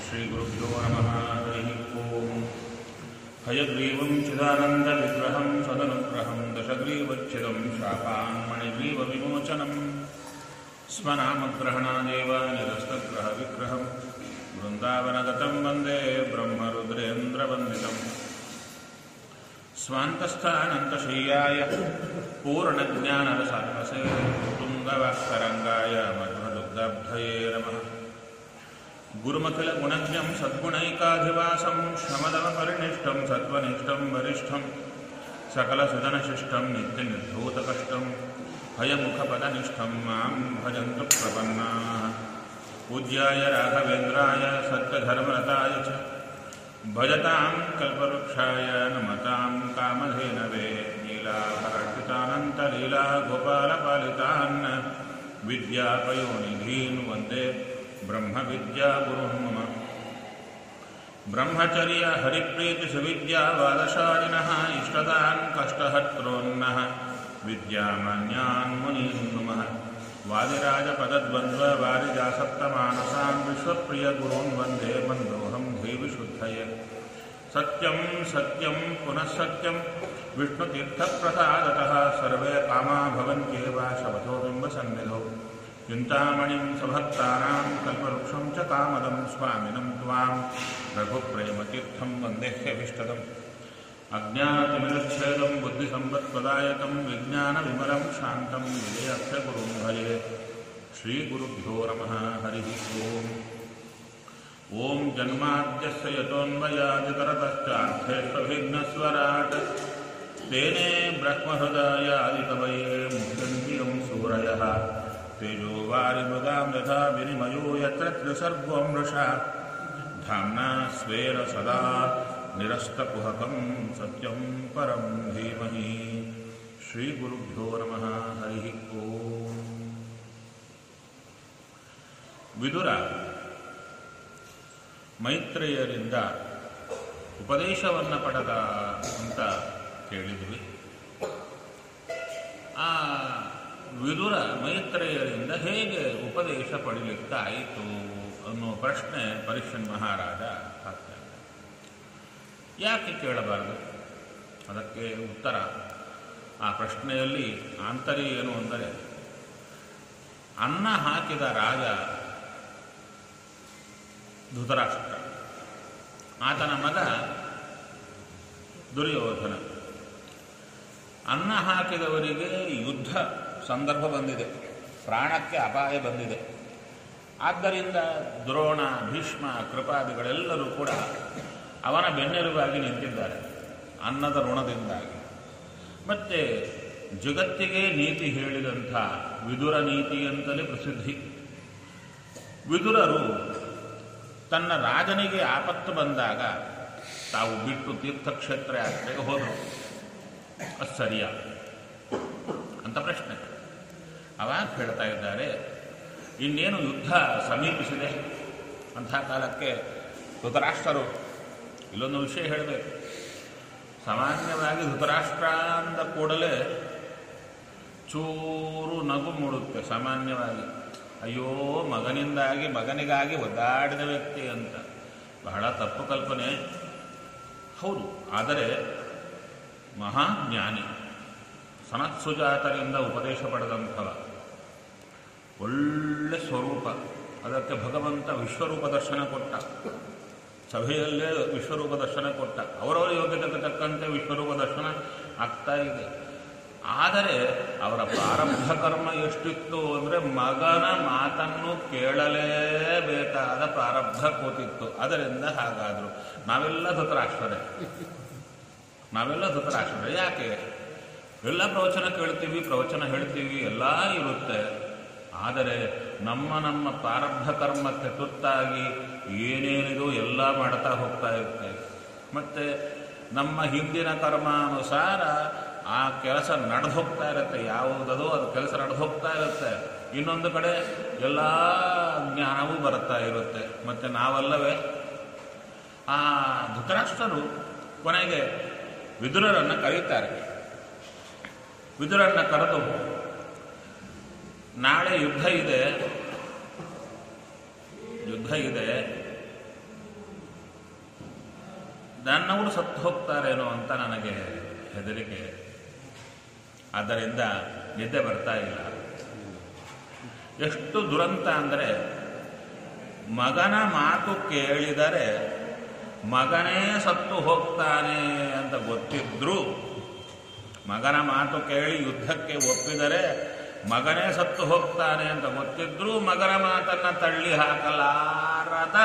श्रीगुरुभ्यो नमः हरिः ओम् हयग्रीवं चिदानन्दविग्रहं सदनुग्रहं दशग्रीवच्छिदं शापान्मणिग्रीवविमोचनं स्वनामग्रहणादेव निरस्तग्रहविग्रहं वृन्दावनगतं वन्दे ब्रह्मरुद्रेन्द्रवन्दितम् स्वान्तस्थानन्तशय्याय पूर्णज्ञानरसात्मसे तुङ्गवाक्तरङ्गाय मध्वदुग्धब्धये नमः गुरुमखिलगुणज्ञं सद्गुणैकाधिवासं शमदमपरिनिष्टं सत्त्वनिष्ठं वरिष्ठं सकलसुदनशिष्टं नित्यनिर्धूतकष्टं हयमुखपदनिष्ठं मां भजन्तु प्रपन्नाः पूज्याय राघवेन्द्राय सत्यधर्मरताय च भजतां कल्पवृक्षाय नमतां कामधेनवे नीलाभरक्षितानन्तलीला गोपालपालितान् विद्यापयोनिधीन् वन्दे ब्रह्मविद्यागुरुं मम ब्रह्मचर्य हरिप्रीतिसुविद्यावादशालिनः इष्टदान् कष्टहर्त्रोन्नः विद्यामान्यान् मुनीन् नुमः वादिराजपदद्वन्द्ववारिजासप्तमानसान् विश्वप्रियगुरून् वन्दे मन्दोऽहं धीविशुद्धये सत्यं सत्यं पुनः सत्यं विष्णुतीर्थप्रसादतः सर्वे कामा भवन्त्येव शपथो बिम्बसन्निधौ चिन्तामणिं सभक्तानां कल्पवृक्षं च कामदं स्वामिनं त्वां रघुप्रेमतीर्थं वन्देह्यभीष्टदम् अज्ञानतिमिरच्छेदं बुद्धिसम्पत्प्रदायकं विज्ञानविमलं शान्तं विजयक्षगुरुं भजे श्रीगुरुभ्यो नमः हरिः ओम् ॐ जन्माद्यस्य यतोऽन्वयादितरतश्चार्थेष्वभिघ्नस्वराट् तेने ब्रह्महृदयादिकवये मुह्यन्तियं सूरयः तेजो वारिमृगां यथा विनिमयो यत्र त्रिसर्गो मृषा धाम्ना स्वेन सदा निरस्तकुहकं सत्यं परं धीमहि श्रीगुरुभ्यो नमः हरिः ओम् ವಿದುರ ಮೈತ್ರೇಯರಿಂದ ಉಪದೇಶವನ್ನು ಪಡೆದ ಅಂತ ಕೇಳಿದ್ವಿ ಆ ವಿದುರ ಮೈತ್ರೇಯರಿಂದ ಹೇಗೆ ಉಪದೇಶ ಪಡೀಲಿಕ್ಕಾಯಿತು ಅನ್ನೋ ಪ್ರಶ್ನೆ ಪರಿಷನ್ ಮಹಾರಾಜ ಹಾಕ್ತಾರೆ ಯಾಕೆ ಕೇಳಬಾರದು ಅದಕ್ಕೆ ಉತ್ತರ ಆ ಪ್ರಶ್ನೆಯಲ್ಲಿ ಆಂತರ್ಯ ಏನು ಅಂದರೆ ಅನ್ನ ಹಾಕಿದ ರಾಜ ಧೃತರಾಷ್ಟ್ರ ಆತನ ಮಗ ದುರ್ಯೋಧನ ಅನ್ನ ಹಾಕಿದವರಿಗೆ ಯುದ್ಧ ಸಂದರ್ಭ ಬಂದಿದೆ ಪ್ರಾಣಕ್ಕೆ ಅಪಾಯ ಬಂದಿದೆ ಆದ್ದರಿಂದ ದ್ರೋಣ ಭೀಷ್ಮ ಕೃಪಾದಿಗಳೆಲ್ಲರೂ ಕೂಡ ಅವನ ಬೆನ್ನೆಲುಬಾಗಿ ನಿಂತಿದ್ದಾರೆ ಅನ್ನದ ಋಣದಿಂದಾಗಿ ಮತ್ತೆ ಜಗತ್ತಿಗೆ ನೀತಿ ಹೇಳಿದಂಥ ವಿದುರ ನೀತಿ ಅಂತಲೇ ಪ್ರಸಿದ್ಧಿ ವಿದುರರು ತನ್ನ ರಾಜನಿಗೆ ಆಪತ್ತು ಬಂದಾಗ ತಾವು ಬಿಟ್ಟು ತೀರ್ಥಕ್ಷೇತ್ರ ಯಾತ್ರೆಗೆ ಹೋದರು ಅದು ಸರಿಯ ಅಂತ ಪ್ರಶ್ನೆ ಅವಾಗ ಹೇಳ್ತಾ ಇದ್ದಾರೆ ಇನ್ನೇನು ಯುದ್ಧ ಸಮೀಪಿಸಿದೆ ಅಂಥ ಕಾಲಕ್ಕೆ ಧೃತರಾಷ್ಟ್ರರು ಇಲ್ಲೊಂದು ವಿಷಯ ಹೇಳಬೇಕು ಸಾಮಾನ್ಯವಾಗಿ ಧೃತರಾಷ್ಟ್ರ ಅಂದ ಕೂಡಲೇ ಚೂರು ನಗು ಮೂಡುತ್ತೆ ಸಾಮಾನ್ಯವಾಗಿ ಅಯ್ಯೋ ಮಗನಿಂದಾಗಿ ಮಗನಿಗಾಗಿ ಒದ್ದಾಡಿದ ವ್ಯಕ್ತಿ ಅಂತ ಬಹಳ ತಪ್ಪು ಕಲ್ಪನೆ ಹೌದು ಆದರೆ ಮಹಾಜ್ಞಾನಿ ಸನತ್ಸುಜಾತರಿಂದ ಉಪದೇಶ ಪಡೆದಂಥವ ಒಳ್ಳೆ ಸ್ವರೂಪ ಅದಕ್ಕೆ ಭಗವಂತ ವಿಶ್ವರೂಪ ದರ್ಶನ ಕೊಟ್ಟ ಸಭೆಯಲ್ಲೇ ವಿಶ್ವರೂಪ ದರ್ಶನ ಕೊಟ್ಟ ಅವರವರ ಯೋಗ್ಯತೆಗೆ ತಕ್ಕಂತೆ ವಿಶ್ವರೂಪ ದರ್ಶನ ಆಗ್ತಾ ಇದೆ ಆದರೆ ಅವರ ಪ್ರಾರಬ್ಧ ಕರ್ಮ ಎಷ್ಟಿತ್ತು ಅಂದರೆ ಮಗನ ಮಾತನ್ನು ಕೇಳಲೇಬೇಕಾದ ಪ್ರಾರಬ್ಧ ಕೂತಿತ್ತು ಅದರಿಂದ ಹಾಗಾದರು ನಾವೆಲ್ಲ ಧೃತರಾಷ್ಟ್ರರೇ ನಾವೆಲ್ಲ ಧೃತರಾಷ್ಟ್ರರೇ ಯಾಕೆ ಎಲ್ಲ ಪ್ರವಚನ ಕೇಳ್ತೀವಿ ಪ್ರವಚನ ಹೇಳ್ತೀವಿ ಎಲ್ಲ ಇರುತ್ತೆ ಆದರೆ ನಮ್ಮ ನಮ್ಮ ಪ್ರಾರಬ್ಧ ಕರ್ಮಕ್ಕೆ ತುತ್ತಾಗಿ ಏನೇನಿದು ಎಲ್ಲ ಮಾಡ್ತಾ ಹೋಗ್ತಾ ಇರ್ತೇವೆ ಮತ್ತು ನಮ್ಮ ಹಿಂದಿನ ಕರ್ಮಾನುಸಾರ ಆ ಕೆಲಸ ನಡೆದು ಹೋಗ್ತಾ ಇರುತ್ತೆ ಯಾವುದದೋ ಅದು ಕೆಲಸ ನಡೆದು ಹೋಗ್ತಾ ಇರುತ್ತೆ ಇನ್ನೊಂದು ಕಡೆ ಎಲ್ಲ ಜ್ಞಾನವೂ ಬರುತ್ತಾ ಇರುತ್ತೆ ಮತ್ತು ನಾವಲ್ಲವೇ ಆ ಧೃತರಾಷ್ಟ್ರರು ಕೊನೆಗೆ ವಿದುರರನ್ನು ಕರೀತಾರೆ ವಿದುರನ್ನ ಕರೆದು ನಾಳೆ ಯುದ್ಧ ಇದೆ ಯುದ್ಧ ಇದೆ ನನ್ನವರು ಸತ್ತು ಹೋಗ್ತಾರೇನೋ ಅಂತ ನನಗೆ ಹೆದರಿಕೆ ಆದ್ದರಿಂದ ನಿದ್ದೆ ಬರ್ತಾ ಇಲ್ಲ ಎಷ್ಟು ದುರಂತ ಅಂದರೆ ಮಗನ ಮಾತು ಕೇಳಿದರೆ ಮಗನೇ ಸತ್ತು ಹೋಗ್ತಾನೆ ಅಂತ ಗೊತ್ತಿದ್ರೂ ಮಗನ ಮಾತು ಕೇಳಿ ಯುದ್ಧಕ್ಕೆ ಒಪ್ಪಿದರೆ ಮಗನೇ ಸತ್ತು ಹೋಗ್ತಾನೆ ಅಂತ ಗೊತ್ತಿದ್ರೂ ಮಗನ ಮಾತನ್ನ ತಳ್ಳಿ ಹಾಕಲಾರದ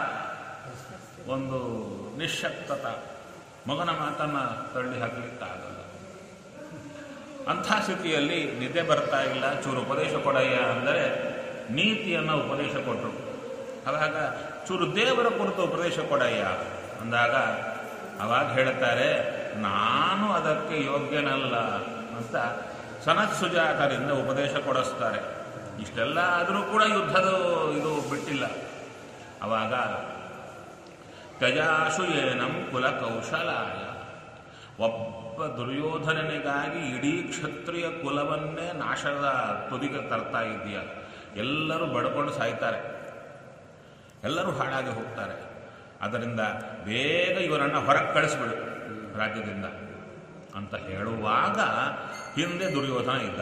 ಒಂದು ನಿಶ್ಶಕ್ತತ ಮಗನ ಮಾತನ್ನ ತಳ್ಳಿ ಹಾಕಲಿಕ್ಕಾಗಲ್ಲ ಅಂಥ ಸ್ಥಿತಿಯಲ್ಲಿ ನಿದ್ದೆ ಬರ್ತಾ ಇಲ್ಲ ಚೂರು ಉಪದೇಶ ಕೊಡಯ್ಯ ಅಂದರೆ ನೀತಿಯನ್ನು ಉಪದೇಶ ಕೊಟ್ಟರು ಅವಾಗ ಚೂರು ದೇವರ ಕುರಿತು ಉಪದೇಶ ಕೊಡಯ್ಯ ಅಂದಾಗ ಅವಾಗ ಹೇಳ್ತಾರೆ ನಾನು ಅದಕ್ಕೆ ಯೋಗ್ಯನಲ್ಲ ಅಂತ ಸನತ್ ಸುಜಾತರಿಂದ ಉಪದೇಶ ಕೊಡಿಸ್ತಾರೆ ಇಷ್ಟೆಲ್ಲ ಆದರೂ ಕೂಡ ಯುದ್ಧದ ಇದು ಬಿಟ್ಟಿಲ್ಲ ಅವಾಗ ತ್ಯಜಾಶು ಏನಂ ಕುಲ ಕೌಶಲಾಯ ಒಬ್ಬ ದುರ್ಯೋಧನನಿಗಾಗಿ ಇಡೀ ಕ್ಷತ್ರಿಯ ಕುಲವನ್ನೇ ನಾಶದ ತುದಿಗೆ ತರ್ತಾ ಇದೆಯಾ ಎಲ್ಲರೂ ಬಡ್ಕೊಂಡು ಸಾಯ್ತಾರೆ ಎಲ್ಲರೂ ಹಾಳಾಗಿ ಹೋಗ್ತಾರೆ ಅದರಿಂದ ಬೇಗ ಇವರನ್ನು ಹೊರಗೆ ಕಳಿಸ್ಬಿಡು ರಾಜ್ಯದಿಂದ ಅಂತ ಹೇಳುವಾಗ ಹಿಂದೆ ದುರ್ಯೋಧನ ಇದ್ದ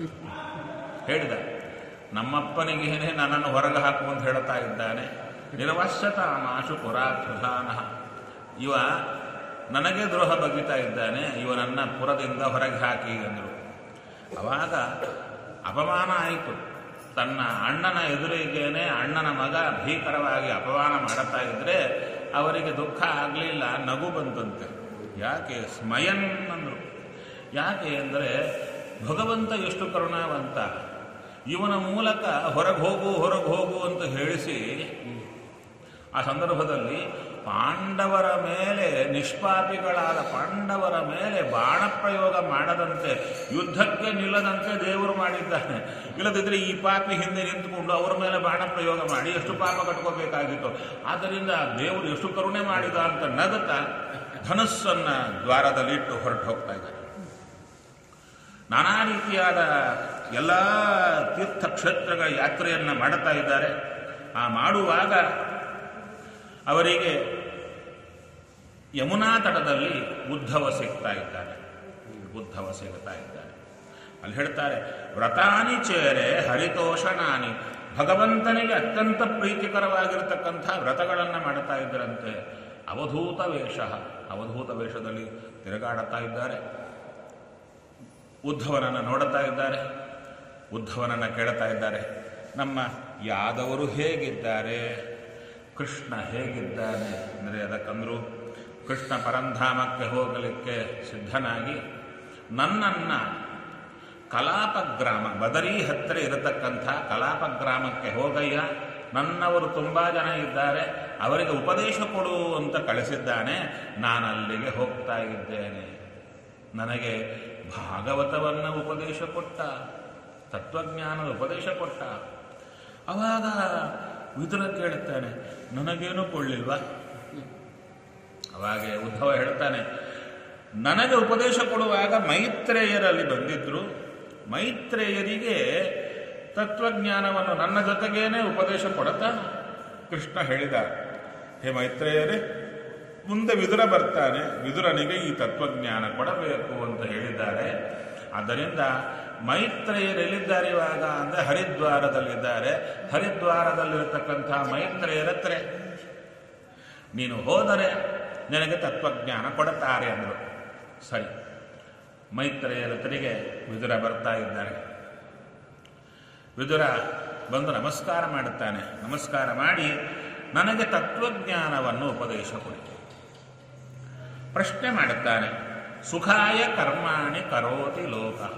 ಹೇಳಿದ ನಮ್ಮಪ್ಪನಿಗೇನೆ ನನ್ನನ್ನು ಹೊರಗೆ ಹಾಕು ಅಂತ ಹೇಳ್ತಾ ಇದ್ದಾನೆ ನಿರ್ವಶ್ಯತ ಮಾಶು ಪುರಾಕೃಧಾನ ಇವ ನನಗೆ ದ್ರೋಹ ಬಗ್ಗಿತಾ ಇದ್ದಾನೆ ಇವನನ್ನ ಪುರದಿಂದ ಹೊರಗೆ ಹಾಕಿ ಅಂದರು ಅವಾಗ ಅಪಮಾನ ಆಯಿತು ತನ್ನ ಅಣ್ಣನ ಎದುರಿಗೇನೆ ಅಣ್ಣನ ಮಗ ಭೀಕರವಾಗಿ ಅಪಮಾನ ಮಾಡುತ್ತಾ ಇದ್ರೆ ಅವರಿಗೆ ದುಃಖ ಆಗಲಿಲ್ಲ ನಗು ಬಂತಂತೆ ಯಾಕೆ ಸ್ಮಯನ್ ಅಂದರು ಯಾಕೆ ಅಂದರೆ ಭಗವಂತ ಎಷ್ಟು ಕರುಣಾವಂತ ಇವನ ಮೂಲಕ ಹೊರಗೆ ಹೋಗು ಹೊರಗೆ ಹೋಗು ಅಂತ ಹೇಳಿಸಿ ಆ ಸಂದರ್ಭದಲ್ಲಿ ಪಾಂಡವರ ಮೇಲೆ ನಿಷ್ಪಾಪಿಗಳಾದ ಪಾಂಡವರ ಮೇಲೆ ಬಾಣ ಪ್ರಯೋಗ ಮಾಡದಂತೆ ಯುದ್ಧಕ್ಕೆ ನಿಲ್ಲದಂತೆ ದೇವರು ಮಾಡಿದ್ದಾನೆ ಇಲ್ಲದಿದ್ದರೆ ಈ ಪಾಪಿ ಹಿಂದೆ ನಿಂತುಕೊಂಡು ಅವರ ಮೇಲೆ ಬಾಣ ಪ್ರಯೋಗ ಮಾಡಿ ಎಷ್ಟು ಪಾಪ ಕಟ್ಕೋಬೇಕಾಗಿತ್ತು ಆದ್ದರಿಂದ ದೇವರು ಎಷ್ಟು ಕರುಣೆ ಮಾಡಿದ ಅಂತ ನಗುತ್ತಾ ಧನಸ್ಸನ್ನ ದ್ವಾರದಲ್ಲಿಟ್ಟು ಹೊರಟು ಹೋಗ್ತಾ ಇದ್ದಾರೆ ನಾನಾ ರೀತಿಯಾದ ಎಲ್ಲ ತೀರ್ಥಕ್ಷೇತ್ರಗಳ ಯಾತ್ರೆಯನ್ನು ಮಾಡುತ್ತಾ ಇದ್ದಾರೆ ಆ ಮಾಡುವಾಗ ಅವರಿಗೆ ಯಮುನಾ ತಟದಲ್ಲಿ ಉದ್ಧವ ಸಿಗ್ತಾ ಇದ್ದಾನೆ ಉದ್ಧವ ಸಿಗ್ತಾ ಇದ್ದಾನೆ ಅಲ್ಲಿ ಹೇಳ್ತಾರೆ ವ್ರತಾನಿ ಚೇರೆ ಹರಿತೋಷಣಾನಿ ಭಗವಂತನಿಗೆ ಅತ್ಯಂತ ಪ್ರೀತಿಕರವಾಗಿರತಕ್ಕಂಥ ವ್ರತಗಳನ್ನು ಮಾಡುತ್ತಾ ಇದ್ದರಂತೆ ಅವಧೂತ ವೇಷ ಅವಧೂತ ವೇಷದಲ್ಲಿ ತಿರುಗಾಡುತ್ತಾ ಇದ್ದಾರೆ ಉದ್ಧವನನ್ನು ನೋಡುತ್ತಾ ಇದ್ದಾರೆ ಉದ್ಧವನನ್ನು ಕೇಳುತ್ತಾ ಇದ್ದಾರೆ ನಮ್ಮ ಯಾದವರು ಹೇಗಿದ್ದಾರೆ ಕೃಷ್ಣ ಹೇಗಿದ್ದಾನೆ ಅಂದರೆ ಅದಕ್ಕಂದ್ರು ಕೃಷ್ಣ ಪರಂಧಾಮಕ್ಕೆ ಹೋಗಲಿಕ್ಕೆ ಸಿದ್ಧನಾಗಿ ನನ್ನನ್ನು ಕಲಾಪ ಗ್ರಾಮ ಬದರಿ ಹತ್ತಿರ ಇರತಕ್ಕಂಥ ಕಲಾಪ ಗ್ರಾಮಕ್ಕೆ ಹೋಗಯ್ಯ ನನ್ನವರು ತುಂಬ ಜನ ಇದ್ದಾರೆ ಅವರಿಗೆ ಉಪದೇಶ ಕೊಡು ಅಂತ ಕಳಿಸಿದ್ದಾನೆ ನಾನು ಅಲ್ಲಿಗೆ ಹೋಗ್ತಾ ಇದ್ದೇನೆ ನನಗೆ ಭಾಗವತವನ್ನು ಉಪದೇಶ ಕೊಟ್ಟ ತತ್ವಜ್ಞಾನದ ಉಪದೇಶ ಕೊಟ್ಟ ಅವಾಗ ವಿದುರ ಕೇಳುತ್ತಾನೆ ನನಗೇನು ಕೊಳ್ಳಿಲ್ವಾ ಅವಾಗೆ ಉದ್ಧವ ಹೇಳ್ತಾನೆ ನನಗೆ ಉಪದೇಶ ಕೊಡುವಾಗ ಮೈತ್ರೇಯರಲ್ಲಿ ಬಂದಿದ್ರು ಮೈತ್ರೇಯರಿಗೆ ತತ್ವಜ್ಞಾನವನ್ನು ನನ್ನ ಜೊತೆಗೇನೆ ಉಪದೇಶ ಕೊಡತಾ ಕೃಷ್ಣ ಹೇಳಿದ ಹೇ ಮೈತ್ರೇಯರೇ ಮುಂದೆ ವಿದುರ ಬರ್ತಾನೆ ವಿದುರನಿಗೆ ಈ ತತ್ವಜ್ಞಾನ ಕೊಡಬೇಕು ಅಂತ ಹೇಳಿದ್ದಾರೆ ಆದ್ದರಿಂದ ಮೈತ್ರೇಯರೆಲ್ಲಿದ್ದಾರೆ ಇವಾಗ ಅಂದರೆ ಹರಿದ್ವಾರದಲ್ಲಿದ್ದಾರೆ ಹರಿದ್ವಾರದಲ್ಲಿರತಕ್ಕಂಥ ಮೈತ್ರೇಯರ ಹತ್ರ ನೀನು ಹೋದರೆ ನಿನಗೆ ತತ್ವಜ್ಞಾನ ಕೊಡುತ್ತಾರೆ ಅಂದರು ಸರಿ ಮೈತ್ರೇಯರ ಹತ್ರಿಗೆ ವಿದುರ ಬರ್ತಾ ಇದ್ದಾನೆ ವಿದುರ ಬಂದು ನಮಸ್ಕಾರ ಮಾಡುತ್ತಾನೆ ನಮಸ್ಕಾರ ಮಾಡಿ ನನಗೆ ತತ್ವಜ್ಞಾನವನ್ನು ಉಪದೇಶ ಕೊಡಿ ಪ್ರಶ್ನೆ ಮಾಡುತ್ತಾನೆ ಸುಖಾಯ ಕರ್ಮಾಣಿ ಕರೋತಿ ಲೋಕಃ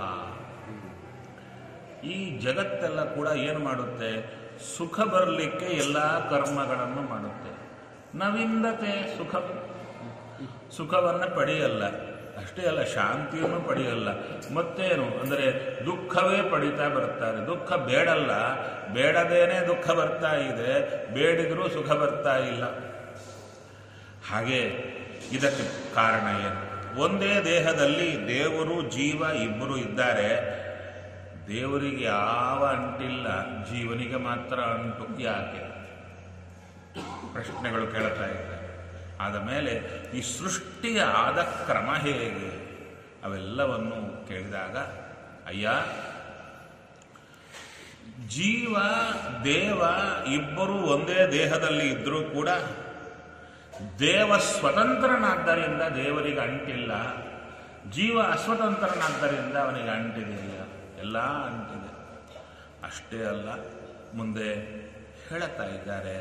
ಈ ಜಗತ್ತೆಲ್ಲ ಕೂಡ ಏನು ಮಾಡುತ್ತೆ ಸುಖ ಬರಲಿಕ್ಕೆ ಎಲ್ಲ ಕರ್ಮಗಳನ್ನು ಮಾಡುತ್ತೆ ನವಿಂದತೆ ಸುಖ ಸುಖವನ್ನು ಪಡೆಯಲ್ಲ ಅಷ್ಟೇ ಅಲ್ಲ ಶಾಂತಿಯನ್ನು ಪಡೆಯಲ್ಲ ಮತ್ತೇನು ಅಂದರೆ ದುಃಖವೇ ಪಡಿತಾ ಬರ್ತಾರೆ ದುಃಖ ಬೇಡಲ್ಲ ಬೇಡದೇನೆ ದುಃಖ ಬರ್ತಾ ಇದೆ ಬೇಡಿದರೂ ಸುಖ ಬರ್ತಾ ಇಲ್ಲ ಹಾಗೆ ಇದಕ್ಕೆ ಕಾರಣ ಏನು ಒಂದೇ ದೇಹದಲ್ಲಿ ದೇವರು ಜೀವ ಇಬ್ಬರು ಇದ್ದಾರೆ ದೇವರಿಗೆ ಯಾವ ಅಂಟಿಲ್ಲ ಜೀವನಿಗೆ ಮಾತ್ರ ಅಂಟು ಯಾಕೆ ಪ್ರಶ್ನೆಗಳು ಕೇಳ್ತಾ ಇದ್ದಾರೆ ಆದ ಮೇಲೆ ಈ ಸೃಷ್ಟಿಯ ಆದ ಕ್ರಮ ಹೇಗೆ ಅವೆಲ್ಲವನ್ನು ಕೇಳಿದಾಗ ಅಯ್ಯ ಜೀವ ದೇವ ಇಬ್ಬರು ಒಂದೇ ದೇಹದಲ್ಲಿ ಇದ್ರೂ ಕೂಡ ದೇವ ಸ್ವತಂತ್ರನಾದ್ದರಿಂದ ದೇವರಿಗೆ ಅಂಟಿಲ್ಲ ಜೀವ ಅಸ್ವತಂತ್ರನಾದ್ದರಿಂದ ಅವನಿಗೆ ಅಂಟಿದೆಯಲ್ಲ ಎಲ್ಲ ಅಂಟಿದೆ ಅಷ್ಟೇ ಅಲ್ಲ ಮುಂದೆ ಹೇಳುತ್ತಾ ಇದ್ದಾರೆ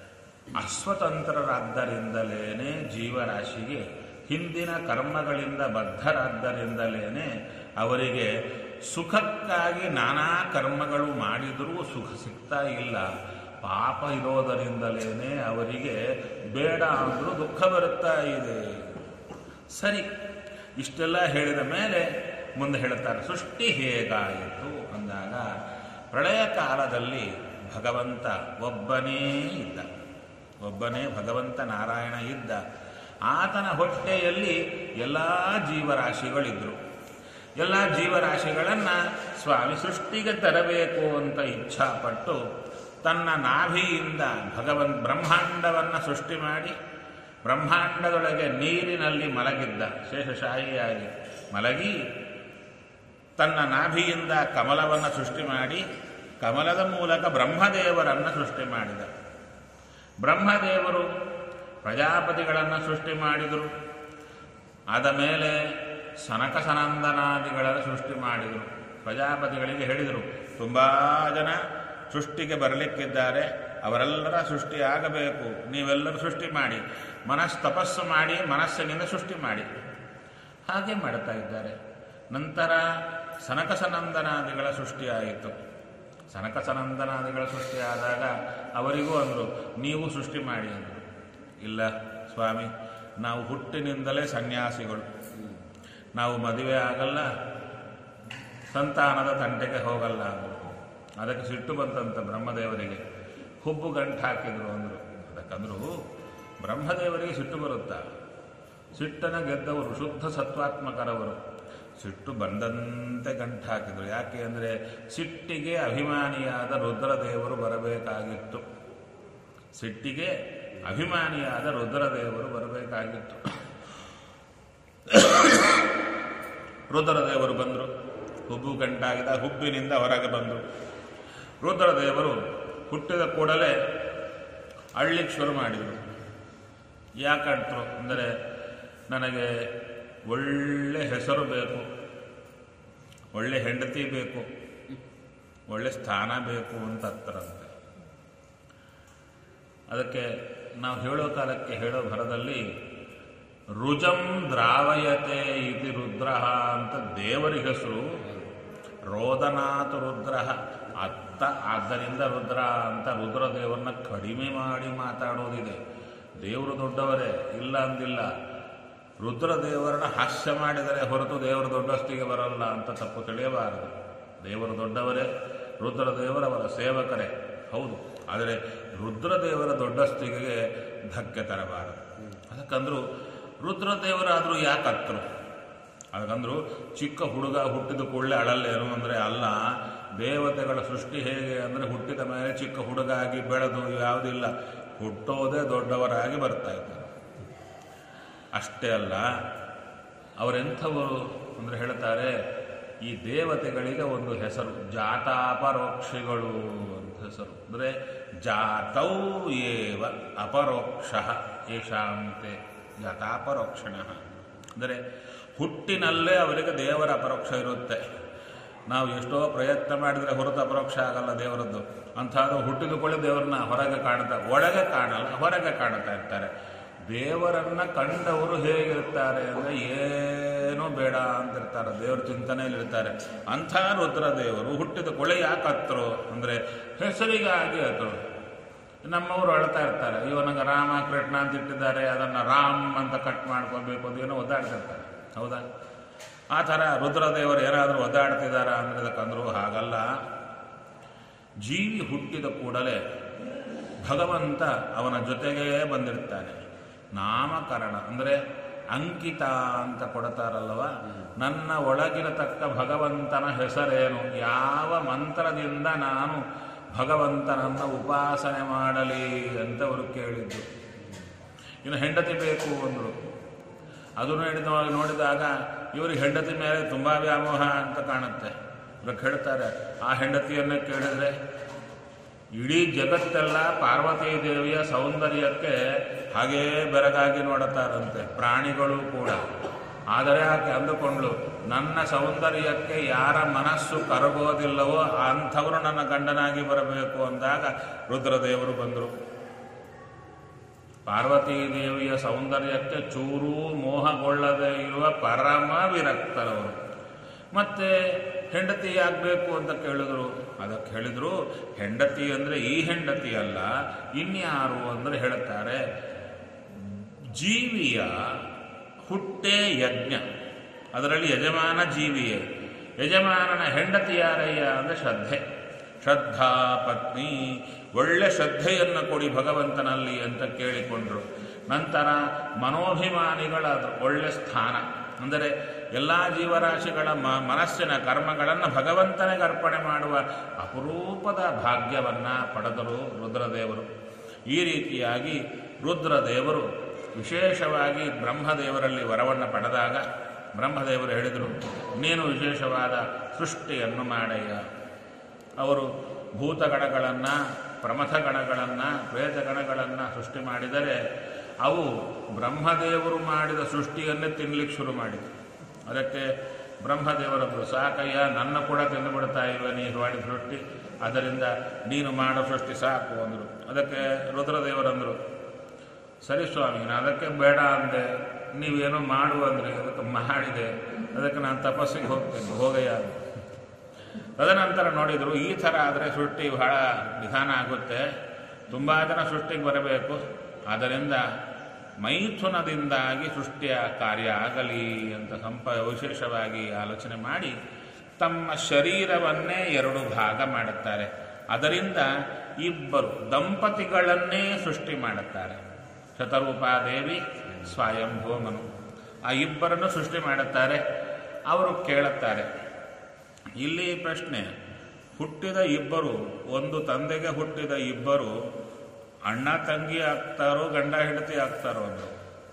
ಅಸ್ವತಂತ್ರರಾದ್ದರಿಂದಲೇ ಜೀವರಾಶಿಗೆ ಹಿಂದಿನ ಕರ್ಮಗಳಿಂದ ಬದ್ಧರಾದ್ದರಿಂದಲೇ ಅವರಿಗೆ ಸುಖಕ್ಕಾಗಿ ನಾನಾ ಕರ್ಮಗಳು ಮಾಡಿದರೂ ಸುಖ ಸಿಗ್ತಾ ಇಲ್ಲ ಪಾಪ ಇರೋದರಿಂದಲೇ ಅವರಿಗೆ ಬೇಡ ಅಂದರೂ ದುಃಖ ಬರುತ್ತಾ ಇದೆ ಸರಿ ಇಷ್ಟೆಲ್ಲ ಹೇಳಿದ ಮೇಲೆ ಮುಂದೆ ಹೇಳುತ್ತಾರೆ ಸೃಷ್ಟಿ ಹೇಗಾಯಿತು ಅಂದಾಗ ಪ್ರಳಯ ಕಾಲದಲ್ಲಿ ಭಗವಂತ ಒಬ್ಬನೇ ಇದ್ದ ಒಬ್ಬನೇ ಭಗವಂತ ನಾರಾಯಣ ಇದ್ದ ಆತನ ಹೊಟ್ಟೆಯಲ್ಲಿ ಎಲ್ಲ ಜೀವರಾಶಿಗಳಿದ್ರು ಎಲ್ಲ ಜೀವರಾಶಿಗಳನ್ನು ಸ್ವಾಮಿ ಸೃಷ್ಟಿಗೆ ತರಬೇಕು ಅಂತ ಇಚ್ಛಾಪಟ್ಟು ತನ್ನ ನಾಭಿಯಿಂದ ಭಗವನ್ ಬ್ರಹ್ಮಾಂಡವನ್ನು ಸೃಷ್ಟಿ ಮಾಡಿ ಬ್ರಹ್ಮಾಂಡದೊಳಗೆ ನೀರಿನಲ್ಲಿ ಮಲಗಿದ್ದ ಶೇಷಶಾಹಿಯಾಗಿ ಮಲಗಿ ತನ್ನ ನಾಭಿಯಿಂದ ಕಮಲವನ್ನು ಸೃಷ್ಟಿ ಮಾಡಿ ಕಮಲದ ಮೂಲಕ ಬ್ರಹ್ಮದೇವರನ್ನು ಸೃಷ್ಟಿ ಮಾಡಿದ ಬ್ರಹ್ಮದೇವರು ಪ್ರಜಾಪತಿಗಳನ್ನು ಸೃಷ್ಟಿ ಮಾಡಿದರು ಆದ ಮೇಲೆ ಸನಕ ಸನಂದನಾದಿಗಳನ್ನು ಸೃಷ್ಟಿ ಮಾಡಿದರು ಪ್ರಜಾಪತಿಗಳಿಗೆ ಹೇಳಿದರು ತುಂಬ ಜನ ಸೃಷ್ಟಿಗೆ ಬರಲಿಕ್ಕಿದ್ದಾರೆ ಅವರೆಲ್ಲರ ಸೃಷ್ಟಿ ಆಗಬೇಕು ನೀವೆಲ್ಲರೂ ಸೃಷ್ಟಿ ಮಾಡಿ ಮನಸ್ಸು ತಪಸ್ಸು ಮಾಡಿ ಮನಸ್ಸಿನಿಂದ ಸೃಷ್ಟಿ ಮಾಡಿ ಹಾಗೆ ಮಾಡ್ತಾ ಇದ್ದಾರೆ ನಂತರ ಸನಕ ಸನಂದನಾದಿಗಳ ಸೃಷ್ಟಿಯಾಯಿತು ಸನಕ ಸನಂದನಾದಿಗಳ ಸೃಷ್ಟಿಯಾದಾಗ ಅವರಿಗೂ ಅಂದರು ನೀವು ಸೃಷ್ಟಿ ಮಾಡಿ ಅಂದರು ಇಲ್ಲ ಸ್ವಾಮಿ ನಾವು ಹುಟ್ಟಿನಿಂದಲೇ ಸನ್ಯಾಸಿಗಳು ನಾವು ಮದುವೆ ಆಗಲ್ಲ ಸಂತಾನದ ತಂಟೆಗೆ ಹೋಗಲ್ಲ ಅಂದರು ಅದಕ್ಕೆ ಸಿಟ್ಟು ಬಂತಂತ ಬ್ರಹ್ಮದೇವರಿಗೆ ಹುಬ್ಬು ಗಂಟು ಹಾಕಿದ್ರು ಅಂದರು ಅದಕ್ಕಂದ್ರು ಬ್ರಹ್ಮದೇವರಿಗೆ ಸಿಟ್ಟು ಬರುತ್ತಾ ಸಿಟ್ಟನ ಗೆದ್ದವರು ಶುದ್ಧ ಸತ್ವಾತ್ಮಕರವರು ಸಿಟ್ಟು ಬಂದಂತೆ ಗಂಟು ಹಾಕಿದರು ಯಾಕೆ ಅಂದರೆ ಸಿಟ್ಟಿಗೆ ಅಭಿಮಾನಿಯಾದ ರುದ್ರದೇವರು ಬರಬೇಕಾಗಿತ್ತು ಸಿಟ್ಟಿಗೆ ಅಭಿಮಾನಿಯಾದ ರುದ್ರದೇವರು ಬರಬೇಕಾಗಿತ್ತು ರುದ್ರದೇವರು ಬಂದರು ಹುಬ್ಬು ಗಂಟಾಗಿದ ಹುಬ್ಬಿನಿಂದ ಹೊರಗೆ ಬಂದರು ರುದ್ರದೇವರು ಹುಟ್ಟಿದ ಕೂಡಲೇ ಅಳ್ಳಿಕ್ಕೆ ಶುರು ಮಾಡಿದರು ಯಾಕಂತರು ಅಂದರೆ ನನಗೆ ಒಳ್ಳೆ ಹೆಸರು ಬೇಕು ಒಳ್ಳೆ ಹೆಂಡತಿ ಬೇಕು ಒಳ್ಳೆ ಸ್ಥಾನ ಬೇಕು ಅಂತ ಹತ್ತರಂತೆ ಅದಕ್ಕೆ ನಾವು ಹೇಳೋ ಕಾಲಕ್ಕೆ ಹೇಳೋ ಭರದಲ್ಲಿ ರುಜಂ ದ್ರಾವಯತೆ ಇತಿ ರುದ್ರ ಅಂತ ದೇವರಿಗೆ ಹೆಸರು ರೋದನಾಥ ರುದ್ರ ಅತ್ತ ಆದ್ದರಿಂದ ರುದ್ರ ಅಂತ ರುದ್ರದೇವರನ್ನ ಕಡಿಮೆ ಮಾಡಿ ಮಾತಾಡೋದಿದೆ ದೇವರು ದೊಡ್ಡವರೇ ಇಲ್ಲ ಅಂದಿಲ್ಲ ರುದ್ರದೇವರನ್ನ ಹಾಸ್ಯ ಮಾಡಿದರೆ ಹೊರತು ದೇವರು ದೊಡ್ಡಸ್ತಿಗೆ ಬರಲ್ಲ ಅಂತ ತಪ್ಪು ತಿಳಿಯಬಾರದು ದೇವರು ದೊಡ್ಡವರೇ ರುದ್ರದೇವರವರ ಸೇವಕರೇ ಹೌದು ಆದರೆ ರುದ್ರದೇವರ ದೊಡ್ಡಸ್ತಿಗೆ ಧಕ್ಕೆ ತರಬಾರದು ಅದಕ್ಕಂದ್ರು ರುದ್ರದೇವರಾದರೂ ಯಾಕೆ ಹತ್ತರು ಅದಕ್ಕಂದ್ರು ಚಿಕ್ಕ ಹುಡುಗ ಹುಟ್ಟಿದ ಕೂಡಲೇ ಅಳಲ್ಲೇನು ಅಂದರೆ ಅಲ್ಲ ದೇವತೆಗಳ ಸೃಷ್ಟಿ ಹೇಗೆ ಅಂದರೆ ಹುಟ್ಟಿದ ಮೇಲೆ ಚಿಕ್ಕ ಹುಡುಗ ಆಗಿ ಬೆಳೆದು ಯಾವುದಿಲ್ಲ ಹುಟ್ಟೋದೇ ದೊಡ್ಡವರಾಗಿ ಬರ್ತಾ ಇದ್ದಾರೆ ಅಷ್ಟೇ ಅಲ್ಲ ಅವರೆಂಥವರು ಅಂದರೆ ಹೇಳ್ತಾರೆ ಈ ದೇವತೆಗಳಿಗೆ ಒಂದು ಹೆಸರು ಜಾತಾಪರೋಕ್ಷಿಗಳು ಅಂತ ಹೆಸರು ಅಂದರೆ ಜಾತೌ ಏವ ಅಪರೋಕ್ಷ ಏಷಾಂತೆ ಜಾತಾಪರೋಕ್ಷಣ ಅಂದರೆ ಹುಟ್ಟಿನಲ್ಲೇ ಅವರಿಗೆ ದೇವರ ಅಪರೋಕ್ಷ ಇರುತ್ತೆ ನಾವು ಎಷ್ಟೋ ಪ್ರಯತ್ನ ಮಾಡಿದರೆ ಹೊರತು ಅಪರೋಕ್ಷ ಆಗಲ್ಲ ದೇವರದ್ದು ಅಂಥದ್ದು ಹುಟ್ಟಿದುಕೊಳ್ಳಿ ದೇವರನ್ನ ಹೊರಗೆ ಕಾಣ್ತಾ ಒಳಗೆ ಕಾಣಲ್ಲ ಹೊರಗೆ ಕಾಣ್ತಾ ಇರ್ತಾರೆ ದೇವರನ್ನ ಕಂಡವರು ಹೇಗಿರ್ತಾರೆ ಅಂದರೆ ಏನೂ ಬೇಡ ಅಂತಿರ್ತಾರೆ ದೇವರ ಚಿಂತನೆಯಲ್ಲಿರ್ತಾರೆ ಅಂಥ ರುದ್ರ ದೇವರು ಹುಟ್ಟಿದ ಕೊಳೆ ಯಾಕೆ ಹತ್ತರು ಅಂದರೆ ಹೆಸರಿಗಾಗಿ ಹತ್ತರು ನಮ್ಮವರು ಅಳ್ತಾ ಇರ್ತಾರೆ ಇವನಿಗೆ ರಾಮ ಕೃಷ್ಣ ಅಂತ ಇಟ್ಟಿದ್ದಾರೆ ಅದನ್ನು ರಾಮ್ ಅಂತ ಕಟ್ ಮಾಡ್ಕೋಬೇಕು ಅಂತ ಏನೋ ಒದ್ದಾಡ್ತಿರ್ತಾರೆ ಹೌದಾ ಆ ಥರ ರುದ್ರದೇವರು ಏನಾದರೂ ಒದ್ದಾಡ್ತಿದ್ದಾರ ಅಂದ್ರೆ ಅದಕ್ಕಂದ್ರು ಹಾಗಲ್ಲ ಜೀವಿ ಹುಟ್ಟಿದ ಕೂಡಲೇ ಭಗವಂತ ಅವನ ಜೊತೆಗೇ ಬಂದಿರ್ತಾನೆ ನಾಮಕರಣ ಅಂದರೆ ಅಂಕಿತ ಅಂತ ಕೊಡ್ತಾರಲ್ವ ನನ್ನ ಒಳಗಿರತಕ್ಕ ಭಗವಂತನ ಹೆಸರೇನು ಯಾವ ಮಂತ್ರದಿಂದ ನಾನು ಭಗವಂತನನ್ನು ಉಪಾಸನೆ ಮಾಡಲಿ ಅಂತ ಅವರು ಕೇಳಿದ್ದು ಇನ್ನು ಹೆಂಡತಿ ಬೇಕು ಅಂದರು ಅದನ್ನು ಹಿಡಿದು ನೋಡಿದಾಗ ಇವ್ರಿಗೆ ಹೆಂಡತಿ ಮೇಲೆ ತುಂಬ ವ್ಯಾಮೋಹ ಅಂತ ಕಾಣುತ್ತೆ ಅದಕ್ಕೆ ಹೇಳ್ತಾರೆ ಆ ಹೆಂಡತಿಯನ್ನೇ ಕೇಳಿದ್ರೆ ಇಡೀ ಜಗತ್ತೆಲ್ಲ ಪಾರ್ವತೀ ದೇವಿಯ ಸೌಂದರ್ಯಕ್ಕೆ ಹಾಗೇ ಬೆರಗಾಗಿ ನೋಡುತ್ತಾರಂತೆ ಪ್ರಾಣಿಗಳು ಕೂಡ ಆದರೆ ಆಕೆ ಅಂದುಕೊಂಡ್ಳು ನನ್ನ ಸೌಂದರ್ಯಕ್ಕೆ ಯಾರ ಮನಸ್ಸು ಕರಗೋದಿಲ್ಲವೋ ಅಂಥವರು ನನ್ನ ಗಂಡನಾಗಿ ಬರಬೇಕು ಅಂದಾಗ ರುದ್ರದೇವರು ಬಂದರು ಪಾರ್ವತೀ ದೇವಿಯ ಸೌಂದರ್ಯಕ್ಕೆ ಚೂರೂ ಮೋಹಗೊಳ್ಳದೆ ಇರುವ ಪರಮ ವಿರಕ್ತರವರು ಮತ್ತೆ ಹೆಂಡತಿ ಆಗಬೇಕು ಅಂತ ಕೇಳಿದ್ರು ಅದಕ್ಕೆ ಹೇಳಿದ್ರು ಹೆಂಡತಿ ಅಂದರೆ ಈ ಹೆಂಡತಿ ಅಲ್ಲ ಇನ್ಯಾರು ಅಂದರೆ ಹೇಳುತ್ತಾರೆ ಜೀವಿಯ ಹುಟ್ಟೇ ಯಜ್ಞ ಅದರಲ್ಲಿ ಯಜಮಾನ ಜೀವಿಯೇ ಯಜಮಾನನ ಹೆಂಡತಿ ಯಾರಯ್ಯ ಅಂದರೆ ಶ್ರದ್ಧೆ ಶ್ರದ್ಧಾ ಪತ್ನಿ ಒಳ್ಳೆ ಶ್ರದ್ಧೆಯನ್ನು ಕೊಡಿ ಭಗವಂತನಲ್ಲಿ ಅಂತ ಕೇಳಿಕೊಂಡ್ರು ನಂತರ ಮನೋಭಿಮಾನಿಗಳ ಒಳ್ಳೆ ಸ್ಥಾನ ಅಂದರೆ ಎಲ್ಲ ಜೀವರಾಶಿಗಳ ಮ ಮನಸ್ಸಿನ ಕರ್ಮಗಳನ್ನು ಭಗವಂತನಿಗೆ ಅರ್ಪಣೆ ಮಾಡುವ ಅಪರೂಪದ ಭಾಗ್ಯವನ್ನು ಪಡೆದರು ರುದ್ರದೇವರು ಈ ರೀತಿಯಾಗಿ ರುದ್ರದೇವರು ವಿಶೇಷವಾಗಿ ಬ್ರಹ್ಮದೇವರಲ್ಲಿ ವರವನ್ನು ಪಡೆದಾಗ ಬ್ರಹ್ಮದೇವರು ಹೇಳಿದರು ನೀನು ವಿಶೇಷವಾದ ಸೃಷ್ಟಿಯನ್ನು ಮಾಡಯ್ಯ ಅವರು ಭೂತಗಣಗಳನ್ನು ಪ್ರಮಥಗಣಗಳನ್ನು ಪ್ರೇತಗಣಗಳನ್ನು ಸೃಷ್ಟಿ ಮಾಡಿದರೆ ಅವು ಬ್ರಹ್ಮದೇವರು ಮಾಡಿದ ಸೃಷ್ಟಿಯನ್ನೇ ತಿನ್ನಲಿಕ್ಕೆ ಶುರು ಮಾಡಿತು ಅದಕ್ಕೆ ಬ್ರಹ್ಮದೇವರೊಬ್ಬರು ಸಾಕಯ್ಯ ನನ್ನ ಕೂಡ ತಿಂದುಬಿಡ್ತಾ ಇವೆ ನೀನು ಮಾಡಿದ ಸೃಷ್ಟಿ ಅದರಿಂದ ನೀನು ಮಾಡೋ ಸೃಷ್ಟಿ ಸಾಕು ಅಂದರು ಅದಕ್ಕೆ ರುದ್ರದೇವರಂದರು ಸರಿ ಸ್ವಾಮಿ ನಾನು ಅದಕ್ಕೆ ಬೇಡ ಅಂದೆ ನೀವೇನೋ ಮಾಡು ಅಂದ್ರಿ ಅದಕ್ಕೆ ಮಾಡಿದೆ ಅದಕ್ಕೆ ನಾನು ತಪಸ್ಸಿಗೆ ಹೋಗ್ತೇನೆ ಹೋಗಯ್ಯ ಅಂದೆ. ತದನಂತರ ನೋಡಿದರು ಈ ಥರ ಆದರೆ ಸೃಷ್ಟಿ ಬಹಳ ನಿಧಾನ ಆಗುತ್ತೆ ತುಂಬ ಜನ ಸೃಷ್ಟಿಗೆ ಬರಬೇಕು ಆದ್ದರಿಂದ ಮೈಥುನದಿಂದಾಗಿ ಸೃಷ್ಟಿಯ ಕಾರ್ಯ ಆಗಲಿ ಅಂತ ಸಂಪ ವಿಶೇಷವಾಗಿ ಆಲೋಚನೆ ಮಾಡಿ ತಮ್ಮ ಶರೀರವನ್ನೇ ಎರಡು ಭಾಗ ಮಾಡುತ್ತಾರೆ ಅದರಿಂದ ಇಬ್ಬರು ದಂಪತಿಗಳನ್ನೇ ಸೃಷ್ಟಿ ಮಾಡುತ್ತಾರೆ ಶತರೂಪಾದೇವಿ ಸ್ವಯಂಭೂಮನು ಆ ಇಬ್ಬರನ್ನು ಸೃಷ್ಟಿ ಮಾಡುತ್ತಾರೆ ಅವರು ಕೇಳುತ್ತಾರೆ ಇಲ್ಲಿ ಪ್ರಶ್ನೆ ಹುಟ್ಟಿದ ಇಬ್ಬರು ಒಂದು ತಂದೆಗೆ ಹುಟ್ಟಿದ ಇಬ್ಬರು ಅಣ್ಣ ತಂಗಿ ಆಗ್ತಾರೋ ಗಂಡ ಹೆಂಡತಿ ಆಗ್ತಾರೋ ಅಂದರು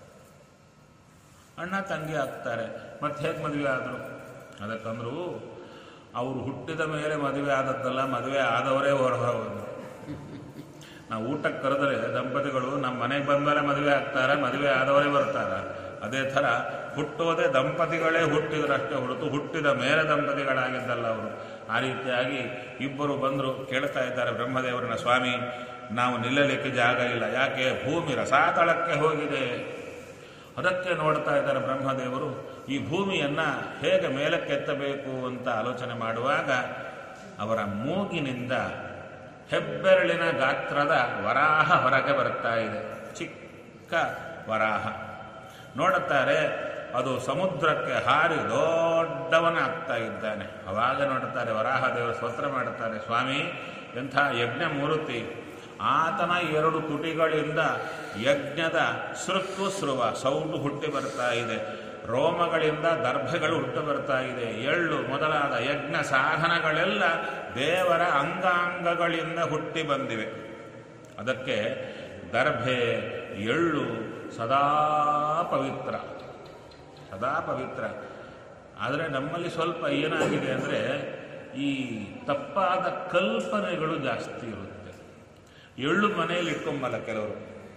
ಅಣ್ಣ ತಂಗಿ ಆಗ್ತಾರೆ ಮತ್ತೆ ಹೇಗೆ ಮದುವೆ ಆದರು ಅದಕ್ಕಂದ್ರು ಅವರು ಹುಟ್ಟಿದ ಮೇಲೆ ಮದುವೆ ಆದದ್ದಲ್ಲ ಮದುವೆ ಆದವರೇ ಹೊರಹೋದ್ರು ನಾವು ಊಟಕ್ಕೆ ಕರೆದರೆ ದಂಪತಿಗಳು ನಮ್ಮ ಮನೆಗೆ ಬಂದಮೇಲೆ ಮದುವೆ ಆಗ್ತಾರೆ ಮದುವೆ ಆದವರೇ ಬರ್ತಾರೆ ಅದೇ ಥರ ಹುಟ್ಟೋದೇ ದಂಪತಿಗಳೇ ಹುಟ್ಟಿದ್ರಷ್ಟೇ ಹೊರತು ಹುಟ್ಟಿದ ಮೇಲೆ ದಂಪತಿಗಳಾಗಿದ್ದಲ್ಲ ಅವರು ಆ ರೀತಿಯಾಗಿ ಇಬ್ಬರು ಬಂದರು ಕೇಳ್ತಾ ಇದ್ದಾರೆ ಬ್ರಹ್ಮದೇವರನ್ನ ಸ್ವಾಮಿ ನಾವು ನಿಲ್ಲಲಿಕ್ಕೆ ಜಾಗ ಇಲ್ಲ ಯಾಕೆ ಭೂಮಿ ರಸಾತಳಕ್ಕೆ ಹೋಗಿದೆ ಅದಕ್ಕೆ ನೋಡ್ತಾ ಇದ್ದಾರೆ ಬ್ರಹ್ಮದೇವರು ಈ ಭೂಮಿಯನ್ನು ಹೇಗೆ ಮೇಲಕ್ಕೆತ್ತಬೇಕು ಅಂತ ಆಲೋಚನೆ ಮಾಡುವಾಗ ಅವರ ಮೂಗಿನಿಂದ ಹೆಬ್ಬೆರಳಿನ ಗಾತ್ರದ ವರಾಹ ಹೊರಗೆ ಬರ್ತಾ ಇದೆ ಚಿಕ್ಕ ವರಾಹ ನೋಡುತ್ತಾರೆ ಅದು ಸಮುದ್ರಕ್ಕೆ ಹಾರಿ ದೊಡ್ಡವನಾಗ್ತಾ ಇದ್ದಾನೆ ಅವಾಗ ನೋಡುತ್ತಾರೆ ವರಾಹ ದೇವರು ಸ್ತೋತ್ರ ಮಾಡುತ್ತಾರೆ ಸ್ವಾಮಿ ಎಂಥ ಯಜ್ಞ ಮೂರ್ತಿ ಆತನ ಎರಡು ತುಟಿಗಳಿಂದ ಯಜ್ಞದ ಸೃಕ್ಕು ಸ್ರುವ ಸೌಂಡು ಹುಟ್ಟಿ ಬರ್ತಾ ಇದೆ ರೋಮಗಳಿಂದ ದರ್ಭೆಗಳು ಹುಟ್ಟು ಬರ್ತಾ ಇದೆ ಎಳ್ಳು ಮೊದಲಾದ ಯಜ್ಞ ಸಾಧನಗಳೆಲ್ಲ ದೇವರ ಅಂಗಾಂಗಗಳಿಂದ ಹುಟ್ಟಿ ಬಂದಿವೆ ಅದಕ್ಕೆ ದರ್ಭೆ ಎಳ್ಳು ಸದಾ ಪವಿತ್ರ ಸದಾ ಪವಿತ್ರ ಆದರೆ ನಮ್ಮಲ್ಲಿ ಸ್ವಲ್ಪ ಏನಾಗಿದೆ ಅಂದರೆ ಈ ತಪ್ಪಾದ ಕಲ್ಪನೆಗಳು ಜಾಸ್ತಿ ಇರುತ್ತೆ ಎಳ್ಳು ಮನೆಯಲ್ಲಿ ಇಟ್ಕೊಂಬಲ್ಲ ಕೆಲವರು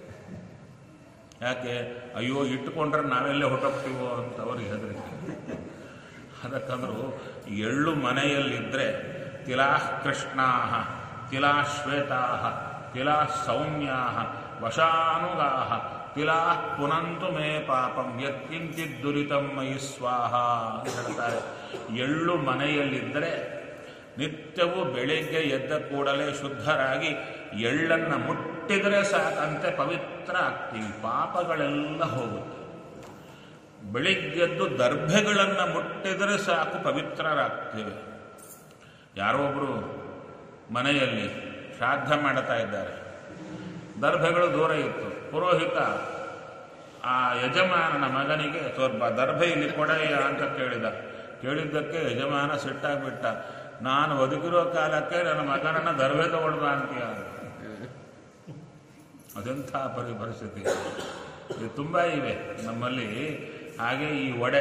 ಯಾಕೆ ಅಯ್ಯೋ ಇಟ್ಟುಕೊಂಡ್ರೆ ನಾವೆಲ್ಲೇ ಹೊಟ್ಟೋಗ್ತೀವೋ ಅಂತ ಅವ್ರಿಗೆ ಹೆದರಿಕೆ ಅದಕ್ಕಂದ್ರು ಎಳ್ಳು ಮನೆಯಲ್ಲಿದ್ದರೆ ತಿಲಾಃ ಕೃಷ್ಣಾ ತಿಲಾಃ ಶ್ವೇತಾ ತಿಲಾಃ ಸೌಮ್ಯಾ ವಶಾನುಗಾ ತಿಲಾಃ ಪುನಂತು ಮೇ ಪಾಪಂ ಯತ್ಕಿಂಚಿತ್ ದುರಿತಂ ಮಯಿ ಸ್ವಾಹ ಅಂತ ಹೇಳ್ತಾರೆ ಎಳ್ಳು ಮನೆಯಲ್ಲಿದ್ದರೆ ನಿತ್ಯವೂ ಬೆಳಿಗ್ಗೆ ಎದ್ದ ಕೂಡಲೇ ಶುದ್ಧರಾಗಿ ಎಳ್ಳನ್ನು ಮುಟ್ಟಿದರೆ ಸಾಕಂತೆ ಪವಿತ್ರ ಆಗ್ತೀವಿ ಪಾಪಗಳೆಲ್ಲ ಹೋಗುತ್ತೆ ಬೆಳಿಗ್ಗೆದ್ದು ದರ್ಭೆಗಳನ್ನು ಮುಟ್ಟಿದರೆ ಸಾಕು ಪವಿತ್ರರಾಗ್ತೇವೆ ಯಾರೋ ಒಬ್ಬರು ಮನೆಯಲ್ಲಿ ಶ್ರಾದ್ದ ಮಾಡ್ತಾ ಇದ್ದಾರೆ ದರ್ಭೆಗಳು ದೂರ ಇತ್ತು ಪುರೋಹಿತ ಆ ಯಜಮಾನನ ಮಗನಿಗೆ ಸ್ವಲ್ಪ ದರ್ಭೆ ಇಲ್ಲಿ ಕೊಡೆಯ ಅಂತ ಕೇಳಿದ ಕೇಳಿದ್ದಕ್ಕೆ ಯಜಮಾನ ಸಿಟ್ಟಾಗ್ಬಿಟ್ಟ ನಾನು ಬದುಕಿರೋ ಕಾಲಕ್ಕೆ ನನ್ನ ಮಗನನ್ನ ದರ್ಭೆ ತಗೊಳ್ಬಾ ಅಂತೀಯ ಅದೆಂಥ ಪರಿ ಪರಿಸ್ಥಿತಿ ಇದು ತುಂಬ ಇವೆ ನಮ್ಮಲ್ಲಿ ಹಾಗೆ ಈ ಒಡೆ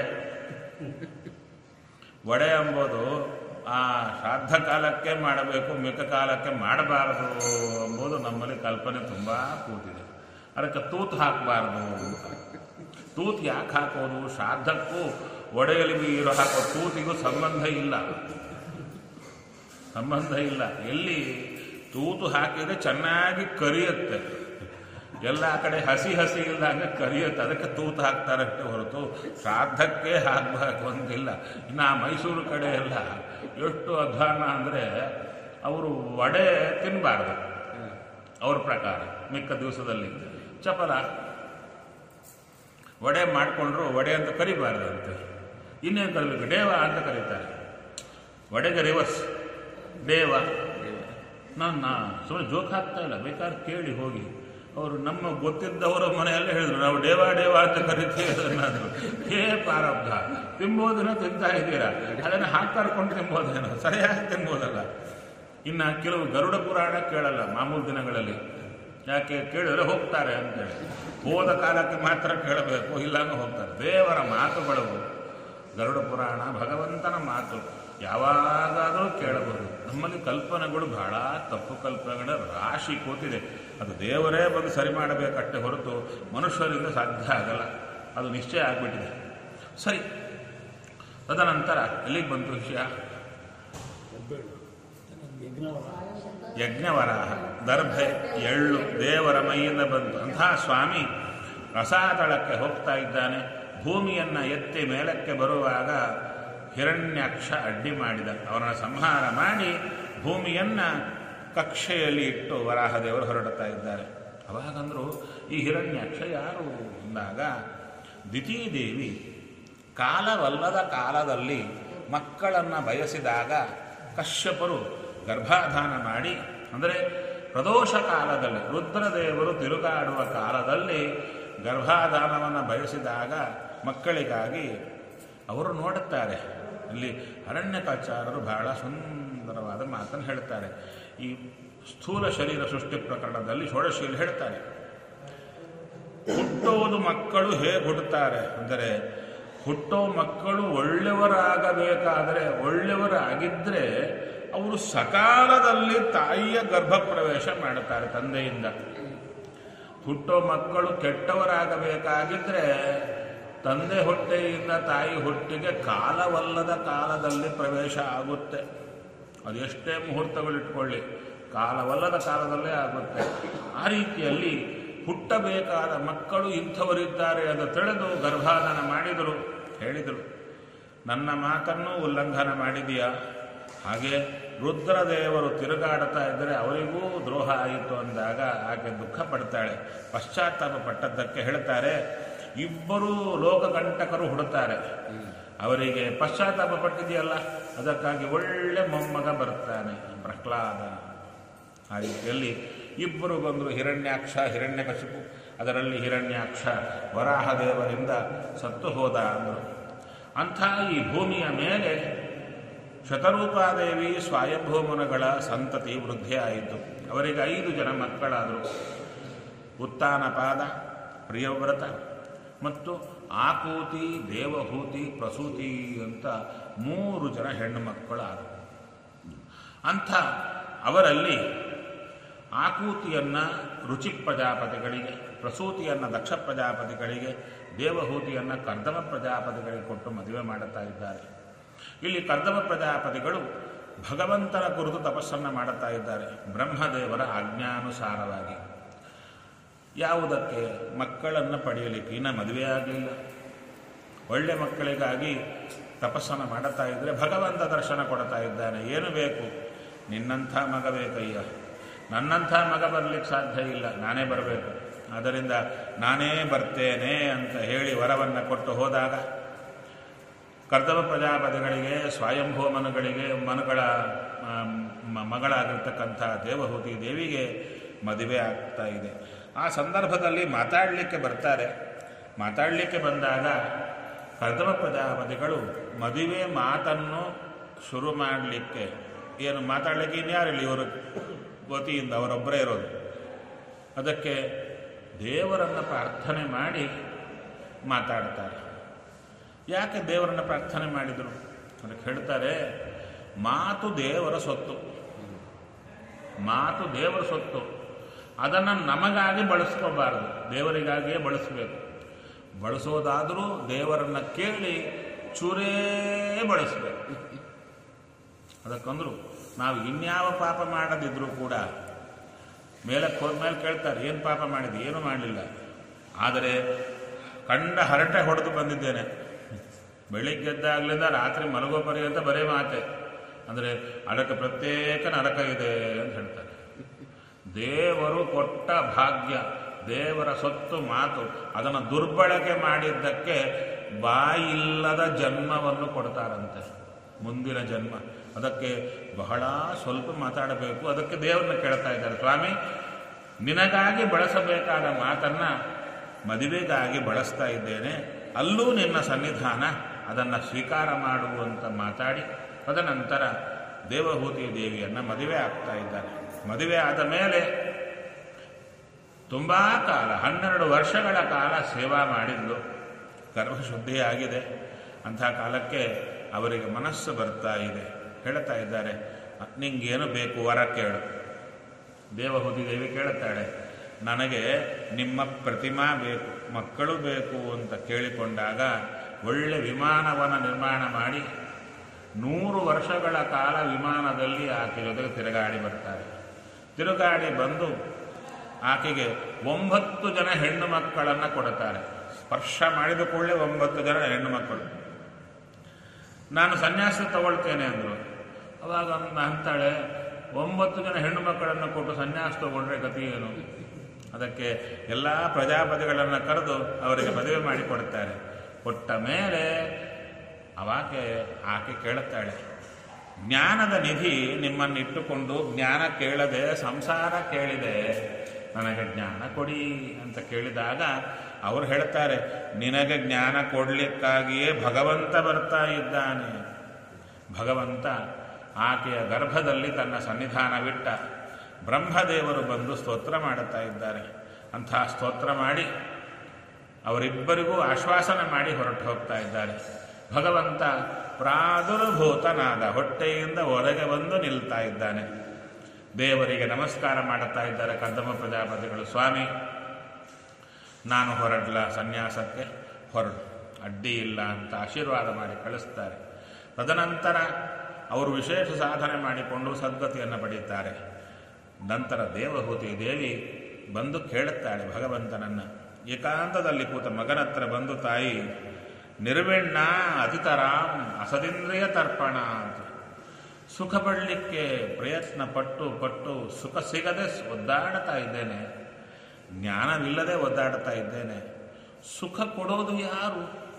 ಒಡೆ ಎಂಬುದು ಆ ಶ್ರಾದ್ದ ಕಾಲಕ್ಕೆ ಮಾಡಬೇಕು ಮಿಕ್ಕ ಕಾಲಕ್ಕೆ ಮಾಡಬಾರದು ಎಂಬುದು ನಮ್ಮಲ್ಲಿ ಕಲ್ಪನೆ ತುಂಬ ಕೂತಿದೆ ಅದಕ್ಕೆ ತೂತು ಹಾಕಬಾರ್ದು ಅಂತ ತೂತು ಯಾಕೆ ಹಾಕೋದು ಶ್ರಾದ್ದಕ್ಕೂ ಒಡೆಯಲ್ಲಿ ಇರೋ ಹಾಕೋ ತೂತಿಗೂ ಸಂಬಂಧ ಇಲ್ಲ ಸಂಬಂಧ ಇಲ್ಲ ಎಲ್ಲಿ ತೂತು ಹಾಕಿದ್ರೆ ಚೆನ್ನಾಗಿ ಕರಿಯುತ್ತೆ ಎಲ್ಲ ಕಡೆ ಹಸಿ ಹಸಿ ಇಲ್ದಂಗೆ ಕರಿಯುತ್ತೆ ಅದಕ್ಕೆ ತೂತು ಹಾಕ್ತಾರಷ್ಟೇ ಹೊರತು ಶ್ರಾದ್ದಕ್ಕೆ ಹಾಕಬೇಕು ಅಂತಿಲ್ಲ ಇನ್ನು ಆ ಮೈಸೂರು ಕಡೆ ಎಲ್ಲ ಎಷ್ಟು ಅಧ್ವಾನ ಅಂದರೆ ಅವರು ವಡೆ ತಿನ್ನಬಾರ್ದು ಅವ್ರ ಪ್ರಕಾರ ಮಿಕ್ಕ ದಿವಸದಲ್ಲಿ ಚಪಲ ವಡೆ ಮಾಡಿಕೊಂಡ್ರು ವಡೆ ಅಂತ ಕರಿಬಾರ್ದು ಅಂತ ಇನ್ನೇನು ಕರಿಬೇಕು ಡೇವ ಅಂತ ಕರೀತಾರೆ ವಡೆಗೆ ರಿವರ್ಸ್ ಡೇವ ನಾನು ನಾ ಸುಮ್ಮನೆ ಜೋಕ್ ಹಾಕ್ತಾ ಇಲ್ಲ ಬೇಕಾದ್ರೆ ಕೇಳಿ ಹೋಗಿ ಅವರು ನಮ್ಮ ಗೊತ್ತಿದ್ದವರ ಮನೆಯಲ್ಲೇ ಹೇಳಿದ್ರು ನಾವು ಡೇವಾ ಡೇವಾ ಅಂತ ಕರಿತೀವಿ ಅದನ್ನಾದ್ರು ಹೇ ಪ್ರಾರಬ್ಧ ತಿಂಬೋದನ್ನ ತಿಂತಾ ಇದ್ದೀರಾ ಅದನ್ನು ಹಾಕ್ತಾರ್ಕೊಂಡು ತಿಂಬೋದೇನೋ ಸರಿಯಾಗಿ ತಿನ್ಬೋದಲ್ಲ ಇನ್ನು ಕೆಲವು ಗರುಡ ಪುರಾಣ ಕೇಳಲ್ಲ ಮಾಮೂಲು ದಿನಗಳಲ್ಲಿ ಯಾಕೆ ಕೇಳಿದ್ರೆ ಹೋಗ್ತಾರೆ ಅಂತೇಳಿ ಹೋದ ಕಾಲಕ್ಕೆ ಮಾತ್ರ ಕೇಳಬೇಕು ಇಲ್ಲಾಂದ್ರೆ ಹೋಗ್ತಾರೆ ದೇವರ ಮಾತುಗಳು ಗರುಡ ಪುರಾಣ ಭಗವಂತನ ಮಾತು ಯಾವಾಗಾದರೂ ಕೇಳಬಹುದು ನಮ್ಮಲ್ಲಿ ಕಲ್ಪನೆಗಳು ಬಹಳ ತಪ್ಪು ಕಲ್ಪನೆಗಳ ರಾಶಿ ಕೂತಿದೆ ಅದು ದೇವರೇ ಬಂದು ಸರಿ ಮಾಡಬೇಕಷ್ಟೇ ಹೊರತು ಮನುಷ್ಯರಿಂದ ಸಾಧ್ಯ ಆಗಲ್ಲ ಅದು ನಿಶ್ಚಯ ಆಗಿಬಿಟ್ಟಿದೆ ಸರಿ ತದನಂತರ ಎಲ್ಲಿಗೆ ಬಂತು ವಿಷಯ ಯಜ್ಞವರಾಹ ದರ್ಭೆ ಎಳ್ಳು ದೇವರ ಮೈಯಿಂದ ಬಂತು ಅಂತಹ ಸ್ವಾಮಿ ರಸಾತಳಕ್ಕೆ ಹೋಗ್ತಾ ಇದ್ದಾನೆ ಭೂಮಿಯನ್ನು ಎತ್ತಿ ಮೇಲಕ್ಕೆ ಬರುವಾಗ ಹಿರಣ್ಯಾಕ್ಷ ಅಡ್ಡಿ ಮಾಡಿದ ಅವರನ್ನು ಸಂಹಾರ ಮಾಡಿ ಭೂಮಿಯನ್ನು ಕಕ್ಷೆಯಲ್ಲಿ ಇಟ್ಟು ವರಾಹದೇವರು ಹೊರಡುತ್ತಾ ಇದ್ದಾರೆ ಅವಾಗಂದ್ರು ಈ ಹಿರಣ್ಯಾಕ್ಷ ಯಾರು ಅಂದಾಗ ದಿತೀದೇವಿ ಕಾಲವಲ್ಲದ ಕಾಲದಲ್ಲಿ ಮಕ್ಕಳನ್ನು ಬಯಸಿದಾಗ ಕಶ್ಯಪರು ಗರ್ಭಾಧಾನ ಮಾಡಿ ಅಂದರೆ ಪ್ರದೋಷ ಕಾಲದಲ್ಲಿ ರುದ್ರದೇವರು ತಿರುಗಾಡುವ ಕಾಲದಲ್ಲಿ ಗರ್ಭಾಧಾನವನ್ನು ಬಯಸಿದಾಗ ಮಕ್ಕಳಿಗಾಗಿ ಅವರು ನೋಡುತ್ತಾರೆ ಇಲ್ಲಿ ಅರಣ್ಯಕಾಚಾರರು ಬಹಳ ಸುಂದರವಾದ ಮಾತನ್ನು ಹೇಳ್ತಾರೆ ಈ ಸ್ಥೂಲ ಶರೀರ ಸೃಷ್ಟಿ ಪ್ರಕರಣದಲ್ಲಿ ಷೋಡಶಿಯಲ್ಲಿ ಹೇಳ್ತಾರೆ ಹುಟ್ಟೋದು ಮಕ್ಕಳು ಹೇಗೆ ಹುಟ್ಟುತ್ತಾರೆ ಅಂದರೆ ಹುಟ್ಟೋ ಮಕ್ಕಳು ಒಳ್ಳೆಯವರಾಗಬೇಕಾದರೆ ಒಳ್ಳೆಯವರಾಗಿದ್ದರೆ ಅವರು ಸಕಾಲದಲ್ಲಿ ತಾಯಿಯ ಗರ್ಭ ಪ್ರವೇಶ ಮಾಡುತ್ತಾರೆ ತಂದೆಯಿಂದ ಹುಟ್ಟೋ ಮಕ್ಕಳು ಕೆಟ್ಟವರಾಗಬೇಕಾಗಿದ್ದರೆ ತಂದೆ ಹೊಟ್ಟೆಯಿಂದ ತಾಯಿ ಹೊಟ್ಟೆಗೆ ಕಾಲವಲ್ಲದ ಕಾಲದಲ್ಲಿ ಪ್ರವೇಶ ಆಗುತ್ತೆ ಅದು ಎಷ್ಟೇ ಮುಹೂರ್ತಗಳಿಟ್ಕೊಳ್ಳಿ ಕಾಲವಲ್ಲದ ಕಾಲದಲ್ಲೇ ಆಗುತ್ತೆ ಆ ರೀತಿಯಲ್ಲಿ ಹುಟ್ಟಬೇಕಾದ ಮಕ್ಕಳು ಇಂಥವರಿದ್ದಾರೆ ಎಂದು ತಿಳಿದು ಗರ್ಭಾಧಾನ ಮಾಡಿದರು ಹೇಳಿದರು ನನ್ನ ಮಾತನ್ನು ಉಲ್ಲಂಘನ ಮಾಡಿದೆಯಾ ಹಾಗೆ ರುದ್ರದೇವರು ತಿರುಗಾಡುತ್ತಾ ಇದ್ದರೆ ಅವರಿಗೂ ದ್ರೋಹ ಆಯಿತು ಅಂದಾಗ ಆಕೆ ದುಃಖ ಪಡ್ತಾಳೆ ಪಶ್ಚಾತ್ತಾಪ ಪಟ್ಟದ್ದಕ್ಕೆ ಹೇಳ್ತಾರೆ ಇಬ್ಬರೂ ಲೋಕಕಂಟಕರು ಹುಡುತ್ತಾರೆ ಅವರಿಗೆ ಪಶ್ಚಾತ್ತಾಪ ಪಟ್ಟಿದೆಯಲ್ಲ ಅದಕ್ಕಾಗಿ ಒಳ್ಳೆ ಮೊಮ್ಮಗ ಬರ್ತಾನೆ ಪ್ರಹ್ಲಾದ ಆ ರೀತಿಯಲ್ಲಿ ಇಬ್ಬರು ಬಂದರು ಹಿರಣ್ಯಾಕ್ಷ ಹಿರಣ್ಯಕಶಿಪು ಅದರಲ್ಲಿ ಹಿರಣ್ಯಾಕ್ಷ ವರಾಹದೇವರಿಂದ ಸತ್ತು ಹೋದ ಅಂದರು ಅಂಥ ಈ ಭೂಮಿಯ ಮೇಲೆ ಶತರೂಪಾದೇವಿ ಸ್ವಯಂಭೂಮನಗಳ ಸಂತತಿ ವೃದ್ಧಿಯಾಯಿತು ಅವರಿಗೆ ಐದು ಜನ ಮಕ್ಕಳಾದರು ಉತ್ತಾನಪಾದ ಪ್ರಿಯವ್ರತ ಮತ್ತು ಆಕೂತಿ ದೇವಹೂತಿ ಪ್ರಸೂತಿ ಅಂತ ಮೂರು ಜನ ಹೆಣ್ಣು ಮಕ್ಕಳಾದರು ಅಂಥ ಅವರಲ್ಲಿ ಆಕೂತಿಯನ್ನು ರುಚಿ ಪ್ರಜಾಪತಿಗಳಿಗೆ ಪ್ರಸೂತಿಯನ್ನು ದಕ್ಷ ಪ್ರಜಾಪತಿಗಳಿಗೆ ದೇವಹೂತಿಯನ್ನು ಕರ್ದಮ ಪ್ರಜಾಪತಿಗಳಿಗೆ ಕೊಟ್ಟು ಮದುವೆ ಮಾಡುತ್ತಾ ಇದ್ದಾರೆ ಇಲ್ಲಿ ಕರ್ದಮ ಪ್ರಜಾಪತಿಗಳು ಭಗವಂತನ ಕುರಿತು ತಪಸ್ಸನ್ನು ಮಾಡುತ್ತಾ ಇದ್ದಾರೆ ಬ್ರಹ್ಮದೇವರ ಆಜ್ಞಾನುಸಾರವಾಗಿ ಯಾವುದಕ್ಕೆ ಮಕ್ಕಳನ್ನು ಪಡೆಯಲಿಕ್ಕೆ ಇನ್ನು ಮದುವೆ ಆಗಲಿಲ್ಲ ಒಳ್ಳೆ ಮಕ್ಕಳಿಗಾಗಿ ತಪಸ್ಸನ್ನು ಮಾಡುತ್ತಾ ಇದ್ದರೆ ಭಗವಂತ ದರ್ಶನ ಕೊಡ್ತಾ ಇದ್ದಾನೆ ಏನು ಬೇಕು ನಿನ್ನಂಥ ಮಗ ಬೇಕಯ್ಯ ನನ್ನಂಥ ಮಗ ಬರಲಿಕ್ಕೆ ಸಾಧ್ಯ ಇಲ್ಲ ನಾನೇ ಬರಬೇಕು ಆದ್ದರಿಂದ ನಾನೇ ಬರ್ತೇನೆ ಅಂತ ಹೇಳಿ ವರವನ್ನು ಕೊಟ್ಟು ಹೋದಾಗ ಕರ್ದವ ಪ್ರಜಾಪತಿಗಳಿಗೆ ಸ್ವಯಂಭೂ ಮನುಗಳಿಗೆ ಮನುಗಳ ಆ, ಮ- ಮಗಳಾಗಿರ್ತಕ್ಕಂಥ ದೇವಹೂತಿ ದೇವಿಗೆ ಮದುವೆ ಆಗ್ತಾ ಇದೆ ಆ ಸಂದರ್ಭದಲ್ಲಿ ಮಾತಾಡಲಿಕ್ಕೆ ಬರ್ತಾರೆ ಮಾತಾಡಲಿಕ್ಕೆ ಬಂದಾಗ ಕರ್ದವ ಪ್ರಜಾಪತಿಗಳು ಮದುವೆ ಮಾತನ್ನು ಶುರು ಮಾಡಲಿಕ್ಕೆ ಏನು ಮಾತಾಡಲಿಕ್ಕೆ ಇನ್ಯಾರಿಲ್ಲ ಇವರು ಗೋತಿಯಿಂದ ಅವರೊಬ್ಬರೇ ಇರೋದು ಅದಕ್ಕೆ ದೇವರನ್ನು ಪ್ರಾರ್ಥನೆ ಮಾಡಿ ಮಾತಾಡ್ತಾರೆ ಯಾಕೆ ದೇವರನ್ನು ಪ್ರಾರ್ಥನೆ ಮಾಡಿದರು ಅದಕ್ಕೆ ಹೇಳ್ತಾರೆ ಮಾತು ದೇವರ ಸೊತ್ತು ಮಾತು ದೇವರ ಸೊತ್ತು ಅದನ್ನು ನಮಗಾಗಿ ಬಳಸ್ಕೋಬಾರದು ದೇವರಿಗಾಗಿಯೇ ಬಳಸಬೇಕು ಬಳಸೋದಾದರೂ ದೇವರನ್ನ ಕೇಳಿ ಚೂರೇ ಬಳಸಬೇಕು ಅದಕ್ಕಂದ್ರು ನಾವು ಇನ್ಯಾವ ಪಾಪ ಮಾಡದಿದ್ರೂ ಕೂಡ ಮೇಲಕ್ಕೆ ಹೋದ್ಮೇಲೆ ಕೇಳ್ತಾರೆ ಏನು ಪಾಪ ಮಾಡಿದ್ವಿ ಏನು ಮಾಡಲಿಲ್ಲ ಆದರೆ ಕಂಡ ಹರಟೆ ಹೊಡೆದು ಬಂದಿದ್ದೇನೆ ಬೆಳಿಗ್ಗೆದ್ದಾಗಲಿಂದ ರಾತ್ರಿ ಮಲಗೋ ಪರ್ಯಂತ ಬರೇ ಮಾತೆ ಅಂದರೆ ಅದಕ್ಕೆ ಪ್ರತ್ಯೇಕ ನರಕ ಇದೆ ಅಂತ ಹೇಳ್ತಾರೆ ದೇವರು ಕೊಟ್ಟ ಭಾಗ್ಯ ದೇವರ ಸೊತ್ತು ಮಾತು ಅದನ್ನು ದುರ್ಬಳಕೆ ಮಾಡಿದ್ದಕ್ಕೆ ಬಾಯಿಲ್ಲದ ಜನ್ಮವನ್ನು ಕೊಡ್ತಾರಂತೆ ಮುಂದಿನ ಜನ್ಮ ಅದಕ್ಕೆ ಬಹಳ ಸ್ವಲ್ಪ ಮಾತಾಡಬೇಕು ಅದಕ್ಕೆ ದೇವರನ್ನ ಕೇಳ್ತಾ ಇದ್ದಾರೆ ಸ್ವಾಮಿ ನಿನಗಾಗಿ ಬಳಸಬೇಕಾದ ಮಾತನ್ನ ಮದುವೆಗಾಗಿ ಬಳಸ್ತಾ ಇದ್ದೇನೆ ಅಲ್ಲೂ ನಿನ್ನ ಸನ್ನಿಧಾನ ಅದನ್ನು ಸ್ವೀಕಾರ ಮಾಡುವಂತ ಮಾತಾಡಿ ತದನಂತರ ದೇವಹೂತಿ ದೇವಿಯನ್ನು ಮದುವೆ ಆಗ್ತಾ ಇದ್ದಾರೆ ಮದುವೆ ಆದ ಮೇಲೆ ತುಂಬ ಕಾಲ ಹನ್ನೆರಡು ವರ್ಷಗಳ ಕಾಲ ಸೇವಾ ಮಾಡಿದ್ಲು ಗರ್ಭಶುದ್ಧಿಯಾಗಿದೆ ಅಂಥ ಕಾಲಕ್ಕೆ ಅವರಿಗೆ ಮನಸ್ಸು ಬರ್ತಾ ಇದೆ ಹೇಳ್ತಾ ಇದ್ದಾರೆ ನಿಂಗೇನು ಬೇಕು ವರ ಕೇಳು ದೇವಹೂತಿ ದೇವಿ ಕೇಳುತ್ತಾಳೆ ನನಗೆ ನಿಮ್ಮ ಪ್ರತಿಮಾ ಬೇಕು ಮಕ್ಕಳು ಬೇಕು ಅಂತ ಕೇಳಿಕೊಂಡಾಗ ಒಳ್ಳೆ ವಿಮಾನವನ್ನು ನಿರ್ಮಾಣ ಮಾಡಿ ನೂರು ವರ್ಷಗಳ ಕಾಲ ವಿಮಾನದಲ್ಲಿ ಆಕೆ ಜೊತೆಗೆ ತಿರುಗಾಡಿ ಬರ್ತಾರೆ ತಿರುಗಾಡಿ ಬಂದು ಆಕೆಗೆ ಒಂಬತ್ತು ಜನ ಹೆಣ್ಣು ಮಕ್ಕಳನ್ನು ಕೊಡುತ್ತಾರೆ ಸ್ಪರ್ಶ ಮಾಡಿದ ಕೂಡಲೇ ಒಂಬತ್ತು ಜನ ಹೆಣ್ಣು ಮಕ್ಕಳು ನಾನು ಸನ್ಯಾಸ ತಗೊಳ್ತೇನೆ ಅಂದರು ಅವಾಗ ಅಂದ ಅಂತಾಳೆ ಒಂಬತ್ತು ಜನ ಹೆಣ್ಣು ಮಕ್ಕಳನ್ನು ಕೊಟ್ಟು ಸನ್ಯಾಸ ತಗೊಂಡ್ರೆ ಗತಿ ಏನು ಅದಕ್ಕೆ ಎಲ್ಲ ಪ್ರಜಾಪತಿಗಳನ್ನು ಕರೆದು ಅವರಿಗೆ ಮದುವೆ ಮಾಡಿಕೊಡ್ತಾರೆ ಕೊಟ್ಟ ಮೇಲೆ ಅವಾಕೆ ಆಕೆ ಕೇಳುತ್ತಾಳೆ ಜ್ಞಾನದ ನಿಧಿ ನಿಮ್ಮನ್ನಿಟ್ಟುಕೊಂಡು ಜ್ಞಾನ ಕೇಳದೆ ಸಂಸಾರ ಕೇಳಿದೆ ನನಗೆ ಜ್ಞಾನ ಕೊಡಿ ಅಂತ ಕೇಳಿದಾಗ ಅವರು ಹೇಳ್ತಾರೆ ನಿನಗೆ ಜ್ಞಾನ ಕೊಡಲಿಕ್ಕಾಗಿಯೇ ಭಗವಂತ ಬರ್ತಾ ಇದ್ದಾನೆ ಭಗವಂತ ಆಕೆಯ ಗರ್ಭದಲ್ಲಿ ತನ್ನ ಸನ್ನಿಧಾನವಿಟ್ಟ ಬ್ರಹ್ಮದೇವರು ಬಂದು ಸ್ತೋತ್ರ ಮಾಡುತ್ತಾ ಇದ್ದಾರೆ ಅಂಥ ಸ್ತೋತ್ರ ಮಾಡಿ ಅವರಿಬ್ಬರಿಗೂ ಆಶ್ವಾಸನೆ ಮಾಡಿ ಹೊರಟು ಹೋಗ್ತಾ ಇದ್ದಾರೆ ಭಗವಂತ ಪ್ರಾದುರ್ಭೂತನಾದ ಹೊಟ್ಟೆಯಿಂದ ಹೊರಗೆ ಬಂದು ನಿಲ್ತಾ ಇದ್ದಾನೆ ದೇವರಿಗೆ ನಮಸ್ಕಾರ ಮಾಡುತ್ತಾ ಇದ್ದಾರೆ ಕದ್ದಮ ಪ್ರಜಾಪತಿಗಳು ಸ್ವಾಮಿ ನಾನು ಹೊರಡ್ಲ ಸನ್ಯಾಸಕ್ಕೆ ಹೊರಡು ಅಡ್ಡಿ ಇಲ್ಲ ಅಂತ ಆಶೀರ್ವಾದ ಮಾಡಿ ಕಳಿಸ್ತಾರೆ ತದನಂತರ ಅವರು ವಿಶೇಷ ಸಾಧನೆ ಮಾಡಿಕೊಂಡು ಸದ್ಗತಿಯನ್ನು ಪಡೆಯುತ್ತಾರೆ ನಂತರ ದೇವಹೂತಿ ದೇವಿ ಬಂದು ಕೇಳುತ್ತಾಳೆ ಭಗವಂತನನ್ನು ಏಕಾಂತದಲ್ಲಿ ಕೂತ ಮಗನ ಹತ್ರ ಬಂದು ತಾಯಿ ನಿರ್ವೆಣ್ಣ ಅತಿತರಾಂ ಅಸದಿಂದ್ರಿಯ ತರ್ಪಣ ಅಂತ ಸುಖ ಪಡಲಿಕ್ಕೆ ಪ್ರಯತ್ನ ಪಟ್ಟು ಪಟ್ಟು ಸುಖ ಸಿಗದೆ ಒದ್ದಾಡ್ತಾ ಇದ್ದೇನೆ ಜ್ಞಾನವಿಲ್ಲದೆ ಒದ್ದಾಡ್ತಾ ಇದ್ದೇನೆ ಸುಖ ಕೊಡೋದು ಯಾರು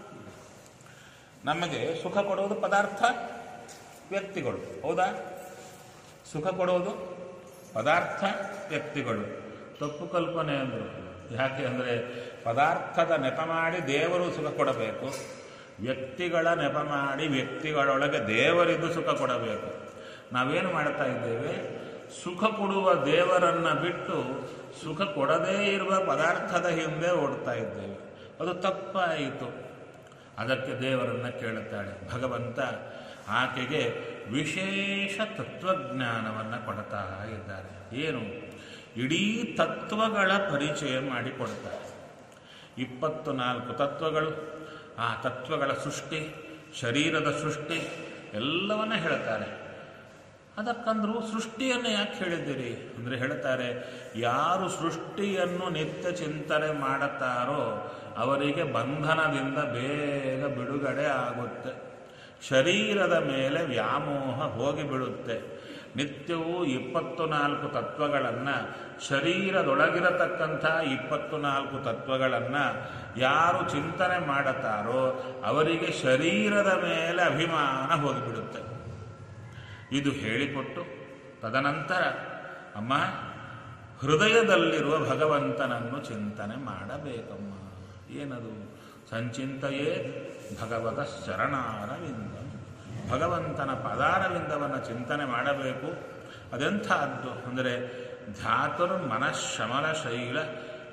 ನಮಗೆ ಸುಖ ಕೊಡೋದು ಪದಾರ್ಥ ವ್ಯಕ್ತಿಗಳು ಹೌದಾ ಸುಖ ಕೊಡೋದು ಪದಾರ್ಥ ವ್ಯಕ್ತಿಗಳು ತಪ್ಪು ಕಲ್ಪನೆ ಅಂದರು ಯಾಕೆ ಅಂದರೆ ಪದಾರ್ಥದ ನೆಪ ಮಾಡಿ ದೇವರು ಸುಖ ಕೊಡಬೇಕು ವ್ಯಕ್ತಿಗಳ ನೆಪ ಮಾಡಿ ವ್ಯಕ್ತಿಗಳೊಳಗೆ ದೇವರಿದ್ದು ಸುಖ ಕೊಡಬೇಕು ನಾವೇನು ಮಾಡ್ತಾ ಇದ್ದೇವೆ ಸುಖ ಕೊಡುವ ದೇವರನ್ನ ಬಿಟ್ಟು ಸುಖ ಕೊಡದೇ ಇರುವ ಪದಾರ್ಥದ ಹಿಂದೆ ಓಡ್ತಾ ಇದ್ದೇವೆ ಅದು ತಪ್ಪಾಯಿತು ಅದಕ್ಕೆ ದೇವರನ್ನ ಕೇಳುತ್ತಾಳೆ ಭಗವಂತ ಆಕೆಗೆ ವಿಶೇಷ ತತ್ವಜ್ಞಾನವನ್ನು ಕೊಡ್ತಾ ಇದ್ದಾರೆ ಏನು ಇಡೀ ತತ್ವಗಳ ಪರಿಚಯ ಮಾಡಿಕೊಡ್ತಾರೆ ಇಪ್ಪತ್ತು ನಾಲ್ಕು ತತ್ವಗಳು ಆ ತತ್ವಗಳ ಸೃಷ್ಟಿ ಶರೀರದ ಸೃಷ್ಟಿ ಎಲ್ಲವನ್ನ ಹೇಳ್ತಾರೆ ಅದಕ್ಕಂದ್ರು ಸೃಷ್ಟಿಯನ್ನು ಯಾಕೆ ಹೇಳಿದ್ದೀರಿ ಅಂದರೆ ಹೇಳ್ತಾರೆ ಯಾರು ಸೃಷ್ಟಿಯನ್ನು ನಿತ್ಯ ಚಿಂತನೆ ಮಾಡುತ್ತಾರೋ ಅವರಿಗೆ ಬಂಧನದಿಂದ ಬೇಗ ಬಿಡುಗಡೆ ಆಗುತ್ತೆ ಶರೀರದ ಮೇಲೆ ವ್ಯಾಮೋಹ ಹೋಗಿಬಿಡುತ್ತೆ ನಿತ್ಯವೂ ಇಪ್ಪತ್ತು ನಾಲ್ಕು ತತ್ವಗಳನ್ನು ಶರೀರದೊಳಗಿರತಕ್ಕಂಥ ಇಪ್ಪತ್ತು ನಾಲ್ಕು ತತ್ವಗಳನ್ನು ಯಾರು ಚಿಂತನೆ ಮಾಡುತ್ತಾರೋ ಅವರಿಗೆ ಶರೀರದ ಮೇಲೆ ಅಭಿಮಾನ ಹೋಗಿಬಿಡುತ್ತೆ ಇದು ಹೇಳಿಕೊಟ್ಟು ತದನಂತರ ಅಮ್ಮ ಹೃದಯದಲ್ಲಿರುವ ಭಗವಂತನನ್ನು ಚಿಂತನೆ ಮಾಡಬೇಕಮ್ಮ ಏನದು ಸಂಚಿಂತೆಯೇ ಭಗವತ ಶರಣಾರವಿಂದ ಭಗವಂತನ ಪದಾರವಿಂದವನ್ನು ಚಿಂತನೆ ಮಾಡಬೇಕು ಅದೆಂಥದ್ದು ಅಂದರೆ ಧಾತುರ್ ಮನಃಶಮಲ ಶೈಲ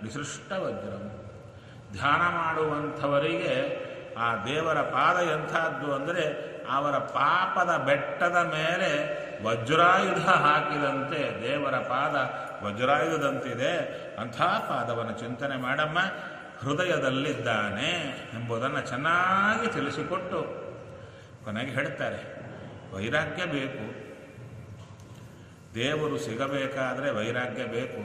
ವಿಸೃಷ್ಟ ವಜ್ರಂ ಧ್ಯಾನ ಮಾಡುವಂಥವರಿಗೆ ಆ ದೇವರ ಪಾದ ಎಂಥದ್ದು ಅಂದರೆ ಅವರ ಪಾಪದ ಬೆಟ್ಟದ ಮೇಲೆ ವಜ್ರಾಯುಧ ಹಾಕಿದಂತೆ ದೇವರ ಪಾದ ವಜ್ರಾಯುಧದಂತಿದೆ ಅಂಥ ಪಾದವನ್ನು ಚಿಂತನೆ ಮಾಡಮ್ಮ ಹೃದಯದಲ್ಲಿದ್ದಾನೆ ಎಂಬುದನ್ನು ಚೆನ್ನಾಗಿ ತಿಳಿಸಿಕೊಟ್ಟು ಕೊನೆಗೆ ಹೇಳ್ತಾರೆ ವೈರಾಗ್ಯ ಬೇಕು ದೇವರು ಸಿಗಬೇಕಾದರೆ ವೈರಾಗ್ಯ ಬೇಕು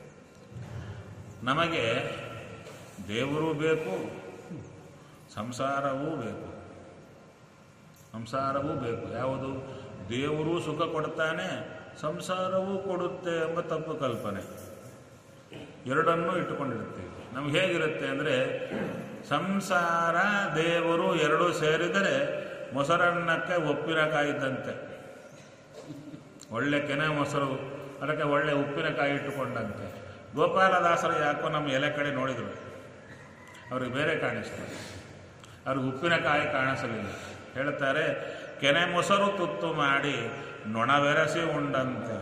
ನಮಗೆ ದೇವರೂ ಬೇಕು ಸಂಸಾರವೂ ಬೇಕು ಸಂಸಾರವೂ ಬೇಕು ಯಾವುದು ದೇವರು ಸುಖ ಕೊಡ್ತಾನೆ ಸಂಸಾರವೂ ಕೊಡುತ್ತೆ ಎಂಬ ತಪ್ಪು ಕಲ್ಪನೆ ಎರಡನ್ನೂ ಇಟ್ಟುಕೊಂಡಿರ್ತೀವಿ ನಮ್ಗೆ ಹೇಗಿರುತ್ತೆ ಅಂದರೆ ಸಂಸಾರ ದೇವರು ಎರಡೂ ಸೇರಿದರೆ ಮೊಸರನ್ನಕ್ಕೆ ಉಪ್ಪಿನಕಾಯಿ ಇದ್ದಂತೆ ಒಳ್ಳೆ ಕೆನೆ ಮೊಸರು ಅದಕ್ಕೆ ಒಳ್ಳೆ ಉಪ್ಪಿನಕಾಯಿ ಇಟ್ಟುಕೊಂಡಂತೆ ಗೋಪಾಲದಾಸರು ಯಾಕೋ ನಮ್ಮ ಎಲೆ ಕಡೆ ನೋಡಿದರು ಅವ್ರಿಗೆ ಬೇರೆ ಕಾಣಿಸ್ತಾರೆ ಅವ್ರಿಗೆ ಉಪ್ಪಿನಕಾಯಿ ಕಾಣಿಸಲಿಲ್ಲ ಹೇಳ್ತಾರೆ ಕೆನೆ ಮೊಸರು ತುತ್ತು ಮಾಡಿ ನೊಣ ಬೆರೆಸಿ ಉಂಡಂತೆ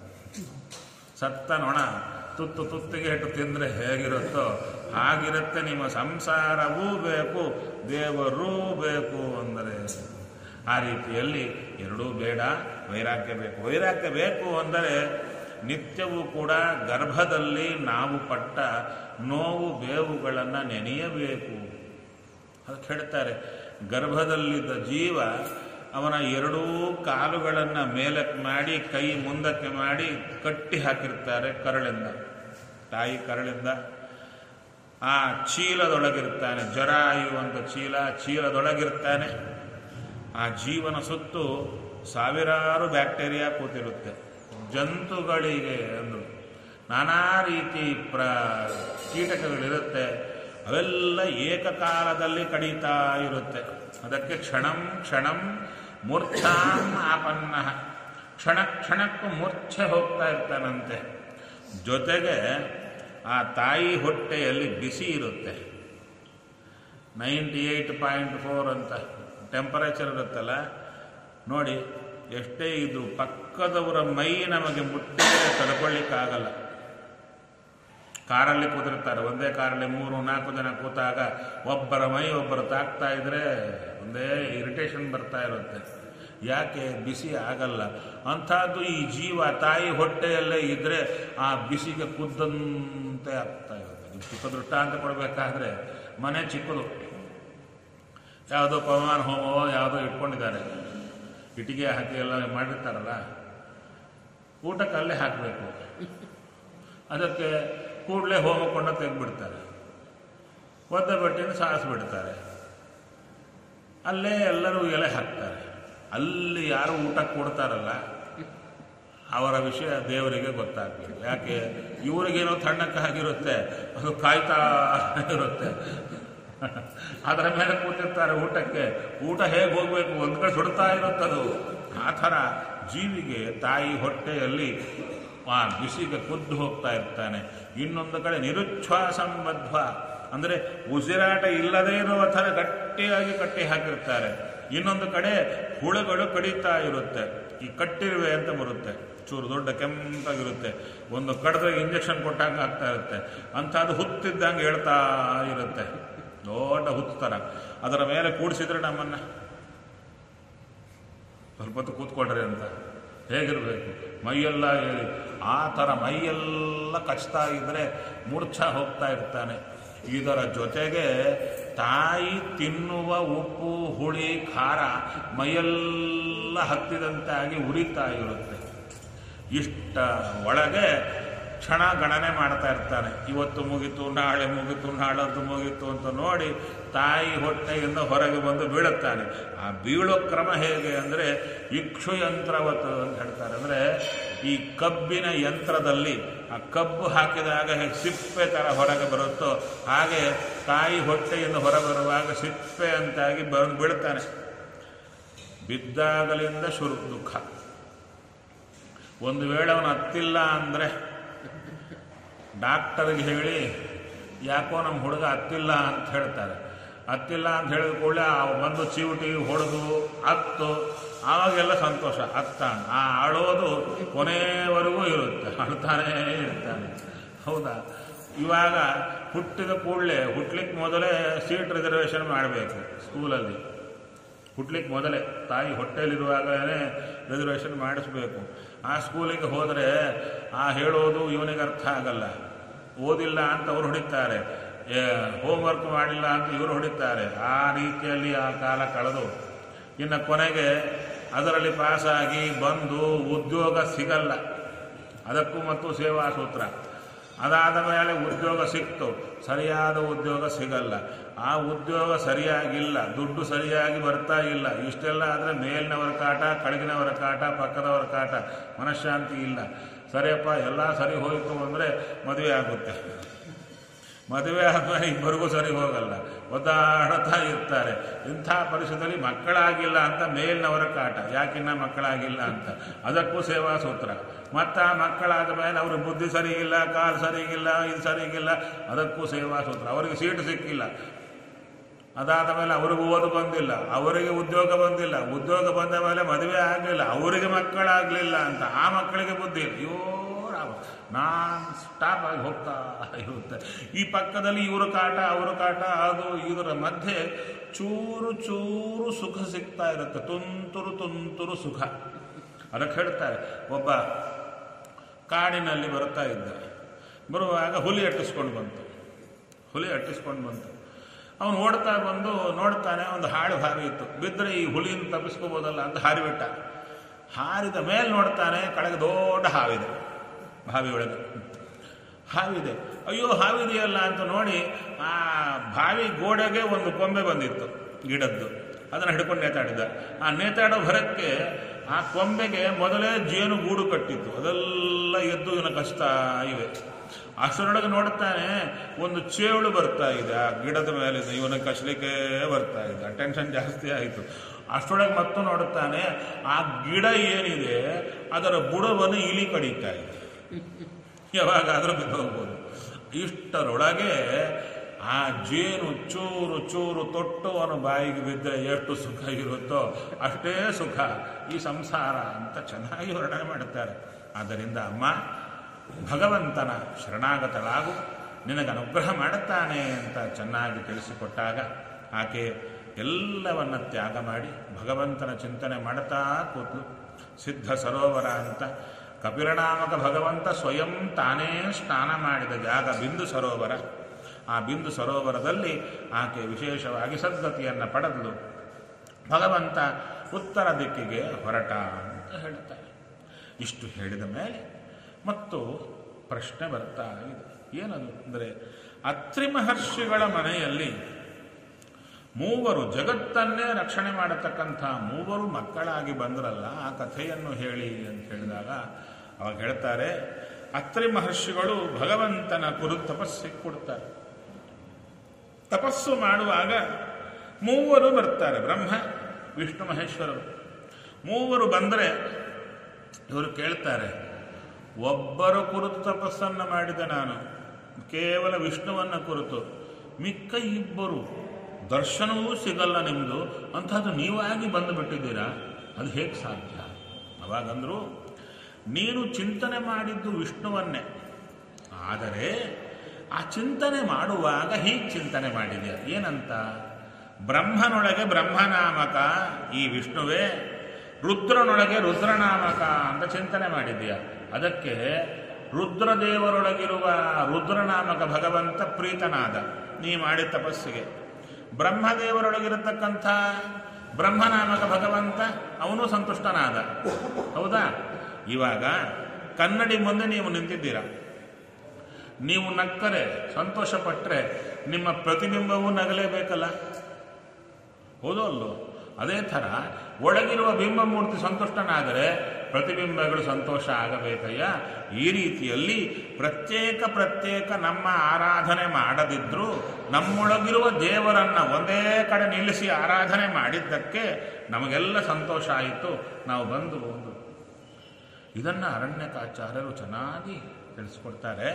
ಸತ್ತ ನೊಣ ತುತ್ತು ತುತ್ತಿಗೆ ಇಟ್ಟು ತಿಂದರೆ ಹೇಗಿರುತ್ತೋ ಹಾಗಿರುತ್ತೆ ನಿಮ್ಮ ಸಂಸಾರವೂ ಬೇಕು ದೇವರೂ ಬೇಕು ಅಂದರೆ ಆ ರೀತಿಯಲ್ಲಿ ಎರಡೂ ಬೇಡ ವೈರಾಗ್ಯ ಬೇಕು ವೈರಾಗ್ಯ ಬೇಕು ಅಂದರೆ ನಿತ್ಯವೂ ಕೂಡ ಗರ್ಭದಲ್ಲಿ ನಾವು ಪಟ್ಟ ನೋವು ಬೇವುಗಳನ್ನು ನೆನೆಯಬೇಕು ಅದಕ್ಕೆ ಹೇಳ್ತಾರೆ ಗರ್ಭದಲ್ಲಿದ್ದ ಜೀವ ಅವನ ಎರಡೂ ಕಾಲುಗಳನ್ನು ಮೇಲಕ್ಕೆ ಮಾಡಿ ಕೈ ಮುಂದಕ್ಕೆ ಮಾಡಿ ಕಟ್ಟಿ ಹಾಕಿರ್ತಾರೆ ಕರಳಿಂದ ತಾಯಿ ಕರಳಿಂದ ಆ ಚೀಲದೊಳಗಿರ್ತಾನೆ ಜರಾಯು ಅಂತ ಚೀಲ ಚೀಲದೊಳಗಿರ್ತಾನೆ ಆ ಜೀವನ ಸುತ್ತು ಸಾವಿರಾರು ಬ್ಯಾಕ್ಟೀರಿಯಾ ಕೂತಿರುತ್ತೆ ಜಂತುಗಳಿಗೆ ಅಂದರು ನಾನಾ ರೀತಿ ಪ್ರ ಕೀಟಕಗಳಿರುತ್ತೆ ಅವೆಲ್ಲ ಏಕಕಾಲದಲ್ಲಿ ಕಡಿತಾ ಇರುತ್ತೆ ಅದಕ್ಕೆ ಕ್ಷಣಂ ಕ್ಷಣಂ ಮೂರ್ಛಾಂ ಆಪನ್ನ ಕ್ಷಣ ಕ್ಷಣಕ್ಕೂ ಮೂರ್ಛೆ ಹೋಗ್ತಾ ಇರ್ತಾನಂತೆ ಜೊತೆಗೆ ಆ ತಾಯಿ ಹೊಟ್ಟೆಯಲ್ಲಿ ಬಿಸಿ ಇರುತ್ತೆ ನೈಂಟಿ ಏಯ್ಟ್ ಪಾಯಿಂಟ್ ಫೋರ್ ಅಂತ ಟೆಂಪರೇಚರ್ ಇರುತ್ತಲ್ಲ ನೋಡಿ ಎಷ್ಟೇ ಇದ್ರು ಪಕ್ಕದವರ ಮೈ ನಮಗೆ ಮುಟ್ಟಿದರೆ ತಡ್ಕೊಳ್ಳಿಕ್ಕಾಗಲ್ಲ ಕಾರಲ್ಲಿ ಕೂತಿರ್ತಾರೆ ಒಂದೇ ಕಾರಲ್ಲಿ ಮೂರು ನಾಲ್ಕು ಜನ ಕೂತಾಗ ಒಬ್ಬರ ಮೈ ಒಬ್ಬರು ತಾಕ್ತಾ ಇದ್ರೆ ಒಂದೇ ಇರಿಟೇಷನ್ ಬರ್ತಾ ಇರುತ್ತೆ ಯಾಕೆ ಬಿಸಿ ಆಗಲ್ಲ ಅಂಥದ್ದು ಈ ಜೀವ ತಾಯಿ ಹೊಟ್ಟೆಯಲ್ಲೇ ಇದ್ದರೆ ಆ ಬಿಸಿಗೆ ಕುದ್ದಂತೆ ಆಗ್ತಾ ಇರುತ್ತೆ ಇದು ಚಿಕ್ಕ ದೃಷ್ಟಾಂತ ಕೊಡಬೇಕಾದ್ರೆ ಮನೆ ಚಿಕ್ಕದು ಯಾವುದೋ ಪವಮಾನ ಹೋಮವೋ ಯಾವುದೋ ಇಟ್ಕೊಂಡಿದ್ದಾರೆ ಇಟ್ಟಿಗೆ ಹಾಕಿ ಎಲ್ಲ ಮಾಡಿರ್ತಾರಲ್ಲ ಊಟಕ್ಕೆ ಅಲ್ಲೇ ಹಾಕಬೇಕು ಅದಕ್ಕೆ ಕೂಡಲೇ ಹೋಮಕೊಂಡ ತೆಗೆದ್ಬಿಡ್ತಾರೆ ಒದ್ದ ಬಟ್ಟೆಯನ್ನು ಸಾರಿಸ್ಬಿಡ್ತಾರೆ ಅಲ್ಲೇ ಎಲ್ಲರೂ ಎಲೆ ಹಾಕ್ತಾರೆ ಅಲ್ಲಿ ಯಾರು ಊಟ ಕೊಡ್ತಾರಲ್ಲ ಅವರ ವಿಷಯ ದೇವರಿಗೆ ಗೊತ್ತಾಗ್ಬೇಕು ಯಾಕೆ ಇವರಿಗೇನೋ ತಣ್ಣಕ್ಕೆ ಆಗಿರುತ್ತೆ ಅದು ಕಾಯ್ತಾ ಇರುತ್ತೆ ಅದರ ಮೇಲೆ ಕೂತಿರ್ತಾರೆ ಊಟಕ್ಕೆ ಊಟ ಹೇಗೆ ಹೋಗಬೇಕು ಒಂದು ಕಡೆ ಸುಡ್ತಾ ಇರುತ್ತದು ಆ ಥರ ಜೀವಿಗೆ ತಾಯಿ ಹೊಟ್ಟೆಯಲ್ಲಿ ಆ ಬಿಸಿಗೆ ಕುದ್ದು ಹೋಗ್ತಾ ಇರ್ತಾನೆ ಇನ್ನೊಂದು ಕಡೆ ನಿರುಚ್ಛ್ವಾಸಂಬದ್ಧ ಅಂದರೆ ಉಸಿರಾಟ ಇಲ್ಲದೇ ಇರುವ ಥರ ಗಟ್ಟಿಯಾಗಿ ಕಟ್ಟಿ ಹಾಕಿರ್ತಾರೆ ಇನ್ನೊಂದು ಕಡೆ ಹುಳುಗಳು ಕಡಿತಾ ಇರುತ್ತೆ ಈ ಕಟ್ಟಿರುವೆ ಅಂತ ಬರುತ್ತೆ ಚೂರು ದೊಡ್ಡ ಕೆಂಪಾಗಿರುತ್ತೆ ಒಂದು ಕಡ್ದ್ರೆ ಇಂಜೆಕ್ಷನ್ ಕೊಟ್ಟಂಗೆ ಆಗ್ತಾ ಇರುತ್ತೆ ಅಂಥದ್ದು ಹುತ್ತಿದ್ದಂಗೆ ಹೇಳ್ತಾ ಇರುತ್ತೆ ದೊಡ್ಡ ಹುತ್ತು ಥರ ಅದರ ಮೇಲೆ ಕೂಡಿಸಿದ್ರೆ ನಮ್ಮನ್ನು ಸ್ವಲ್ಪ ಹೊತ್ತು ಕೂತ್ಕೊಳ್ರಿ ಅಂತ ಹೇಗಿರಬೇಕು ಮೈಯೆಲ್ಲ ಏರಿ ಆ ಥರ ಮೈಯೆಲ್ಲ ಕಚ್ತಾ ಇದ್ದರೆ ಮೂರ್ಛ ಹೋಗ್ತಾ ಇರ್ತಾನೆ ಇದರ ಜೊತೆಗೆ ತಾಯಿ ತಿನ್ನುವ ಉಪ್ಪು ಹುಳಿ ಖಾರ ಮೈಯೆಲ್ಲ ಹತ್ತಿದಂತಾಗಿ ಉರಿತಾ ಇರುತ್ತೆ ಇಷ್ಟ ಒಳಗೆ ಕ್ಷಣ ಗಣನೆ ಮಾಡ್ತಾ ಇರ್ತಾನೆ ಇವತ್ತು ಮುಗೀತು ನಾಳೆ ಮುಗೀತು ನಾಳದ್ದು ಮುಗೀತು ಅಂತ ನೋಡಿ ತಾಯಿ ಹೊಟ್ಟೆಯಿಂದ ಹೊರಗೆ ಬಂದು ಬೀಳುತ್ತಾನೆ ಆ ಬೀಳೋ ಕ್ರಮ ಹೇಗೆ ಅಂದರೆ ಇಕ್ಷು ಯಂತ್ರವತ್ತು ಅಂತ ಹೇಳ್ತಾರೆ ಅಂದರೆ ಈ ಕಬ್ಬಿನ ಯಂತ್ರದಲ್ಲಿ ಆ ಕಬ್ಬು ಹಾಕಿದಾಗ ಹೇಗೆ ಸಿಪ್ಪೆ ಥರ ಹೊರಗೆ ಬರುತ್ತೋ ಹಾಗೆ ತಾಯಿ ಹೊಟ್ಟೆಯಿಂದ ಹೊರ ಬರುವಾಗ ಸಿಪ್ಪೆ ಅಂತಾಗಿ ಬಂದು ಬೀಳ್ತಾನೆ ಬಿದ್ದಾಗಲಿಂದ ಶುರು ದುಃಖ ಒಂದು ವೇಳೆ ಅವನು ಹತ್ತಿಲ್ಲ ಅಂದರೆ ಡಾಕ್ಟರ್ಗೆ ಹೇಳಿ ಯಾಕೋ ನಮ್ಮ ಹುಡುಗ ಹತ್ತಿಲ್ಲ ಅಂತ ಹೇಳ್ತಾರೆ ಹತ್ತಿಲ್ಲ ಅಂತ ಹೇಳಿದ ಕೂಡಲೇ ಬಂದು ಚಿವುಟಿ ಹೊಡೆದು ಹತ್ತು ಆವಾಗೆಲ್ಲ ಸಂತೋಷ ಹತ್ತಾಣ ಆ ಅಳೋದು ಕೊನೆಯವರೆಗೂ ಇರುತ್ತೆ ಅಳ್ತಾನೇ ಇರ್ತಾನೆ ಹೌದಾ ಇವಾಗ ಹುಟ್ಟಿದ ಕೂಡಲೇ ಹುಟ್ಲಿಕ್ಕೆ ಮೊದಲೇ ಸೀಟ್ ರಿಸರ್ವೇಷನ್ ಮಾಡಬೇಕು ಸ್ಕೂಲಲ್ಲಿ ಹುಟ್ಲಿಕ್ಕೆ ಮೊದಲೇ ತಾಯಿ ಹೊಟ್ಟೆಯಲ್ಲಿರುವಾಗಲೇ ರಿಸರ್ವೇಷನ್ ಮಾಡಿಸ್ಬೇಕು ಆ ಸ್ಕೂಲಿಗೆ ಹೋದರೆ ಆ ಹೇಳೋದು ಇವನಿಗೆ ಅರ್ಥ ಆಗಲ್ಲ ಓದಿಲ್ಲ ಅಂತ ಅವ್ರು ಹೊಡಿತಾರೆ ಹೋಮ್ವರ್ಕ್ ಮಾಡಿಲ್ಲ ಅಂತ ಇವರು ಹೊಡಿತಾರೆ ಆ ರೀತಿಯಲ್ಲಿ ಆ ಕಾಲ ಕಳೆದು ಇನ್ನು ಕೊನೆಗೆ ಅದರಲ್ಲಿ ಪಾಸಾಗಿ ಬಂದು ಉದ್ಯೋಗ ಸಿಗಲ್ಲ ಅದಕ್ಕೂ ಮತ್ತು ಸೇವಾ ಸೂತ್ರ ಅದಾದ ಮೇಲೆ ಉದ್ಯೋಗ ಸಿಕ್ತು ಸರಿಯಾದ ಉದ್ಯೋಗ ಸಿಗಲ್ಲ ಆ ಉದ್ಯೋಗ ಸರಿಯಾಗಿಲ್ಲ ದುಡ್ಡು ಸರಿಯಾಗಿ ಬರ್ತಾ ಇಲ್ಲ ಇಷ್ಟೆಲ್ಲ ಆದರೆ ಮೇಲಿನವರ ಕಾಟ ಕೆಳಗಿನವರ ಕಾಟ ಪಕ್ಕದವರ ಕಾಟ ಮನಃಶಾಂತಿ ಇಲ್ಲ ಸರಿಯಪ್ಪ ಎಲ್ಲ ಸರಿ ಹೋಯಿತು ಅಂದರೆ ಮದುವೆ ಆಗುತ್ತೆ ಮದುವೆ ಆದ್ಮೇಲೆ ಇಬ್ಬರಿಗೂ ಸರಿ ಹೋಗಲ್ಲ ಒದ್ದಾಡ್ತಾ ಇರ್ತಾರೆ ಇಂಥ ಪರಿಸ್ಥಿತಿಯಲ್ಲಿ ಮಕ್ಕಳಾಗಿಲ್ಲ ಅಂತ ಮೇಲಿನವರ ಕಾಟ ಯಾಕಿನ್ನ ಮಕ್ಕಳಾಗಿಲ್ಲ ಅಂತ ಅದಕ್ಕೂ ಸೇವಾ ಸೂತ್ರ ಮತ್ತ ಮಕ್ಕಳಾದ ಮೇಲೆ ಅವ್ರ ಬುದ್ಧಿ ಸರಿಗಿಲ್ಲ ಕಾಲು ಸರಿಗಿಲ್ಲ ಇದು ಸರಿಗಿಲ್ಲ ಅದಕ್ಕೂ ಸೇವಾ ಸೂತ್ರ ಅವರಿಗೆ ಸೀಟ್ ಸಿಕ್ಕಿಲ್ಲ ಅದಾದ ಮೇಲೆ ಅವ್ರಿಗೆ ಓದು ಬಂದಿಲ್ಲ ಅವರಿಗೆ ಉದ್ಯೋಗ ಬಂದಿಲ್ಲ ಉದ್ಯೋಗ ಬಂದ ಮೇಲೆ ಮದುವೆ ಆಗಲಿಲ್ಲ ಅವರಿಗೆ ಮಕ್ಕಳಾಗಲಿಲ್ಲ ಅಂತ ಆ ಮಕ್ಕಳಿಗೆ ಬುದ್ಧಿ ಇಲ್ಲ ಅಯ್ಯೋ ರಾಮ ನಾನ್ ಸ್ಟಾಪ್ ಆಗಿ ಹೋಗ್ತಾ ಇರುತ್ತೆ ಈ ಪಕ್ಕದಲ್ಲಿ ಇವರು ಕಾಟ ಅವರ ಕಾಟ ಅದು ಇದರ ಮಧ್ಯೆ ಚೂರು ಚೂರು ಸುಖ ಸಿಗ್ತಾ ಇರುತ್ತೆ ತುಂತುರು ತುಂತುರು ಸುಖ ಅದಕ್ಕೆ ಹೇಳ್ತಾರೆ ಒಬ್ಬ ಕಾಡಿನಲ್ಲಿ ಬರ್ತಾ ಇದ್ದ ಬರುವಾಗ ಹುಲಿ ಅಟ್ಟಿಸ್ಕೊಂಡು ಬಂತು ಹುಲಿ ಅಟ್ಟಿಸ್ಕೊಂಡು ಬಂತು ಅವನು ಓಡ್ತಾ ಬಂದು ನೋಡ್ತಾನೆ ಒಂದು ಹಾಳು ಹಾರಿ ಇತ್ತು ಬಿದ್ದರೆ ಈ ಹುಲಿಯನ್ನು ತಪ್ಪಿಸ್ಕೋಬೋದಲ್ಲ ಅಂತ ಹಾರಿಬಿಟ್ಟ ಹಾರಿದ ಮೇಲೆ ನೋಡ್ತಾನೆ ಕೆಳಗೆ ದೊಡ್ಡ ಹಾವಿದೆ ಬಾವಿ ಒಳಗೆ ಹಾವಿದೆ ಅಯ್ಯೋ ಹಾವಿದೆಯಲ್ಲ ಅಂತ ನೋಡಿ ಆ ಬಾವಿ ಗೋಡೆಗೆ ಒಂದು ಕೊಂಬೆ ಬಂದಿತ್ತು ಗಿಡದ್ದು ಅದನ್ನು ಹಿಡ್ಕೊಂಡು ನೇತಾಡಿದ ಆ ನೇತಾಡೋ ಭರಕ್ಕೆ ಆ ಕೊಂಬೆಗೆ ಮೊದಲೇ ಜೇನು ಗೂಡು ಕಟ್ಟಿತ್ತು ಅದೆಲ್ಲ ಎದ್ದು ಇವನ ಕಷ್ಟ ಇವೆ ಅಷ್ಟರೊಳಗೆ ನೋಡ್ತಾನೆ ಒಂದು ಚೇಳು ಬರ್ತಾ ಇದೆ ಆ ಗಿಡದ ಮೇಲೆ ಇವನ ಕಷ್ಟಲಿಕ್ಕೆ ಬರ್ತಾ ಇದೆ ಟೆನ್ಷನ್ ಜಾಸ್ತಿ ಆಯಿತು ಅಷ್ಟರೊಳಗೆ ಮತ್ತು ನೋಡುತ್ತಾನೆ ಆ ಗಿಡ ಏನಿದೆ ಅದರ ಬುಡವನ್ನು ಇಲಿ ಕಡಿತಾ ಇದೆ ಯಾವಾಗಾದರೂ ಬಿದ್ದು ಹೋಗ್ಬೋದು ಇಷ್ಟರೊಳಗೆ ಆ ಜೇನು ಚೂರು ಚೂರು ತೊಟ್ಟು ಅವನ ಬಾಯಿಗೆ ಬಿದ್ದರೆ ಎಷ್ಟು ಸುಖ ಇರುತ್ತೋ ಅಷ್ಟೇ ಸುಖ ಈ ಸಂಸಾರ ಅಂತ ಚೆನ್ನಾಗಿ ವರ್ಣನೆ ಮಾಡುತ್ತಾರೆ ಆದ್ದರಿಂದ ಅಮ್ಮ ಭಗವಂತನ ಶರಣಾಗತಳಾಗು ನಿನಗೆ ಅನುಗ್ರಹ ಮಾಡುತ್ತಾನೆ ಅಂತ ಚೆನ್ನಾಗಿ ತಿಳಿಸಿಕೊಟ್ಟಾಗ ಆಕೆ ಎಲ್ಲವನ್ನ ತ್ಯಾಗ ಮಾಡಿ ಭಗವಂತನ ಚಿಂತನೆ ಮಾಡುತ್ತಾ ಕೂತ್ಲು ಸಿದ್ಧ ಸರೋವರ ಅಂತ ಕಪಿಲನಾಮಕ ಭಗವಂತ ಸ್ವಯಂ ತಾನೇ ಸ್ನಾನ ಮಾಡಿದ ಜಾಗ ಬಿಂದು ಸರೋವರ ಆ ಬಿಂದು ಸರೋವರದಲ್ಲಿ ಆಕೆ ವಿಶೇಷವಾಗಿ ಸದ್ಗತಿಯನ್ನು ಪಡೆದಳು ಭಗವಂತ ಉತ್ತರ ದಿಕ್ಕಿಗೆ ಹೊರಟ ಅಂತ ಹೇಳ್ತಾರೆ ಇಷ್ಟು ಹೇಳಿದ ಮೇಲೆ ಮತ್ತು ಪ್ರಶ್ನೆ ಬರ್ತಾ ಇದೆ ಏನದು ಅಂದರೆ ಅತ್ರಿ ಮಹರ್ಷಿಗಳ ಮನೆಯಲ್ಲಿ ಮೂವರು ಜಗತ್ತನ್ನೇ ರಕ್ಷಣೆ ಮಾಡತಕ್ಕಂಥ ಮೂವರು ಮಕ್ಕಳಾಗಿ ಬಂದ್ರಲ್ಲ ಆ ಕಥೆಯನ್ನು ಹೇಳಿ ಅಂತ ಹೇಳಿದಾಗ ಅವಾಗ ಹೇಳ್ತಾರೆ ಅತ್ರಿ ಮಹರ್ಷಿಗಳು ಭಗವಂತನ ಕುರಿತು ತಪಸ್ಸಿಗೆ ಕೊಡ್ತಾರೆ ತಪಸ್ಸು ಮಾಡುವಾಗ ಮೂವರು ಬರ್ತಾರೆ ಬ್ರಹ್ಮ ವಿಷ್ಣು ಮಹೇಶ್ವರರು ಮೂವರು ಬಂದರೆ ಇವರು ಕೇಳ್ತಾರೆ ಒಬ್ಬರ ಕುರಿತು ತಪಸ್ಸನ್ನು ಮಾಡಿದೆ ನಾನು ಕೇವಲ ವಿಷ್ಣುವನ್ನ ಕುರಿತು ಮಿಕ್ಕ ಇಬ್ಬರು ದರ್ಶನವೂ ಸಿಗಲ್ಲ ನಿಮ್ಮದು ಅಂಥದ್ದು ನೀವಾಗಿ ಬಂದು ಬಿಟ್ಟಿದ್ದೀರಾ ಅದು ಹೇಗೆ ಸಾಧ್ಯ ಅವಾಗಂದ್ರು ನೀನು ಚಿಂತನೆ ಮಾಡಿದ್ದು ವಿಷ್ಣುವನ್ನೇ ಆದರೆ ಆ ಚಿಂತನೆ ಮಾಡುವಾಗ ಹೀಗೆ ಚಿಂತನೆ ಮಾಡಿದೆ ಏನಂತ ಬ್ರಹ್ಮನೊಳಗೆ ಬ್ರಹ್ಮನಾಮಕ ಈ ವಿಷ್ಣುವೇ ರುದ್ರನೊಳಗೆ ರುದ್ರನಾಮಕ ಅಂತ ಚಿಂತನೆ ಮಾಡಿದೆಯಾ ಅದಕ್ಕೆ ರುದ್ರದೇವರೊಳಗಿರುವ ರುದ್ರನಾಮಕ ಭಗವಂತ ಪ್ರೀತನಾದ ನೀ ಮಾಡಿದ ತಪಸ್ಸಿಗೆ ಬ್ರಹ್ಮದೇವರೊಳಗಿರತಕ್ಕಂಥ ಬ್ರಹ್ಮನಾಮಕ ಭಗವಂತ ಅವನು ಸಂತುಷ್ಟನಾದ ಹೌದಾ ಇವಾಗ ಕನ್ನಡಿ ಮುಂದೆ ನೀವು ನಿಂತಿದ್ದೀರಾ ನೀವು ನಕ್ಕರೆ ಸಂತೋಷ ಪಟ್ಟರೆ ನಿಮ್ಮ ಪ್ರತಿಬಿಂಬವೂ ನಗಲೇಬೇಕಲ್ಲ ಹೌದೋ ಅಲ್ಲೋ ಅದೇ ಥರ ಒಳಗಿರುವ ಬಿಂಬಮೂರ್ತಿ ಸಂತುಷ್ಟನಾದರೆ ಪ್ರತಿಬಿಂಬಗಳು ಸಂತೋಷ ಆಗಬೇಕಯ್ಯ ಈ ರೀತಿಯಲ್ಲಿ ಪ್ರತ್ಯೇಕ ಪ್ರತ್ಯೇಕ ನಮ್ಮ ಆರಾಧನೆ ಮಾಡದಿದ್ರೂ ನಮ್ಮೊಳಗಿರುವ ದೇವರನ್ನ ಒಂದೇ ಕಡೆ ನಿಲ್ಲಿಸಿ ಆರಾಧನೆ ಮಾಡಿದ್ದಕ್ಕೆ ನಮಗೆಲ್ಲ ಸಂತೋಷ ಆಯಿತು ನಾವು ಬಂದು ಒಂದು ಇದನ್ನು ಅರಣ್ಯಕಾಚಾರ್ಯರು ಚೆನ್ನಾಗಿ ತಿಳಿಸ್ಕೊಡ್ತಾರೆ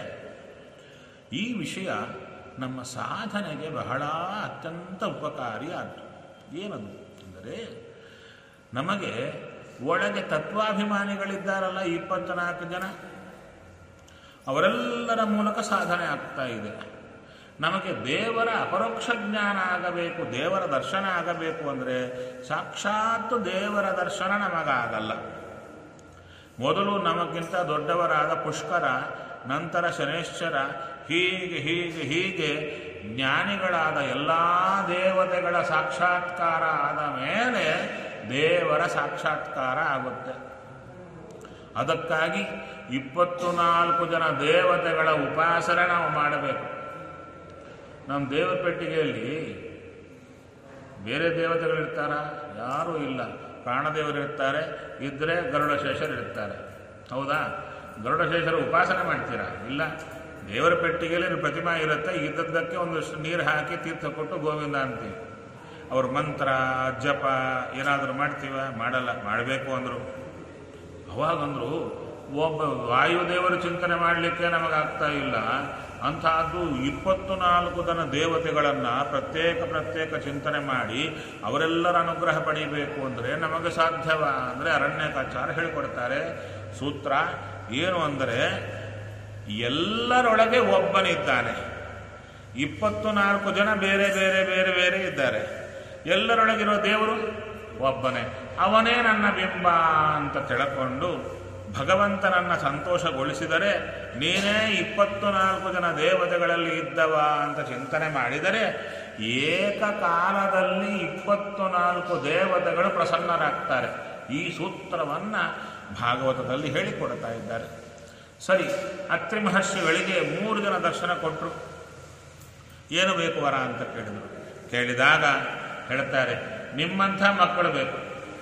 ಈ ವಿಷಯ ನಮ್ಮ ಸಾಧನೆಗೆ ಬಹಳ ಅತ್ಯಂತ ಉಪಕಾರಿ ಆಯಿತು ಏನದು ಅಂದರೆ ನಮಗೆ ಒಳಗೆ ತತ್ವಾಭಿಮಾನಿಗಳಿದ್ದಾರಲ್ಲ ಇಪ್ಪತ್ನಾಲ್ಕು ಜನ ಅವರೆಲ್ಲರ ಮೂಲಕ ಸಾಧನೆ ಆಗ್ತಾ ಇದೆ ನಮಗೆ ದೇವರ ಅಪರೋಕ್ಷ ಜ್ಞಾನ ಆಗಬೇಕು ದೇವರ ದರ್ಶನ ಆಗಬೇಕು ಅಂದರೆ ಸಾಕ್ಷಾತ್ ದೇವರ ದರ್ಶನ ನಮಗಾಗಲ್ಲ ಮೊದಲು ನಮಗಿಂತ ದೊಡ್ಡವರಾದ ಪುಷ್ಕರ ನಂತರ ಶನೇಶ್ವರ ಹೀಗೆ ಹೀಗೆ ಹೀಗೆ ಜ್ಞಾನಿಗಳಾದ ಎಲ್ಲ ದೇವತೆಗಳ ಸಾಕ್ಷಾತ್ಕಾರ ಆದ ಮೇಲೆ ದೇವರ ಸಾಕ್ಷಾತ್ಕಾರ ಆಗುತ್ತೆ ಅದಕ್ಕಾಗಿ ಇಪ್ಪತ್ತು ನಾಲ್ಕು ಜನ ದೇವತೆಗಳ ಉಪಾಸನೆ ನಾವು ಮಾಡಬೇಕು ನಮ್ಮ ದೇವರ ಪೆಟ್ಟಿಗೆಯಲ್ಲಿ ಬೇರೆ ದೇವತೆಗಳಿರ್ತಾರ ಯಾರೂ ಇಲ್ಲ ಪ್ರಾಣದೇವರು ಇರ್ತಾರೆ ಇದ್ದರೆ ಗರುಡಶೇಷರು ಇರ್ತಾರೆ ಹೌದಾ ಗರುಡಶೇಷರ ಉಪಾಸನೆ ಮಾಡ್ತೀರಾ ಇಲ್ಲ ದೇವರ ಪೆಟ್ಟಿಗೆಯಲ್ಲಿ ಪ್ರತಿಮಾ ಇರುತ್ತೆ ಇದ್ದದ್ದಕ್ಕೆ ಒಂದಷ್ಟು ನೀರು ಹಾಕಿ ತೀರ್ಥ ಕೊಟ್ಟು ಗೋವಿಂದ ಅಂತೀವಿ ಅವ್ರ ಮಂತ್ರ ಜಪ ಏನಾದರೂ ಮಾಡ್ತೀವ ಮಾಡಲ್ಲ ಮಾಡಬೇಕು ಅಂದರು ಅವಾಗಂದ್ರು ಒಬ್ಬ ವಾಯುದೇವರು ಚಿಂತನೆ ಮಾಡಲಿಕ್ಕೆ ನಮಗಾಗ್ತಾ ಇಲ್ಲ ಅಂತಹದ್ದು ಇಪ್ಪತ್ತು ನಾಲ್ಕು ಜನ ದೇವತೆಗಳನ್ನು ಪ್ರತ್ಯೇಕ ಪ್ರತ್ಯೇಕ ಚಿಂತನೆ ಮಾಡಿ ಅವರೆಲ್ಲರ ಅನುಗ್ರಹ ಪಡೀಬೇಕು ಅಂದರೆ ನಮಗೆ ಸಾಧ್ಯವ ಅಂದರೆ ಅರಣ್ಯಕಾಚಾರ ಹೇಳಿಕೊಡ್ತಾರೆ ಸೂತ್ರ ಏನು ಅಂದರೆ ಎಲ್ಲರೊಳಗೆ ಒಬ್ಬನಿದ್ದಾನೆ ಇಪ್ಪತ್ತು ನಾಲ್ಕು ಜನ ಬೇರೆ ಬೇರೆ ಬೇರೆ ಬೇರೆ ಇದ್ದಾರೆ ಎಲ್ಲರೊಳಗಿರೋ ದೇವರು ಒಬ್ಬನೇ ಅವನೇ ನನ್ನ ಬಿಂಬ ಅಂತ ತಿಳ್ಕೊಂಡು ಭಗವಂತನನ್ನ ಸಂತೋಷಗೊಳಿಸಿದರೆ ನೀನೇ ಇಪ್ಪತ್ತು ನಾಲ್ಕು ಜನ ದೇವತೆಗಳಲ್ಲಿ ಇದ್ದವ ಅಂತ ಚಿಂತನೆ ಮಾಡಿದರೆ ಏಕಕಾಲದಲ್ಲಿ ಇಪ್ಪತ್ತು ನಾಲ್ಕು ದೇವತೆಗಳು ಪ್ರಸನ್ನರಾಗ್ತಾರೆ ಈ ಸೂತ್ರವನ್ನ ಭಾಗವತದಲ್ಲಿ ಹೇಳಿಕೊಡ್ತಾ ಇದ್ದಾರೆ ಸರಿ ಅತ್ರಿ ಮಹರ್ಷಿಗಳಿಗೆ ಮೂರು ಜನ ದರ್ಶನ ಕೊಟ್ಟರು ಏನು ಬೇಕು ವರ ಅಂತ ಕೇಳಿದರು ಕೇಳಿದಾಗ ಹೇಳ್ತಾರೆ ನಿಮ್ಮಂಥ ಮಕ್ಕಳು ಬೇಕು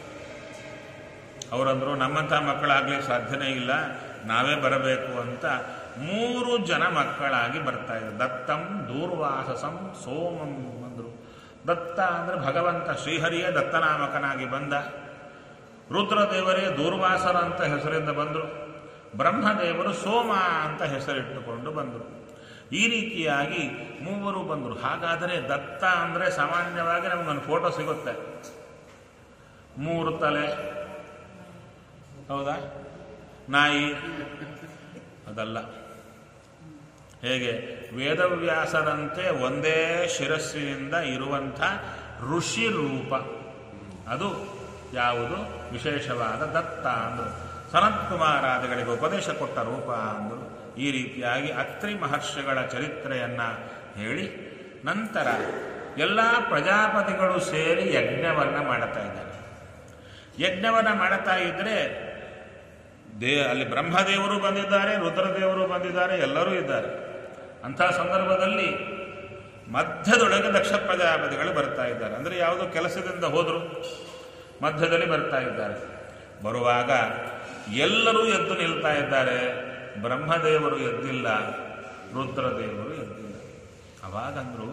ಅವರಂದ್ರು ನಮ್ಮಂಥ ಮಕ್ಕಳಾಗ್ಲಿಕ್ಕೆ ಸಾಧ್ಯನೇ ಇಲ್ಲ ನಾವೇ ಬರಬೇಕು ಅಂತ ಮೂರು ಜನ ಮಕ್ಕಳಾಗಿ ಬರ್ತಾ ಇದ್ರು ದತ್ತಂ ದೂರ್ವಾಸಸಂ ಸೋಮಂ ಅಂದರು ದತ್ತ ಅಂದರೆ ಭಗವಂತ ಶ್ರೀಹರಿಯೇ ದತ್ತನಾಮಕನಾಗಿ ಬಂದ ರುದ್ರದೇವರೇ ದೂರ್ವಾಸರ ಅಂತ ಹೆಸರಿಂದ ಬಂದರು ಬ್ರಹ್ಮದೇವರು ಸೋಮ ಅಂತ ಹೆಸರಿಟ್ಟುಕೊಂಡು ಬಂದರು ಈ ರೀತಿಯಾಗಿ ಮೂವರು ಬಂದರು ಹಾಗಾದರೆ ದತ್ತ ಅಂದರೆ ಸಾಮಾನ್ಯವಾಗಿ ನಮಗೊಂದು ಫೋಟೋ ಸಿಗುತ್ತೆ ಮೂರು ತಲೆ ಹೌದಾ ನಾಯಿ ಅದಲ್ಲ ಹೇಗೆ ವೇದವ್ಯಾಸರಂತೆ ಒಂದೇ ಶಿರಸ್ಸಿನಿಂದ ಇರುವಂಥ ಋಷಿ ರೂಪ ಅದು ಯಾವುದು ವಿಶೇಷವಾದ ದತ್ತ ಅಂದರು ಸನತ್ಕುಮಾರಾದಿಗಳಿಗೆ ಉಪದೇಶ ಕೊಟ್ಟ ರೂಪ ಅಂದರು ಈ ರೀತಿಯಾಗಿ ಅತ್ರಿ ಮಹರ್ಷಿಗಳ ಚರಿತ್ರೆಯನ್ನ ಹೇಳಿ ನಂತರ ಎಲ್ಲ ಪ್ರಜಾಪತಿಗಳು ಸೇರಿ ಯಜ್ಞವನ್ನು ಮಾಡುತ್ತಾ ಇದ್ದಾರೆ ಯಜ್ಞವನ್ನು ಮಾಡುತ್ತಾ ಇದ್ದರೆ ದೇ ಅಲ್ಲಿ ಬ್ರಹ್ಮದೇವರು ಬಂದಿದ್ದಾರೆ ರುದ್ರದೇವರು ಬಂದಿದ್ದಾರೆ ಎಲ್ಲರೂ ಇದ್ದಾರೆ ಅಂಥ ಸಂದರ್ಭದಲ್ಲಿ ಮಧ್ಯದೊಳಗೆ ದಕ್ಷ ಪ್ರಜಾಪತಿಗಳು ಬರ್ತಾ ಇದ್ದಾರೆ ಅಂದರೆ ಯಾವುದೋ ಕೆಲಸದಿಂದ ಹೋದರು ಮಧ್ಯದಲ್ಲಿ ಬರ್ತಾ ಇದ್ದಾರೆ ಬರುವಾಗ ಎಲ್ಲರೂ ಎದ್ದು ನಿಲ್ತಾ ಇದ್ದಾರೆ ಬ್ರಹ್ಮದೇವರು ಎದ್ದಿಲ್ಲ ರುದ್ರದೇವರು ಎದ್ದಿಲ್ಲ ಅವಾಗಂದ್ರು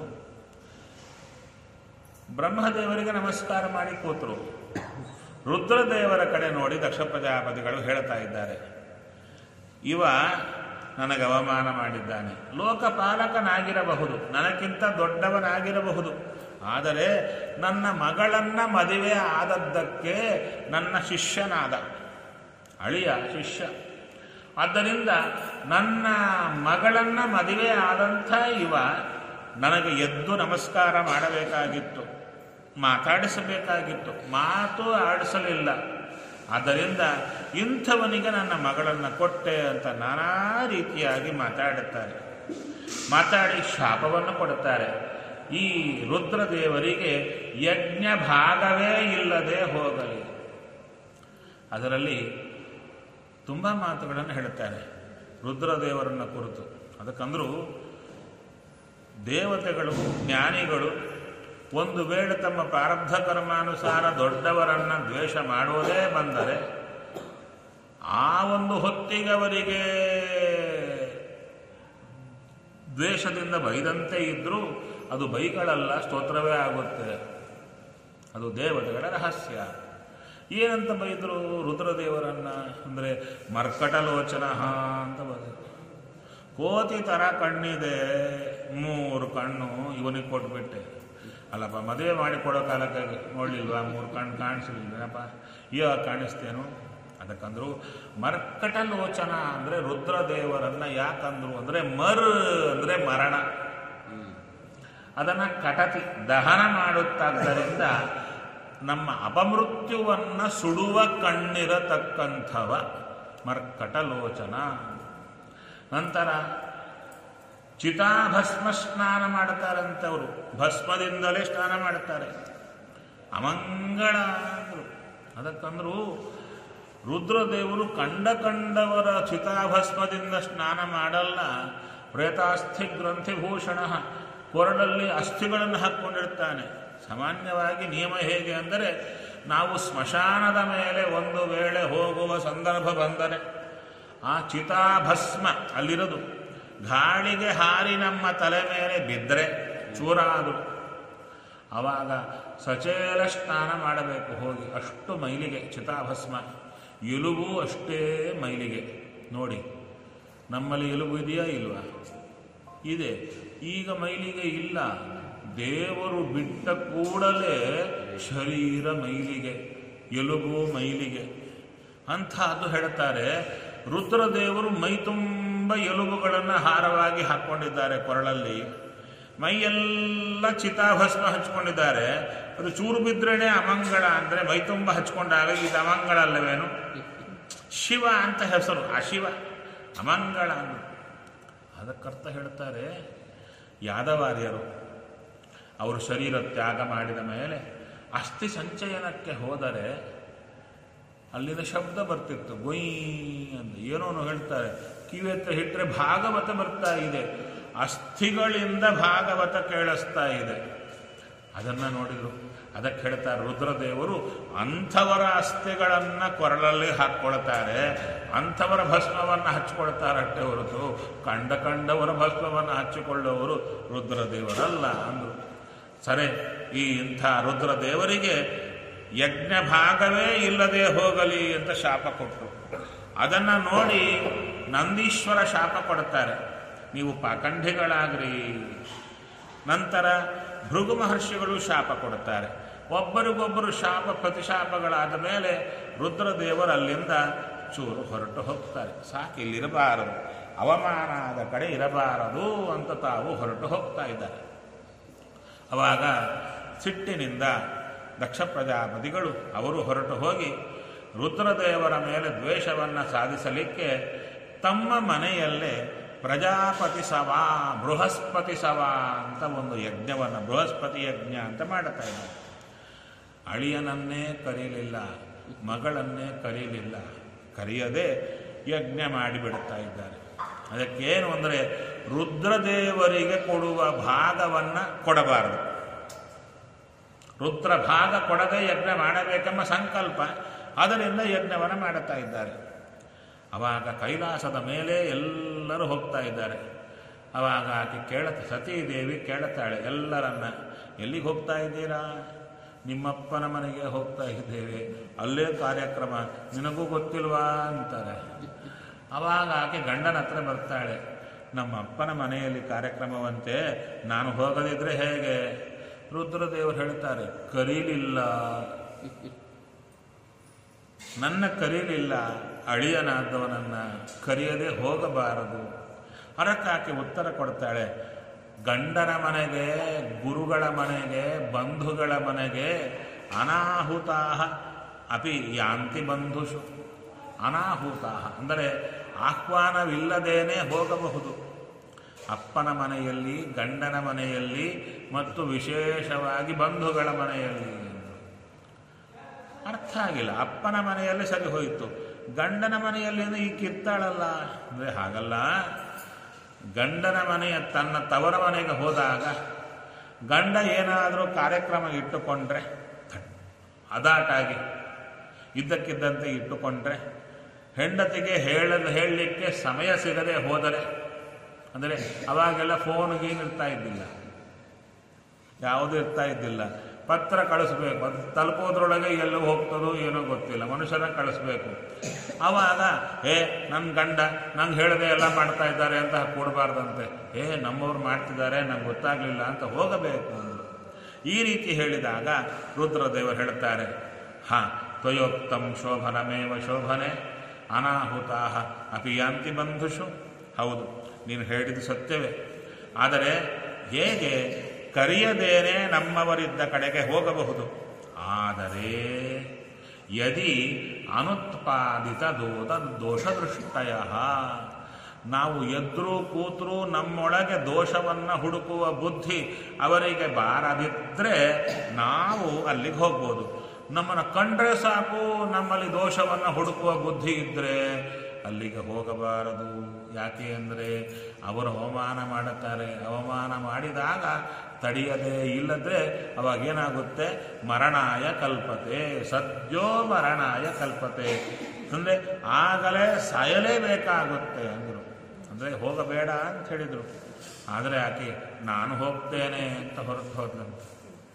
ಬ್ರಹ್ಮದೇವರಿಗೆ ನಮಸ್ಕಾರ ಮಾಡಿ ಕೂತರು ರುದ್ರದೇವರ ಕಡೆ ನೋಡಿ ದಕ್ಷ ಪ್ರಜಾಪತಿಗಳು ಹೇಳ್ತಾ ಇದ್ದಾರೆ ಇವ ನನಗೆ ಅವಮಾನ ಮಾಡಿದ್ದಾನೆ ಲೋಕಪಾಲಕನಾಗಿರಬಹುದು ನನಗಿಂತ ದೊಡ್ಡವನಾಗಿರಬಹುದು ಆದರೆ ನನ್ನ ಮಗಳನ್ನ ಮದುವೆ ಆದದ್ದಕ್ಕೆ ನನ್ನ ಶಿಷ್ಯನಾದ ಅಳಿಯ ಶಿಷ್ಯ ಆದ್ದರಿಂದ ನನ್ನ ಮಗಳನ್ನ ಮದುವೆ ಆದಂಥ ಇವ ನನಗೆ ಎದ್ದು ನಮಸ್ಕಾರ ಮಾಡಬೇಕಾಗಿತ್ತು ಮಾತಾಡಿಸಬೇಕಾಗಿತ್ತು ಮಾತು ಆಡಿಸಲಿಲ್ಲ ಆದ್ದರಿಂದ ಇಂಥವನಿಗೆ ನನ್ನ ಮಗಳನ್ನು ಕೊಟ್ಟೆ ಅಂತ ನಾನಾ ರೀತಿಯಾಗಿ ಮಾತಾಡುತ್ತಾರೆ ಮಾತಾಡಿ ಶಾಪವನ್ನು ಕೊಡುತ್ತಾರೆ ಈ ರುದ್ರದೇವರಿಗೆ ಯಜ್ಞ ಭಾಗವೇ ಇಲ್ಲದೆ ಹೋಗಲಿ ಅದರಲ್ಲಿ ತುಂಬ ಮಾತುಗಳನ್ನು ಹೇಳುತ್ತಾರೆ ರುದ್ರದೇವರನ್ನ ಕುರಿತು ಅದಕ್ಕಂದ್ರು ದೇವತೆಗಳು ಜ್ಞಾನಿಗಳು ಒಂದು ವೇಳೆ ತಮ್ಮ ಪ್ರಾರಬ್ಧ ಕರ್ಮಾನುಸಾರ ದೊಡ್ಡವರನ್ನ ದ್ವೇಷ ಮಾಡೋದೇ ಬಂದರೆ ಆ ಒಂದು ಹೊತ್ತಿಗೆ ಅವರಿಗೆ ದ್ವೇಷದಿಂದ ಬೈದಂತೆ ಇದ್ರೂ ಅದು ಬೈಗಳಲ್ಲ ಸ್ತೋತ್ರವೇ ಆಗುತ್ತೆ ಅದು ದೇವತೆಗಳ ರಹಸ್ಯ ಏನಂತ ಬೈದರು ರುದ್ರದೇವರನ್ನ ಅಂದರೆ ಮರ್ಕಟಲೋಚನ ಅಂತ ಬರೆದರು ಕೋತಿ ಥರ ಕಣ್ಣಿದೆ ಮೂರು ಕಣ್ಣು ಇವನಿಗೆ ಕೊಟ್ಬಿಟ್ಟೆ ಅಲ್ಲಪ್ಪ ಮದುವೆ ಮಾಡಿ ಕೊಡೋ ಕಾಲಕ್ಕೆ ನೋಡಲಿಲ್ವಾ ಮೂರು ಕಣ್ಣು ಕಾಣಿಸ್ಲಿಲ್ವೇನಪ್ಪ ಇವಾಗ ಕಾಣಿಸ್ತೇನು ಅದಕ್ಕಂದ್ರು ಮರ್ಕಟ ಲೋಚನ ಅಂದರೆ ರುದ್ರದೇವರನ್ನ ಯಾಕಂದ್ರು ಅಂದರೆ ಮರ್ ಅಂದರೆ ಮರಣ ಅದನ್ನು ಕಟತಿ ದಹನ ಮಾಡುತ್ತಾದ್ದರಿಂದ ನಮ್ಮ ಅಪಮೃತ್ಯುವನ್ನ ಸುಡುವ ಕಣ್ಣಿರತಕ್ಕಂಥವ ಮರ್ಕಟ ಲೋಚನ ನಂತರ ಚಿತಾಭಸ್ಮ ಸ್ನಾನ ಮಾಡ್ತಾರಂತೆ ಅವರು ಭಸ್ಮದಿಂದಲೇ ಸ್ನಾನ ಮಾಡ್ತಾರೆ ಅಮಂಗಳ ಅಂದ್ರು ಅದಕ್ಕಂದ್ರು ರುದ್ರದೇವರು ಕಂಡ ಕಂಡವರ ಚಿತಾಭಸ್ಮದಿಂದ ಸ್ನಾನ ಮಾಡಲ್ಲ ಪ್ರೇತಾಸ್ಥಿ ಗ್ರಂಥಿಭೂಷಣ ಕೊರಳಲ್ಲಿ ಅಸ್ಥಿಗಳನ್ನು ಹಾಕ್ಕೊಂಡಿರ್ತಾನೆ ಸಾಮಾನ್ಯವಾಗಿ ನಿಯಮ ಹೇಗೆ ಅಂದರೆ ನಾವು ಸ್ಮಶಾನದ ಮೇಲೆ ಒಂದು ವೇಳೆ ಹೋಗುವ ಸಂದರ್ಭ ಬಂದರೆ ಆ ಚಿತಾಭಸ್ಮ ಅಲ್ಲಿರೋದು ಗಾಳಿಗೆ ಹಾರಿ ನಮ್ಮ ತಲೆ ಮೇಲೆ ಬಿದ್ದರೆ ಚೂರಾದರು ಆವಾಗ ಸಚೇಲ ಸ್ನಾನ ಮಾಡಬೇಕು ಹೋಗಿ ಅಷ್ಟು ಮೈಲಿಗೆ ಚಿತಾಭಸ್ಮ ಎಲುಬು ಅಷ್ಟೇ ಮೈಲಿಗೆ ನೋಡಿ ನಮ್ಮಲ್ಲಿ ಎಲುಬು ಇದೆಯಾ ಇಲ್ವಾ ಇದೆ ಈಗ ಮೈಲಿಗೆ ಇಲ್ಲ ದೇವರು ಬಿಟ್ಟ ಕೂಡಲೇ ಶರೀರ ಮೈಲಿಗೆ ಎಲುಬು ಮೈಲಿಗೆ ಅಂಥದ್ದು ಹೇಳ್ತಾರೆ ರುದ್ರದೇವರು ಮೈ ತುಂಬ ಎಲುಬುಗಳನ್ನು ಹಾರವಾಗಿ ಹಾಕ್ಕೊಂಡಿದ್ದಾರೆ ಕೊರಳಲ್ಲಿ ಮೈಯೆಲ್ಲ ಚಿತಾಭಸ್ಮ ಹಚ್ಕೊಂಡಿದ್ದಾರೆ ಅದು ಚೂರು ಬಿದ್ರೇನೆ ಅಮಂಗಳ ಅಂದರೆ ಮೈ ತುಂಬ ಹಚ್ಕೊಂಡಾಗ ಇದು ಅಮಂಗಳ ಅಲ್ಲವೇನು ಶಿವ ಅಂತ ಹೆಸರು ಆ ಶಿವ ಅಮಂಗಳ ಅಂದ್ರು ಅದಕ್ಕರ್ಥ ಹೇಳ್ತಾರೆ ಯಾದವಾರ್ಯರು ಅವರು ಶರೀರ ತ್ಯಾಗ ಮಾಡಿದ ಮೇಲೆ ಅಸ್ಥಿ ಸಂಚಯನಕ್ಕೆ ಹೋದರೆ ಅಲ್ಲಿನ ಶಬ್ದ ಬರ್ತಿತ್ತು ಗೊಯ್ ಅಂತ ಏನೋ ಹೇಳ್ತಾರೆ ಕಿವಿ ಹತ್ರ ಇಟ್ಟರೆ ಭಾಗವತ ಬರ್ತಾ ಇದೆ ಅಸ್ಥಿಗಳಿಂದ ಭಾಗವತ ಕೇಳಿಸ್ತಾ ಇದೆ ಅದನ್ನು ನೋಡಿದ್ರು ಅದಕ್ಕೆ ಹೇಳ್ತಾರೆ ರುದ್ರದೇವರು ಅಂಥವರ ಅಸ್ಥಿಗಳನ್ನು ಕೊರಳಲ್ಲಿ ಹಾಕ್ಕೊಳ್ತಾರೆ ಅಂಥವರ ಭಸ್ಮವನ್ನು ಹಚ್ಕೊಳ್ತಾರಷ್ಟೇ ಹೊರತು ಕಂಡ ಕಂಡವರ ಭಸ್ಮವನ್ನು ಹಚ್ಚಿಕೊಳ್ಳುವವರು ರುದ್ರದೇವರಲ್ಲ ಅಂದರು ಸರಿ ಈ ಇಂಥ ರುದ್ರದೇವರಿಗೆ ಯಜ್ಞ ಭಾಗವೇ ಇಲ್ಲದೆ ಹೋಗಲಿ ಅಂತ ಶಾಪ ಕೊಟ್ಟರು ಅದನ್ನು ನೋಡಿ ನಂದೀಶ್ವರ ಶಾಪ ಕೊಡ್ತಾರೆ ನೀವು ಪಾಖಂಡಿಗಳಾಗ್ರಿ ನಂತರ ಭೃಗು ಮಹರ್ಷಿಗಳು ಶಾಪ ಕೊಡುತ್ತಾರೆ ಒಬ್ಬರಿಗೊಬ್ಬರು ಶಾಪ ಪ್ರತಿಶಾಪಗಳಾದ ಮೇಲೆ ರುದ್ರದೇವರು ಅಲ್ಲಿಂದ ಚೂರು ಹೊರಟು ಹೋಗ್ತಾರೆ ಸಾಕು ಇಲ್ಲಿರಬಾರದು ಅವಮಾನ ಆದ ಕಡೆ ಇರಬಾರದು ಅಂತ ತಾವು ಹೊರಟು ಹೋಗ್ತಾ ಇದ್ದಾರೆ ಅವಾಗ ಸಿಟ್ಟಿನಿಂದ ದಕ್ಷ ಪ್ರಜಾಪತಿಗಳು ಅವರು ಹೊರಟು ಹೋಗಿ ರುದ್ರದೇವರ ಮೇಲೆ ದ್ವೇಷವನ್ನು ಸಾಧಿಸಲಿಕ್ಕೆ ತಮ್ಮ ಮನೆಯಲ್ಲೇ ಪ್ರಜಾಪತಿ ಸಭಾ ಬೃಹಸ್ಪತಿ ಸಭಾ ಅಂತ ಒಂದು ಯಜ್ಞವನ್ನು ಬೃಹಸ್ಪತಿ ಯಜ್ಞ ಅಂತ ಮಾಡುತ್ತಾ ಇದ್ದಾರೆ ಅಳಿಯನನ್ನೇ ಕರೀಲಿಲ್ಲ ಮಗಳನ್ನೇ ಕರೀಲಿಲ್ಲ ಕರೆಯದೆ ಯಜ್ಞ ಮಾಡಿಬಿಡುತ್ತಾ ಇದ್ದಾರೆ ಅದಕ್ಕೇನು ಅಂದರೆ ರುದ್ರದೇವರಿಗೆ ಕೊಡುವ ಭಾಗವನ್ನು ಕೊಡಬಾರದು ರುದ್ರ ಭಾಗ ಕೊಡದೆ ಯಜ್ಞ ಮಾಡಬೇಕೆಂಬ ಸಂಕಲ್ಪ ಅದರಿಂದ ಯಜ್ಞವನ್ನು ಮಾಡುತ್ತಾ ಇದ್ದಾರೆ ಅವಾಗ ಕೈಲಾಸದ ಮೇಲೆ ಎಲ್ಲರೂ ಹೋಗ್ತಾ ಇದ್ದಾರೆ ಅವಾಗ ಆಕೆ ಕೇಳತ್ತ ಸತೀದೇವಿ ಕೇಳುತ್ತಾಳೆ ಎಲ್ಲರನ್ನ ಎಲ್ಲಿಗೆ ಹೋಗ್ತಾ ಇದ್ದೀರಾ ನಿಮ್ಮಪ್ಪನ ಮನೆಗೆ ಹೋಗ್ತಾ ಇದ್ದೇವೆ ಅಲ್ಲೇ ಕಾರ್ಯಕ್ರಮ ನಿನಗೂ ಗೊತ್ತಿಲ್ವಾ ಅಂತಾರೆ ಅವಾಗ ಆಕೆ ಗಂಡನ ಹತ್ರ ಬರ್ತಾಳೆ ನಮ್ಮ ಅಪ್ಪನ ಮನೆಯಲ್ಲಿ ಕಾರ್ಯಕ್ರಮವಂತೆ ನಾನು ಹೋಗದಿದ್ರೆ ಹೇಗೆ ರುದ್ರದೇವರು ಹೇಳ್ತಾರೆ ಕರೀಲಿಲ್ಲ ನನ್ನ ಕರೀಲಿಲ್ಲ ಅಳಿಯನಾದವನನ್ನ ಕರೆಯದೆ ಹೋಗಬಾರದು ಅದಕ್ಕಾಕೆ ಉತ್ತರ ಕೊಡ್ತಾಳೆ ಗಂಡನ ಮನೆಗೆ ಗುರುಗಳ ಮನೆಗೆ ಬಂಧುಗಳ ಮನೆಗೆ ಅನಾಹುತಾ ಅಪಿ ಯಾಂತಿ ಬಂಧುಷು ಅನಾಹುತ ಅಂದರೆ ಆಹ್ವಾನವಿಲ್ಲದೇನೆ ಹೋಗಬಹುದು ಅಪ್ಪನ ಮನೆಯಲ್ಲಿ ಗಂಡನ ಮನೆಯಲ್ಲಿ ಮತ್ತು ವಿಶೇಷವಾಗಿ ಬಂಧುಗಳ ಮನೆಯಲ್ಲಿ ಅರ್ಥ ಆಗಿಲ್ಲ ಅಪ್ಪನ ಮನೆಯಲ್ಲಿ ಸರಿ ಹೋಯಿತು ಗಂಡನ ಮನೆಯಲ್ಲಿ ಈ ಕಿತ್ತಾಳಲ್ಲ ಅಂದರೆ ಹಾಗಲ್ಲ ಗಂಡನ ಮನೆಯ ತನ್ನ ತವರ ಮನೆಗೆ ಹೋದಾಗ ಗಂಡ ಏನಾದರೂ ಕಾರ್ಯಕ್ರಮ ಇಟ್ಟುಕೊಂಡ್ರೆ ಅದಾಟಾಗಿ ಇದ್ದಕ್ಕಿದ್ದಂತೆ ಇಟ್ಟುಕೊಂಡ್ರೆ ಹೆಂಡತಿಗೆ ಹೇಳಲು ಹೇಳಲಿಕ್ಕೆ ಸಮಯ ಸಿಗದೆ ಹೋದರೆ ಅಂದರೆ ಅವಾಗೆಲ್ಲ ಫೋನ್ ಗೀನ್ ಇರ್ತಾ ಇದ್ದಿಲ್ಲ ಯಾವುದೂ ಇರ್ತಾ ಇದ್ದಿಲ್ಲ ಪತ್ರ ಕಳಿಸ್ಬೇಕು ಅದು ತಲುಪೋದ್ರೊಳಗೆ ಎಲ್ಲೋ ಹೋಗ್ತದೋ ಏನೋ ಗೊತ್ತಿಲ್ಲ ಮನುಷ್ಯನ ಕಳಿಸ್ಬೇಕು ಆವಾಗ ಏ ನನ್ನ ಗಂಡ ನಂಗೆ ಹೇಳದೆ ಎಲ್ಲ ಮಾಡ್ತಾ ಇದ್ದಾರೆ ಅಂತ ಕೊಡಬಾರ್ದಂತೆ ಏ ನಮ್ಮವ್ರು ಮಾಡ್ತಿದ್ದಾರೆ ನಂಗೆ ಗೊತ್ತಾಗಲಿಲ್ಲ ಅಂತ ಹೋಗಬೇಕು ಅಂದರು ಈ ರೀತಿ ಹೇಳಿದಾಗ ರುದ್ರದೇವರು ಹೇಳ್ತಾರೆ ಹಾಂ ತ್ವಯೋಕ್ತಂ ಶೋಭನಮೇವ ಶೋಭನೆ ಅನಾಹುತಾ ಅಪಿ ಯಾಂತಿ ಬಂಧುಷು ಹೌದು ನೀನು ಹೇಳಿದ್ದು ಸತ್ಯವೇ ಆದರೆ ಹೇಗೆ ಕರೆಯದೇನೆ ನಮ್ಮವರಿದ್ದ ಕಡೆಗೆ ಹೋಗಬಹುದು ಆದರೆ ಯದಿ ಅನುತ್ಪಾದಿತ ದೋದ ದೋಷದೃಷ್ಟಯ ನಾವು ಎದ್ರು ಕೂತರೂ ನಮ್ಮೊಳಗೆ ದೋಷವನ್ನು ಹುಡುಕುವ ಬುದ್ಧಿ ಅವರಿಗೆ ಬಾರದಿದ್ದರೆ ನಾವು ಅಲ್ಲಿಗೆ ಹೋಗ್ಬೋದು ನಮ್ಮನ್ನು ಕಂಡ್ರೆ ಸಾಕು ನಮ್ಮಲ್ಲಿ ದೋಷವನ್ನು ಹುಡುಕುವ ಬುದ್ಧಿ ಇದ್ದರೆ ಅಲ್ಲಿಗೆ ಹೋಗಬಾರದು ಯಾಕೆ ಅಂದರೆ ಅವರು ಅವಮಾನ ಮಾಡುತ್ತಾರೆ ಅವಮಾನ ಮಾಡಿದಾಗ ತಡೆಯದೇ ಇಲ್ಲದ್ರೆ ಅವಾಗೇನಾಗುತ್ತೆ ಮರಣಾಯ ಕಲ್ಪತೆ ಸದ್ಯೋ ಮರಣಾಯ ಕಲ್ಪತೆ ಅಂದರೆ ಆಗಲೇ ಸಾಯಲೇಬೇಕಾಗುತ್ತೆ ಅಂದರು ಅಂದರೆ ಹೋಗಬೇಡ ಅಂತ ಹೇಳಿದರು ಆದರೆ ಆಕೆ ನಾನು ಹೋಗ್ತೇನೆ ಅಂತ ಹೊರಟು ಹೋದ್ಲಂತೆ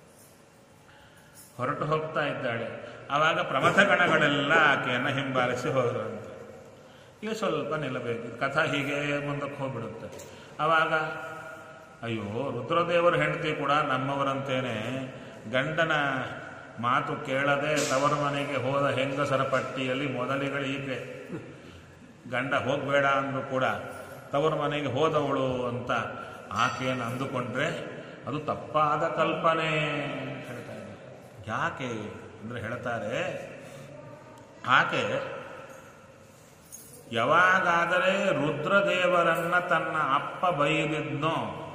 ಹೊರಟು ಹೋಗ್ತಾ ಇದ್ದಾಳೆ ಆವಾಗ ಪ್ರಮಥಗಣಗಳೆಲ್ಲ ಆಕೆಯನ್ನು ಹಿಂಬಾಲಿಸಿ ಹೋದ್ರಂತೆ ಈಗ ಸ್ವಲ್ಪ ನಿಲ್ಲಬೇಕು ಕಥಾ ಹೀಗೆ ಮುಂದಕ್ಕೆ ಹೋಗ್ಬಿಡುತ್ತೆ ಆವಾಗ ಅಯ್ಯೋ ರುದ್ರದೇವರ ಹೆಂಡತಿ ಕೂಡ ನಮ್ಮವರಂತೇನೆ ಗಂಡನ ಮಾತು ಕೇಳದೆ ತವರ ಮನೆಗೆ ಹೋದ ಹೆಂಗಸರ ಪಟ್ಟಿಯಲ್ಲಿ ಮೊದಲಿಗಳು ಈಕೆ ಗಂಡ ಹೋಗಬೇಡ ಅಂದರೂ ಕೂಡ ತವರ ಮನೆಗೆ ಹೋದವಳು ಅಂತ ಆಕೆಯನ್ನು ಅಂದುಕೊಂಡ್ರೆ ಅದು ತಪ್ಪಾದ ಕಲ್ಪನೆ ಅಂತ ಹೇಳ್ತಾ ಇದ್ದಾರೆ ಯಾಕೆ ಅಂದರೆ ಹೇಳ್ತಾರೆ ಆಕೆ ಯಾವಾಗಾದರೆ ರುದ್ರದೇವರನ್ನ ತನ್ನ ಅಪ್ಪ ಬೈದಿದ್ನೋ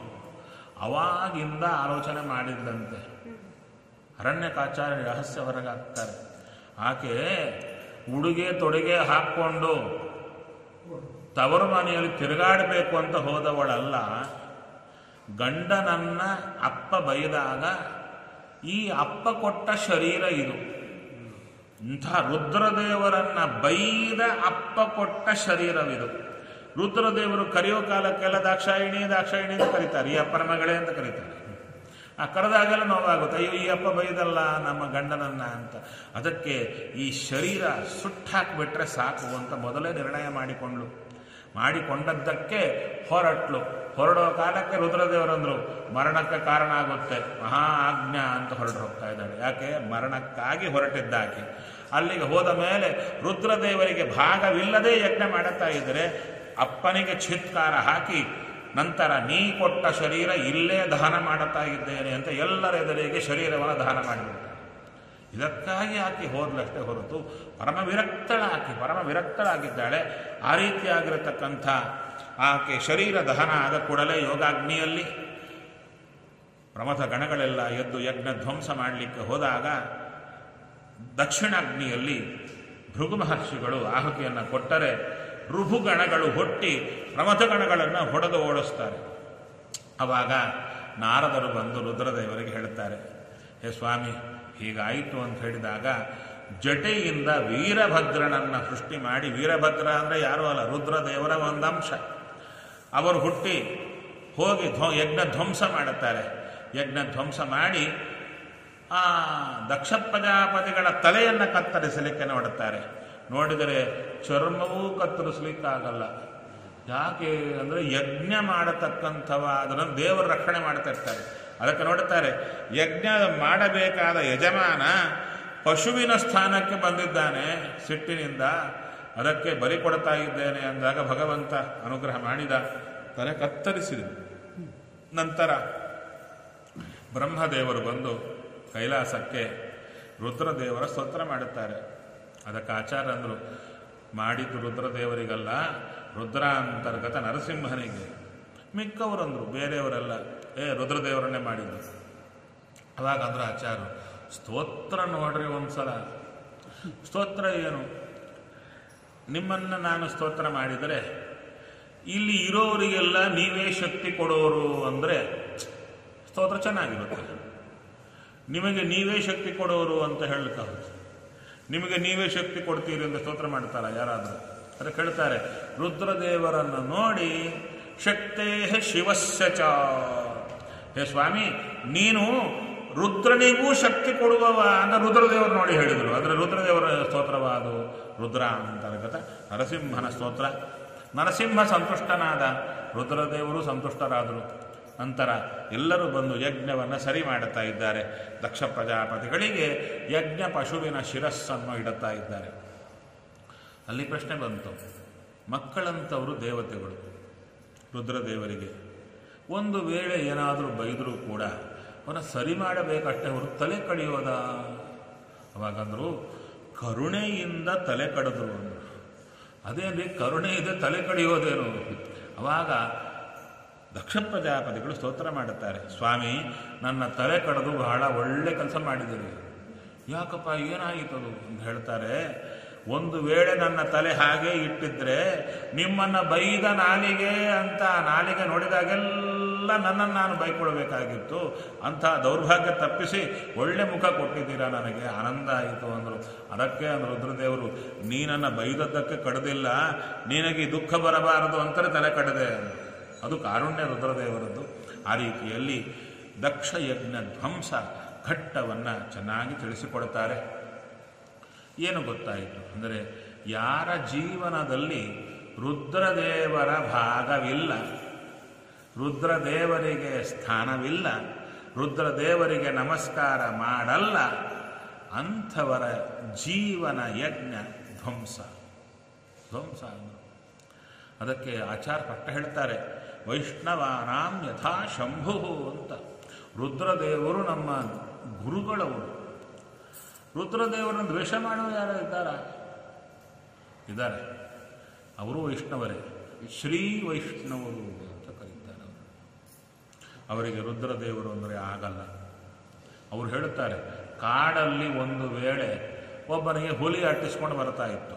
ಅವಾಗಿಂದ ಆಲೋಚನೆ ಮಾಡಿದ್ದಂತೆ ಅರಣ್ಯಕಾಚಾರ್ಯ ರಹಸ್ಯ ಹೊರಗಾಗ್ತಾರೆ ಆಕೆ ಉಡುಗೆ ತೊಡುಗೆ ಹಾಕ್ಕೊಂಡು ತವರು ಮನೆಯಲ್ಲಿ ತಿರುಗಾಡಬೇಕು ಅಂತ ಹೋದವಳಲ್ಲ ಗಂಡನನ್ನ ಅಪ್ಪ ಬೈದಾಗ ಈ ಅಪ್ಪ ಕೊಟ್ಟ ಶರೀರ ಇದು ಇಂಥ ರುದ್ರದೇವರನ್ನ ಬೈದ ಅಪ್ಪ ಕೊಟ್ಟ ಶರೀರವಿದು ರುದ್ರದೇವರು ಕರೆಯೋ ಕಾಲಕ್ಕೆಲ್ಲ ದಾಕ್ಷಾಯಿಣಿ ದಾಕ್ಷಾಯಿಣಿ ಅಂತ ಕರೀತಾರೆ ಈ ಅಪ್ಪನ ಮಗಳೇ ಅಂತ ಕರೀತಾರೆ ಆ ಕರೆದಾಗೆಲ್ಲ ನೋವಾಗುತ್ತೆ ಅಯ್ಯೋ ಈ ಅಪ್ಪ ಬೈದಲ್ಲ ನಮ್ಮ ಗಂಡನನ್ನ ಅಂತ ಅದಕ್ಕೆ ಈ ಶರೀರ ಸುಟ್ಟಾಕ್ಬಿಟ್ರೆ ಸಾಕು ಅಂತ ಮೊದಲೇ ನಿರ್ಣಯ ಮಾಡಿಕೊಂಡ್ಲು ಮಾಡಿಕೊಂಡದ್ದಕ್ಕೆ ಹೊರಟ್ಲು ಹೊರಡೋ ಕಾಲಕ್ಕೆ ರುದ್ರದೇವರಂದ್ರು ಮರಣಕ್ಕೆ ಕಾರಣ ಆಗುತ್ತೆ ಮಹಾ ಆಜ್ಞಾ ಅಂತ ಹೊರಟು ಹೋಗ್ತಾ ಇದ್ದಾಳೆ ಯಾಕೆ ಮರಣಕ್ಕಾಗಿ ಹೊರಟಿದ್ದಾಕೆ ಅಲ್ಲಿಗೆ ಹೋದ ಮೇಲೆ ರುದ್ರದೇವರಿಗೆ ಭಾಗವಿಲ್ಲದೆ ಯಜ್ಞ ಮಾಡುತ್ತಾ ಇದ್ದರೆ ಅಪ್ಪನಿಗೆ ಚಿತ್ಕಾರ ಹಾಕಿ ನಂತರ ನೀ ಕೊಟ್ಟ ಶರೀರ ಇಲ್ಲೇ ದಹನ ಮಾಡುತ್ತಾ ಇದ್ದೇನೆ ಅಂತ ಎಲ್ಲರ ಎದುರಿಗೆ ಶರೀರವನ್ನು ದಹನ ಮಾಡಿಬಿಡ್ತಾನೆ ಇದಕ್ಕಾಗಿ ಆಕೆ ಹೋದ್ಲಷ್ಟೇ ಹೊರತು ಪರಮ ವಿರಕ್ತಳಾಕಿ ಪರಮ ವಿರಕ್ತಳಾಗಿದ್ದಾಳೆ ಆ ರೀತಿಯಾಗಿರತಕ್ಕಂಥ ಆಕೆ ಶರೀರ ದಹನ ಆದ ಕೂಡಲೇ ಯೋಗಾಗ್ನಿಯಲ್ಲಿ ಪ್ರಮಥ ಗಣಗಳೆಲ್ಲ ಎದ್ದು ಯಜ್ಞ ಧ್ವಂಸ ಮಾಡಲಿಕ್ಕೆ ಹೋದಾಗ ದಕ್ಷಿಣಾಗ್ನಿಯಲ್ಲಿ ಭೃಗು ಮಹರ್ಷಿಗಳು ಆಹುತಿಯನ್ನು ಕೊಟ್ಟರೆ ಋಭುಗಣಗಳು ಹೊಟ್ಟಿ ಪ್ರಮಥಗಣಗಳನ್ನು ಹೊಡೆದು ಓಡಿಸ್ತಾರೆ ಆವಾಗ ನಾರದರು ಬಂದು ರುದ್ರದೇವರಿಗೆ ಹೇಳುತ್ತಾರೆ ಹೇ ಸ್ವಾಮಿ ಹೀಗಾಯಿತು ಅಂತ ಹೇಳಿದಾಗ ಜಟೆಯಿಂದ ವೀರಭದ್ರನನ್ನು ಸೃಷ್ಟಿ ಮಾಡಿ ವೀರಭದ್ರ ಅಂದರೆ ಯಾರೂ ಅಲ್ಲ ರುದ್ರದೇವರ ಒಂದು ಅಂಶ ಅವರು ಹುಟ್ಟಿ ಹೋಗಿ ಧ್ವ ಯಜ್ಞ ಧ್ವಂಸ ಮಾಡುತ್ತಾರೆ ಯಜ್ಞ ಧ್ವಂಸ ಮಾಡಿ ಆ ದಕ್ಷ ಪ್ರಜಾಪತಿಗಳ ತಲೆಯನ್ನು ಕತ್ತರಿಸಲಿಕ್ಕೆ ನೋಡುತ್ತಾರೆ ನೋಡಿದರೆ ಚರ್ಮವೂ ಕತ್ತರಿಸಲಿಕ್ಕಾಗಲ್ಲ ಯಾಕೆ ಅಂದರೆ ಯಜ್ಞ ಮಾಡತಕ್ಕಂಥವ ಅದನ್ನು ದೇವರ ರಕ್ಷಣೆ ಮಾಡ್ತಾ ಇರ್ತಾರೆ ಅದಕ್ಕೆ ನೋಡುತ್ತಾರೆ ಯಜ್ಞ ಮಾಡಬೇಕಾದ ಯಜಮಾನ ಪಶುವಿನ ಸ್ಥಾನಕ್ಕೆ ಬಂದಿದ್ದಾನೆ ಸಿಟ್ಟಿನಿಂದ ಅದಕ್ಕೆ ಬಲಿ ಕೊಡ್ತಾ ಇದ್ದೇನೆ ಅಂದಾಗ ಭಗವಂತ ಅನುಗ್ರಹ ಮಾಡಿದ ತಲೆ ಕತ್ತರಿಸಿದ ನಂತರ ಬ್ರಹ್ಮದೇವರು ಬಂದು ಕೈಲಾಸಕ್ಕೆ ರುದ್ರದೇವರ ಸ್ತೋತ್ರ ಮಾಡುತ್ತಾರೆ ಅದಕ್ಕೆ ಆಚಾರ್ಯಂದರು ಮಾಡಿದ್ದು ರುದ್ರದೇವರಿಗಲ್ಲ ರುದ್ರಾಂತರ್ಗತ ನರಸಿಂಹನಿಗೆ ಮಿಕ್ಕವರಂದರು ಬೇರೆಯವರೆಲ್ಲ ಏ ರುದ್ರದೇವರನ್ನೇ ಮಾಡಿದ್ದು ಅವಾಗ ಅಂದ್ರೆ ಆಚಾರ್ಯರು ಸ್ತೋತ್ರ ನೋಡ್ರಿ ಒಂದ್ಸಲ ಸ್ತೋತ್ರ ಏನು ನಿಮ್ಮನ್ನು ನಾನು ಸ್ತೋತ್ರ ಮಾಡಿದರೆ ಇಲ್ಲಿ ಇರೋರಿಗೆಲ್ಲ ನೀವೇ ಶಕ್ತಿ ಕೊಡೋರು ಅಂದರೆ ಸ್ತೋತ್ರ ಚೆನ್ನಾಗಿರುತ್ತೆ ನಿಮಗೆ ನೀವೇ ಶಕ್ತಿ ಕೊಡೋರು ಅಂತ ಹೇಳಲಿಕ್ಕಾಗುತ್ತೆ ನಿಮಗೆ ನೀವೇ ಶಕ್ತಿ ಕೊಡ್ತೀರಿ ಅಂತ ಸ್ತೋತ್ರ ಮಾಡ್ತಾರ ಯಾರಾದರೂ ಅದಕ್ಕೆ ಹೇಳ್ತಾರೆ ರುದ್ರದೇವರನ್ನು ನೋಡಿ ಶಕ್ತೇ ಶಿವಸ್ಯ ಚ ಹೇ ಸ್ವಾಮಿ ನೀನು ರುದ್ರನಿಗೂ ಶಕ್ತಿ ಕೊಡುವವ ಅಂತ ರುದ್ರದೇವರು ನೋಡಿ ಹೇಳಿದರು ಅಂದರೆ ರುದ್ರದೇವರ ಸ್ತೋತ್ರವಾದು ರುದ್ರ ಅಂತರ್ಗತ ನರಸಿಂಹನ ಸ್ತೋತ್ರ ನರಸಿಂಹ ಸಂತುಷ್ಟನಾದ ರುದ್ರದೇವರು ಸಂತುಷ್ಟರಾದರು ನಂತರ ಎಲ್ಲರೂ ಬಂದು ಯಜ್ಞವನ್ನು ಸರಿ ಮಾಡುತ್ತಾ ಇದ್ದಾರೆ ದಕ್ಷ ಪ್ರಜಾಪತಿಗಳಿಗೆ ಯಜ್ಞ ಪಶುವಿನ ಶಿರಸ್ಸನ್ನು ಇಡುತ್ತಾ ಇದ್ದಾರೆ ಅಲ್ಲಿ ಪ್ರಶ್ನೆ ಬಂತು ಮಕ್ಕಳಂಥವರು ದೇವತೆಗಳು ರುದ್ರದೇವರಿಗೆ ಒಂದು ವೇಳೆ ಏನಾದರೂ ಬೈದರೂ ಕೂಡ ಅವನ ಸರಿ ಮಾಡಬೇಕಷ್ಟೇ ಅವರು ತಲೆ ಕಡಿಯೋದ ಅವಾಗಂದ್ರು ಕರುಣೆಯಿಂದ ತಲೆ ಕಡಿದ್ರು ಅಂದರು ಅದೇನ್ರಿ ಕರುಣೆ ಇದೆ ತಲೆ ಕಡಿಯೋದೇನು ಅವಾಗ ದಕ್ಷ ಪ್ರಜಾಪತಿಗಳು ಸ್ತೋತ್ರ ಮಾಡುತ್ತಾರೆ ಸ್ವಾಮಿ ನನ್ನ ತಲೆ ಕಡಿದು ಬಹಳ ಒಳ್ಳೆ ಕೆಲಸ ಮಾಡಿದ್ದೀರಿ ಯಾಕಪ್ಪ ಏನಾಗಿತ್ತದು ಅಂತ ಹೇಳ್ತಾರೆ ಒಂದು ವೇಳೆ ನನ್ನ ತಲೆ ಹಾಗೆ ಇಟ್ಟಿದ್ರೆ ನಿಮ್ಮನ್ನ ಬೈದ ನಾಲಿಗೆ ಅಂತ ನಾಲಿಗೆ ನೋಡಿದಾಗೆಲ್ಲ ನನ್ನನ್ನು ನಾನು ಬೈಕೊಳ್ಬೇಕಾಗಿತ್ತು ಅಂಥ ದೌರ್ಭಾಗ್ಯ ತಪ್ಪಿಸಿ ಒಳ್ಳೆ ಮುಖ ಕೊಟ್ಟಿದ್ದೀರಾ ನನಗೆ ಆನಂದ ಆಯಿತು ಅಂದರು ಅದಕ್ಕೆ ಅಂದ್ರು ರುದ್ರದೇವರು ನೀನನ್ನು ಬೈದದ್ದಕ್ಕೆ ಕಡ್ದಿಲ್ಲ ನಿನಗೆ ದುಃಖ ಬರಬಾರದು ಅಂತಲೇ ತಲೆ ಕಡದೆ ಅಂದ್ರು. ಅದು ಕಾರುಣ್ಯ ರುದ್ರದೇವರದ್ದು ಆ ರೀತಿಯಲ್ಲಿ ದಕ್ಷ ಯಜ್ಞ ಧ್ವಂಸ ಘಟ್ಟವನ್ನು ಚೆನ್ನಾಗಿ ತಿಳಿಸಿಕೊಡ್ತಾರೆ ಏನು ಗೊತ್ತಾಯಿತು ಅಂದರೆ ಯಾರ ಜೀವನದಲ್ಲಿ ರುದ್ರದೇವರ ಭಾಗವಿಲ್ಲ ರುದ್ರದೇವರಿಗೆ ಸ್ಥಾನವಿಲ್ಲ ರುದ್ರದೇವರಿಗೆ ನಮಸ್ಕಾರ ಮಾಡಲ್ಲ ಅಂಥವರ ಜೀವನ ಯಜ್ಞ ಧ್ವಂಸ ಧ್ವಂಸ ಅಂದ್ರು. ಅದಕ್ಕೆ ಆಚಾರ ಪಟ್ಟ ಹೇಳ್ತಾರೆ ವೈಷ್ಣವಾನಾಂ ಯಥಾ ಶಂಭು ಅಂತ ರುದ್ರದೇವರು ನಮ್ಮ ಗುರುಗಳವರು ರುದ್ರದೇವರನ್ನು ದ್ವೇಷ ಮಾಡುವ ಯಾರು ಇದ್ದಾರಾ ಇದ್ದಾರೆ ಅವರು ವೈಷ್ಣವರೇ ಶ್ರೀ ವೈಷ್ಣವರು ಅಂತ ಕರೀತಾರೆ ಅವರು ಅವರಿಗೆ ರುದ್ರದೇವರು ಅಂದರೆ ಆಗಲ್ಲ ಅವರು ಹೇಳುತ್ತಾರೆ ಕಾಡಲ್ಲಿ ಒಂದು ವೇಳೆ ಒಬ್ಬನಿಗೆ ಹುಲಿ ಅಟ್ಟಿಸ್ಕೊಂಡು ಬರ್ತಾ ಇತ್ತು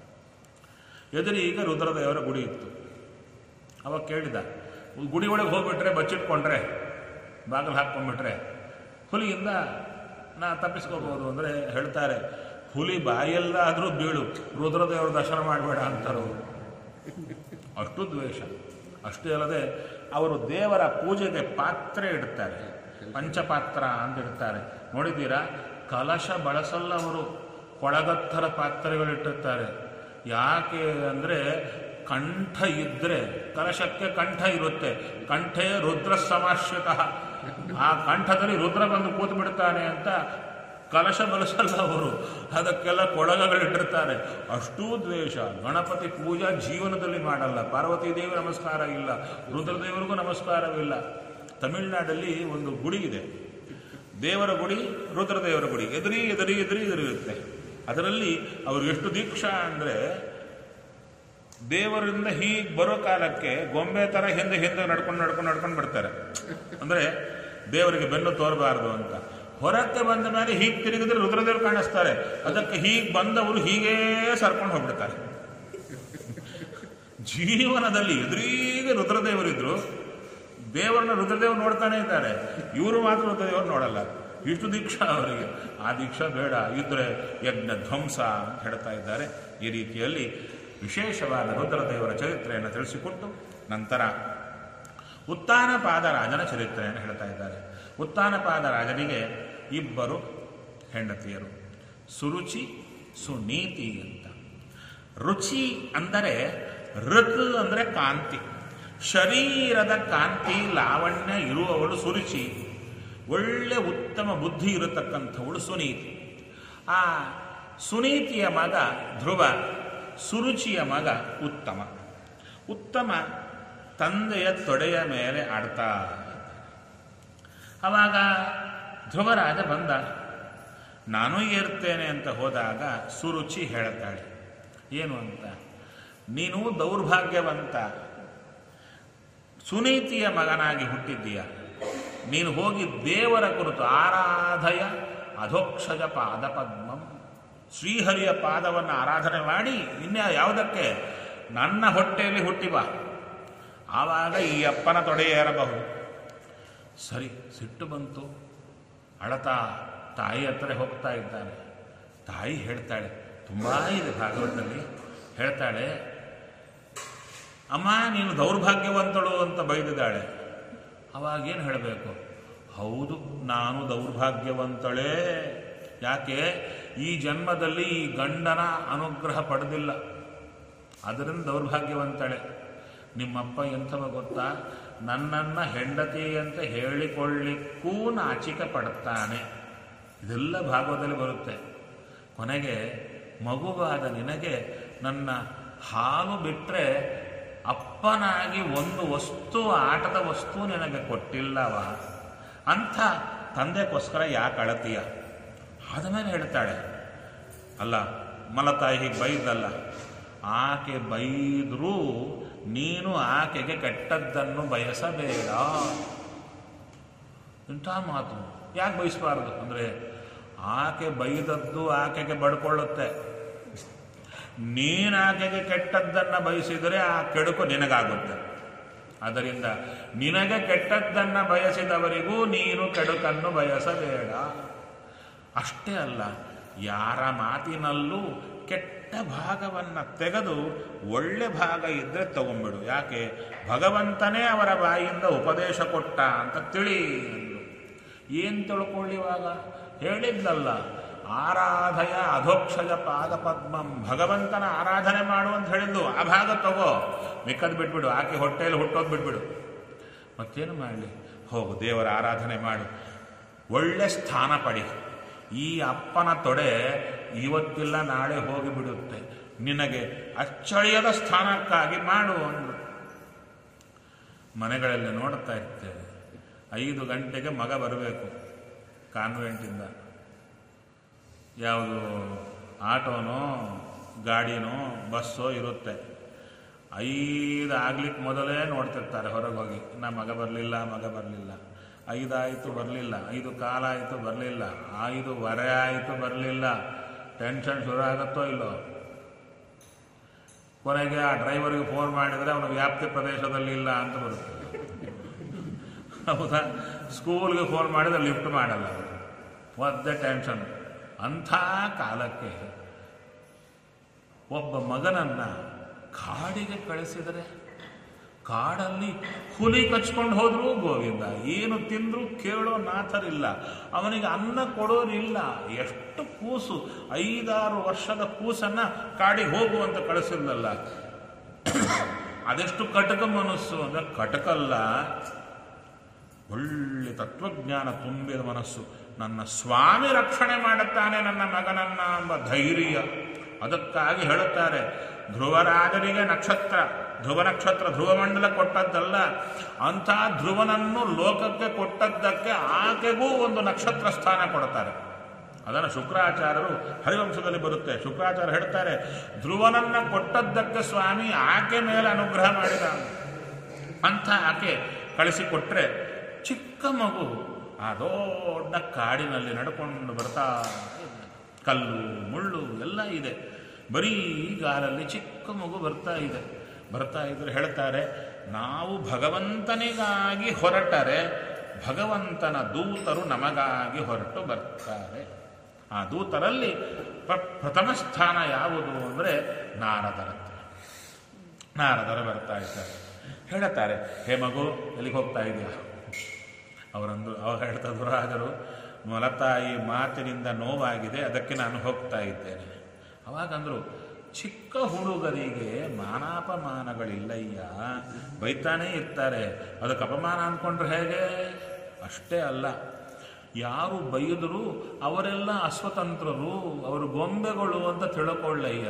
ಎದುರಿಗೆ ರುದ್ರದೇವರ ಗುಡಿ ಇತ್ತು ಅವಾಗ ಕೇಳಿದ ಗುಡಿ ಒಳಗೆ ಹೋಗ್ಬಿಟ್ರೆ ಬಚ್ಚಿಟ್ಕೊಂಡ್ರೆ ಬಾಗಿಲು ಹಾಕ್ಕೊಂಡ್ಬಿಟ್ರೆ ಹುಲಿಯಿಂದ ನಾ ತಪ್ಪಿಸ್ಕೋಬಹುದು ಅಂದರೆ ಹೇಳ್ತಾರೆ ಹುಲಿ ಬಾಯಲ್ಲಾದರೂ ಬೀಳು ರುದ್ರದೇವರ ದರ್ಶನ ಮಾಡಬೇಡ ಅಂತಾರೆ ಅವರು ಅಷ್ಟು ದ್ವೇಷ ಅಷ್ಟೇ ಅಲ್ಲದೆ ಅವರು ದೇವರ ಪೂಜೆಗೆ ಪಾತ್ರೆ ಇಡ್ತಾರೆ ಪಂಚಪಾತ್ರ ಅಂತ ಇಡ್ತಾರೆ ನೋಡಿದ್ದೀರಾ ಕಲಶ ಬಳಸಲ್ಲ ಅವರು ಕೊಳಗತ್ತರ ಪಾತ್ರೆಗಳಿಟ್ಟಿರ್ತಾರೆ ಯಾಕೆ ಅಂದರೆ ಕಂಠ ಇದ್ರೆ ಕಲಶಕ್ಕೆ ಕಂಠ ಇರುತ್ತೆ ಕಂಠೇ ರುದ್ರ ಸಮಾಶ್ರಿತ ಆ ಕಂಠದಲ್ಲಿ ರುದ್ರ ಬಂದು ಕೂತು ಬಿಡ್ತಾನೆ ಅಂತ ಕಲಶ ಬಳಸಲ್ಲ ಅವರು ಅದಕ್ಕೆಲ್ಲ ಕೊಳಗಗಳಿಟ್ಟಿರ್ತಾರೆ ಅಷ್ಟೂ ದ್ವೇಷ ಗಣಪತಿ ಪೂಜಾ ಜೀವನದಲ್ಲಿ ಮಾಡಲ್ಲ ಪಾರ್ವತಿ ದೇವಿ ನಮಸ್ಕಾರ ಇಲ್ಲ ರುದ್ರದೇವರಿಗೂ ನಮಸ್ಕಾರವಿಲ್ಲ ತಮಿಳುನಾಡಲ್ಲಿ ಒಂದು ಗುಡಿ ಇದೆ ದೇವರ ಗುಡಿ ರುದ್ರದೇವರ ಗುಡಿ ಎದುರಿ ಎದುರಿ ಎದುರಿ ಎದುರಿರುತ್ತೆ ಅದರಲ್ಲಿ ಅವರು ಎಷ್ಟು ದೀಕ್ಷಾ ಅಂದರೆ ದೇವರಿಂದ ಹೀಗೆ ಬರೋ ಕಾಲಕ್ಕೆ ಗೊಂಬೆ ಥರ ಹಿಂದೆ ಹಿಂದೆ ನಡ್ಕೊಂಡು ನಡ್ಕೊಂಡು ನಡ್ಕೊಂಡು ಬಿಡ್ತಾರೆ ಅಂದರೆ ದೇವರಿಗೆ ಬೆನ್ನು ತೋರಬಾರದು ಅಂತ ಹೊರಕ್ಕೆ ಬಂದ ಮೇಲೆ ಹೀಗೆ ತಿರುಗಿದ್ರೆ ರುದ್ರದೇವರು ಕಾಣಿಸ್ತಾರೆ ಅದಕ್ಕೆ ಹೀಗೆ ಬಂದವರು ಹೀಗೇ ಸರ್ಕೊಂಡು ಹೋಗ್ಬಿಡ್ತಾರೆ ಜೀವನದಲ್ಲಿ ಎದುರಿಗೆ ರುದ್ರದೇವರಿದ್ರು ದೇವರನ್ನ ರುದ್ರದೇವರು ನೋಡ್ತಾನೆ ಇದ್ದಾರೆ ಇವರು ಮಾತ್ರ ರುದ್ರದೇವರು ನೋಡಲ್ಲ ಇಷ್ಟು ದೀಕ್ಷಾ ಅವರಿಗೆ ಆ ದೀಕ್ಷಾ ಬೇಡ ಇದ್ರೆ ಯಜ್ಞ ಧ್ವಂಸ ಅಂತ ಹೇಳ್ತಾ ಇದ್ದಾರೆ ಈ ರೀತಿಯಲ್ಲಿ ವಿಶೇಷವಾದ ರುದ್ರದೇವರ ಚರಿತ್ರೆಯನ್ನು ತಿಳಿಸಿಕೊಟ್ಟು ನಂತರ ಉತ್ತಾನಪಾದ ರಾಜನ ಚರಿತ್ರೆಯನ್ನು ಹೇಳ್ತಾ ಇದ್ದಾರೆ ಉತ್ತಾನಪಾದ ರಾಜನಿಗೆ ಇಬ್ಬರು ಹೆಂಡತಿಯರು ಸುರುಚಿ ಸುನೀತಿ ಅಂತ ರುಚಿ ಅಂದರೆ ಋಕ್ ಅಂದರೆ ಕಾಂತಿ ಶರೀರದ ಕಾಂತಿ ಲಾವಣ್ಯ ಇರುವವಳು ಸುರುಚಿ ಒಳ್ಳೆ ಉತ್ತಮ ಬುದ್ಧಿ ಇರತಕ್ಕಂಥವಳು ಸುನೀತಿ ಆ ಸುನೀತಿಯ ಮಗ ಧ್ರುವ ಸುರುಚಿಯ ಮಗ ಉತ್ತಮ ಉತ್ತಮ ತಂದೆಯ ತೊಡೆಯ ಮೇಲೆ ಆಡ್ತಾ ಅವಾಗ ಧ್ರುವರಾಜ ಬಂದ ನಾನು ಏರ್ತೇನೆ ಅಂತ ಹೋದಾಗ ಸುರುಚಿ ಹೇಳ್ತಾಳೆ ಏನು ಅಂತ ನೀನು ದೌರ್ಭಾಗ್ಯವಂತ ಸುನೀತಿಯ ಮಗನಾಗಿ ಹುಟ್ಟಿದ್ದೀಯ ನೀನು ಹೋಗಿ ದೇವರ ಕುರಿತು ಆರಾಧಯ ಅಧೋಕ್ಷಜ ಪಾದ ಪದ್ಮಂ ಶ್ರೀಹರಿಯ ಪಾದವನ್ನು ಆರಾಧನೆ ಮಾಡಿ ಇನ್ಯಾ ಯಾವುದಕ್ಕೆ ನನ್ನ ಹೊಟ್ಟೆಯಲ್ಲಿ ಹುಟ್ಟಿ ಬಾ ಆವಾಗ ಈ ಅಪ್ಪನ ತೊಡೆಯೇರಬಹುದು ಸರಿ ಸಿಟ್ಟು ಬಂತು ಅಳತಾ ತಾಯಿ ಹತ್ರ ಹೋಗ್ತಾ ಇದ್ದಾನೆ ತಾಯಿ ಹೇಳ್ತಾಳೆ ತುಂಬ ಇದೆ ಭಾಗವತದಲ್ಲಿ ಹೇಳ್ತಾಳೆ ಅಮ್ಮ ನೀನು ದೌರ್ಭಾಗ್ಯವಂತಳು ಅಂತ ಬೈದಿದ್ದಾಳೆ ಅವಾಗೇನು ಹೇಳಬೇಕು ಹೌದು ನಾನು ದೌರ್ಭಾಗ್ಯವಂತಳೇ ಯಾಕೆ ಈ ಜನ್ಮದಲ್ಲಿ ಈ ಗಂಡನ ಅನುಗ್ರಹ ಪಡೆದಿಲ್ಲ ಅದರಿಂದ ದೌರ್ಭಾಗ್ಯವಂತಳೆ ನಿಮ್ಮಪ್ಪ ಎಂಥವ ಗೊತ್ತಾ ನನ್ನನ್ನು ಹೆಂಡತಿ ಅಂತ ಹೇಳಿಕೊಳ್ಳಿಕ್ಕೂ ನಾಚಿಕೆ ಪಡುತ್ತಾನೆ ಇದೆಲ್ಲ ಭಾಗವತದಲ್ಲಿ ಬರುತ್ತೆ ಕೊನೆಗೆ ಮಗುವಾದ ನಿನಗೆ ನನ್ನ ಹಾಲು ಬಿಟ್ಟರೆ ಅಪ್ಪನಾಗಿ ಒಂದು ವಸ್ತು ಆಟದ ವಸ್ತು ನಿನಗೆ ಕೊಟ್ಟಿಲ್ಲವ ಅಂಥ ತಂದೆಗೋಸ್ಕರ ಯಾಕೆ ಅಳತೀಯ ಆದಮೇಲೆ ಹೇಳ್ತಾಳೆ ಅಲ್ಲ ಮಲತಾಯಿ ಹೀಗೆ ಬೈದಲ್ಲ ಆಕೆ ಬೈದರೂ ನೀನು ಆಕೆಗೆ ಕೆಟ್ಟದ್ದನ್ನು ಬಯಸಬೇಡ ಇಂಥ ಮಾತು ಯಾಕೆ ಬಯಸಬಾರ್ದು ಅಂದರೆ ಆಕೆ ಬೈದದ್ದು ಆಕೆಗೆ ಬಡ್ಕೊಳ್ಳುತ್ತೆ ನೀನು ಆಕೆಗೆ ಕೆಟ್ಟದ್ದನ್ನು ಬಯಸಿದರೆ ಆ ಕೆಡುಕು ನಿನಗಾಗುತ್ತೆ ಅದರಿಂದ ನಿನಗೆ ಕೆಟ್ಟದ್ದನ್ನು ಬಯಸಿದವರಿಗೂ ನೀನು ಕೆಡುಕನ್ನು ಬಯಸಬೇಡ ಅಷ್ಟೇ ಅಲ್ಲ ಯಾರ ಮಾತಿನಲ್ಲೂ ಕೆಟ್ಟ ಭಾಗವನ್ನು ತೆಗೆದು ಒಳ್ಳೆ ಭಾಗ ಇದ್ದರೆ ತಗೊಂಬಿಡು ಯಾಕೆ ಭಗವಂತನೇ ಅವರ ಬಾಯಿಯಿಂದ ಉಪದೇಶ ಕೊಟ್ಟ ಅಂತ ತಿಳಿ ಅಂದ್ರು ಏನು ತಿಳ್ಕೊಳ್ಳಿವಾಗ ಹೇಳಿದ್ಲಲ್ಲ ಆರಾಧಯ ಅಧೋಕ್ಷಜ ಪಾದ ಪದ್ಮಂ ಭಗವಂತನ ಆರಾಧನೆ ಮಾಡು ಅಂತ ಹೇಳಿದ್ದು ಆ ಭಾಗ ತಗೋ ಮಿಕ್ಕದ್ ಬಿಟ್ಬಿಡು ಆಕೆ ಹೊಟ್ಟೆಯಲ್ಲಿ ಹುಟ್ಟೋದು ಬಿಟ್ಬಿಡು ಮತ್ತೇನು ಮಾಡಲಿ ಹೋಗು ದೇವರ ಆರಾಧನೆ ಮಾಡು ಒಳ್ಳೆ ಸ್ಥಾನ ಪಡಿ ಈ ಅಪ್ಪನ ತೊಡೆ ಇವತ್ತಿಲ್ಲ ನಾಳೆ ಹೋಗಿಬಿಡುತ್ತೆ ನಿನಗೆ ಅಚ್ಚಳಿಯದ ಸ್ಥಾನಕ್ಕಾಗಿ ಮಾಡು ಅಂದರು ಮನೆಗಳಲ್ಲಿ ನೋಡ್ತಾ ಇರ್ತೇವೆ ಐದು ಗಂಟೆಗೆ ಮಗ ಬರಬೇಕು ಕಾನ್ವೆಂಟಿಂದ ಯಾವುದು ಆಟೋನೋ ಗಾಡಿನೋ ಬಸ್ಸೋ ಇರುತ್ತೆ ಐದು ಆಗ್ಲಿಕ್ಕೆ ಮೊದಲೇ ನೋಡ್ತಿರ್ತಾರೆ ಹೊರಗೆ ಹೋಗಿ ನಾ ಮಗ ಬರಲಿಲ್ಲ ಮಗ ಬರಲಿಲ್ಲ ಐದಾಯಿತು ಬರಲಿಲ್ಲ ಐದು ಕಾಲ ಆಯಿತು ಬರಲಿಲ್ಲ ಐದು ವರೆ ಆಯಿತು ಬರಲಿಲ್ಲ ಟೆನ್ಷನ್ ಶುರು ಆಗುತ್ತೋ ಇಲ್ಲೋ ಕೊನೆಗೆ ಆ ಡ್ರೈವರ್ಗೆ ಫೋನ್ ಮಾಡಿದರೆ ಅವನು ವ್ಯಾಪ್ತಿ ಪ್ರದೇಶದಲ್ಲಿ ಇಲ್ಲ ಅಂತ ಬರುತ್ತೆ ಹೌದಾ ಸ್ಕೂಲ್ಗೆ ಫೋನ್ ಮಾಡಿದ್ರೆ ಲಿಫ್ಟ್ ಮಾಡಲ್ಲ ಅವರು ಒದ್ದೆ ಟೆನ್ಷನ್ ಅಂಥ ಕಾಲಕ್ಕೆ ಒಬ್ಬ ಮಗನನ್ನ ಕಾಡಿಗೆ ಕಳಿಸಿದರೆ ಕಾಡಲ್ಲಿ ಹುಲಿ ಕಚ್ಕೊಂಡು ಹೋದ್ರೂ ಗೋವಿಂದ ಏನು ತಿಂದ್ರು ಕೇಳೋ ನಾಥರಿಲ್ಲ ಅವನಿಗೆ ಅನ್ನ ಕೊಡೋರಿಲ್ಲ ಎಷ್ಟು ಕೂಸು ಐದಾರು ವರ್ಷದ ಕೂಸನ್ನ ಕಾಡಿಗೆ ಹೋಗು ಅಂತ ಕಳಿಸಿದ್ಲಲ್ಲ ಅದೆಷ್ಟು ಕಟಕ ಮನಸ್ಸು ಅಂದ್ರೆ ಕಟಕಲ್ಲ ಒಳ್ಳೆ ತತ್ವಜ್ಞಾನ ತುಂಬಿದ ಮನಸ್ಸು ನನ್ನ ಸ್ವಾಮಿ ರಕ್ಷಣೆ ಮಾಡುತ್ತಾನೆ ನನ್ನ ಮಗನನ್ನ ಎಂಬ ಧೈರ್ಯ ಅದಕ್ಕಾಗಿ ಹೇಳುತ್ತಾರೆ ಧ್ರುವರಾಜನಿಗೆ ನಕ್ಷತ್ರ ಧ್ರುವ ನಕ್ಷತ್ರ ಧ್ರುವಮಂಡಲ ಕೊಟ್ಟದ್ದಲ್ಲ ಅಂಥ ಧ್ರುವನನ್ನು ಲೋಕಕ್ಕೆ ಕೊಟ್ಟದ್ದಕ್ಕೆ ಆಕೆಗೂ ಒಂದು ನಕ್ಷತ್ರ ಸ್ಥಾನ ಕೊಡ್ತಾರೆ ಅದನ್ನು ಶುಕ್ರಾಚಾರ್ಯರು ಹರಿವಂಶದಲ್ಲಿ ಬರುತ್ತೆ ಶುಕ್ರಾಚಾರ್ಯ ಹೇಳ್ತಾರೆ ಧ್ರುವನನ್ನ ಕೊಟ್ಟದ್ದಕ್ಕೆ ಸ್ವಾಮಿ ಆಕೆ ಮೇಲೆ ಅನುಗ್ರಹ ಮಾಡಿದ ಅಂತ ಆಕೆ ಕಳಿಸಿಕೊಟ್ರೆ ಚಿಕ್ಕ ಮಗು ಆ ದೊಡ್ಡ ಕಾಡಿನಲ್ಲಿ ನಡ್ಕೊಂಡು ಬರ್ತಾ ಇದೆ. ಕಲ್ಲು ಮುಳ್ಳು ಎಲ್ಲ ಇದೆ ಬರೀ ಗಾಲಲ್ಲಿ ಚಿಕ್ಕ ಮಗು ಬರ್ತಾ ಇದೆ ಬರ್ತಾ ಇದ್ರೆ ಹೇಳ್ತಾರೆ ನಾವು ಭಗವಂತನಿಗಾಗಿ ಹೊರಟರೆ ಭಗವಂತನ ದೂತರು ನಮಗಾಗಿ ಹೊರಟು ಬರ್ತಾರೆ ಆ ದೂತರಲ್ಲಿ ಪ್ರ- ಪ್ರಥಮ ಸ್ಥಾನ ಯಾವುದು ಅಂದರೆ ನಾರದರತ್ತೆ ನಾರದರು ಬರ್ತಾ ಇದ್ದಾರೆ ಹೇಳುತ್ತಾರೆ ಹೇ ಮಗು ಎಲ್ಲಿಗೆ ಹೋಗ್ತಾ ಇದೆಯಾ ಅವರಂದು ಅವ್ರು ಹೇಳ್ತಾ ದುರಾಜರು ಮಲತಾಯಿ ಮಾತಿನಿಂದ ನೋವಾಗಿದೆ ಅದಕ್ಕೆ ನಾನು ಹೋಗ್ತಾ ಇದ್ದೇನೆ ಅವಾಗಂದ್ರು ಚಿಕ್ಕ ಹುಡುಗರಿಗೆ ಮಾನಾಪಮಾನಗಳಿಲ್ಲಯ್ಯ ಬೈತಾನೇ ಇರ್ತಾರೆ ಅದಕ್ಕೆ ಅಪಮಾನ ಅಂದ್ಕೊಂಡ್ರೆ ಹೇಗೆ ಅಷ್ಟೇ ಅಲ್ಲ ಯಾರು ಬೈದರೂ ಅವರೆಲ್ಲ ಅಸ್ವತಂತ್ರರು ಅವರು ಗೊಂಬೆಗಳು ಅಂತ ತಿಳ್ಕೊಳ್ಳಯ್ಯ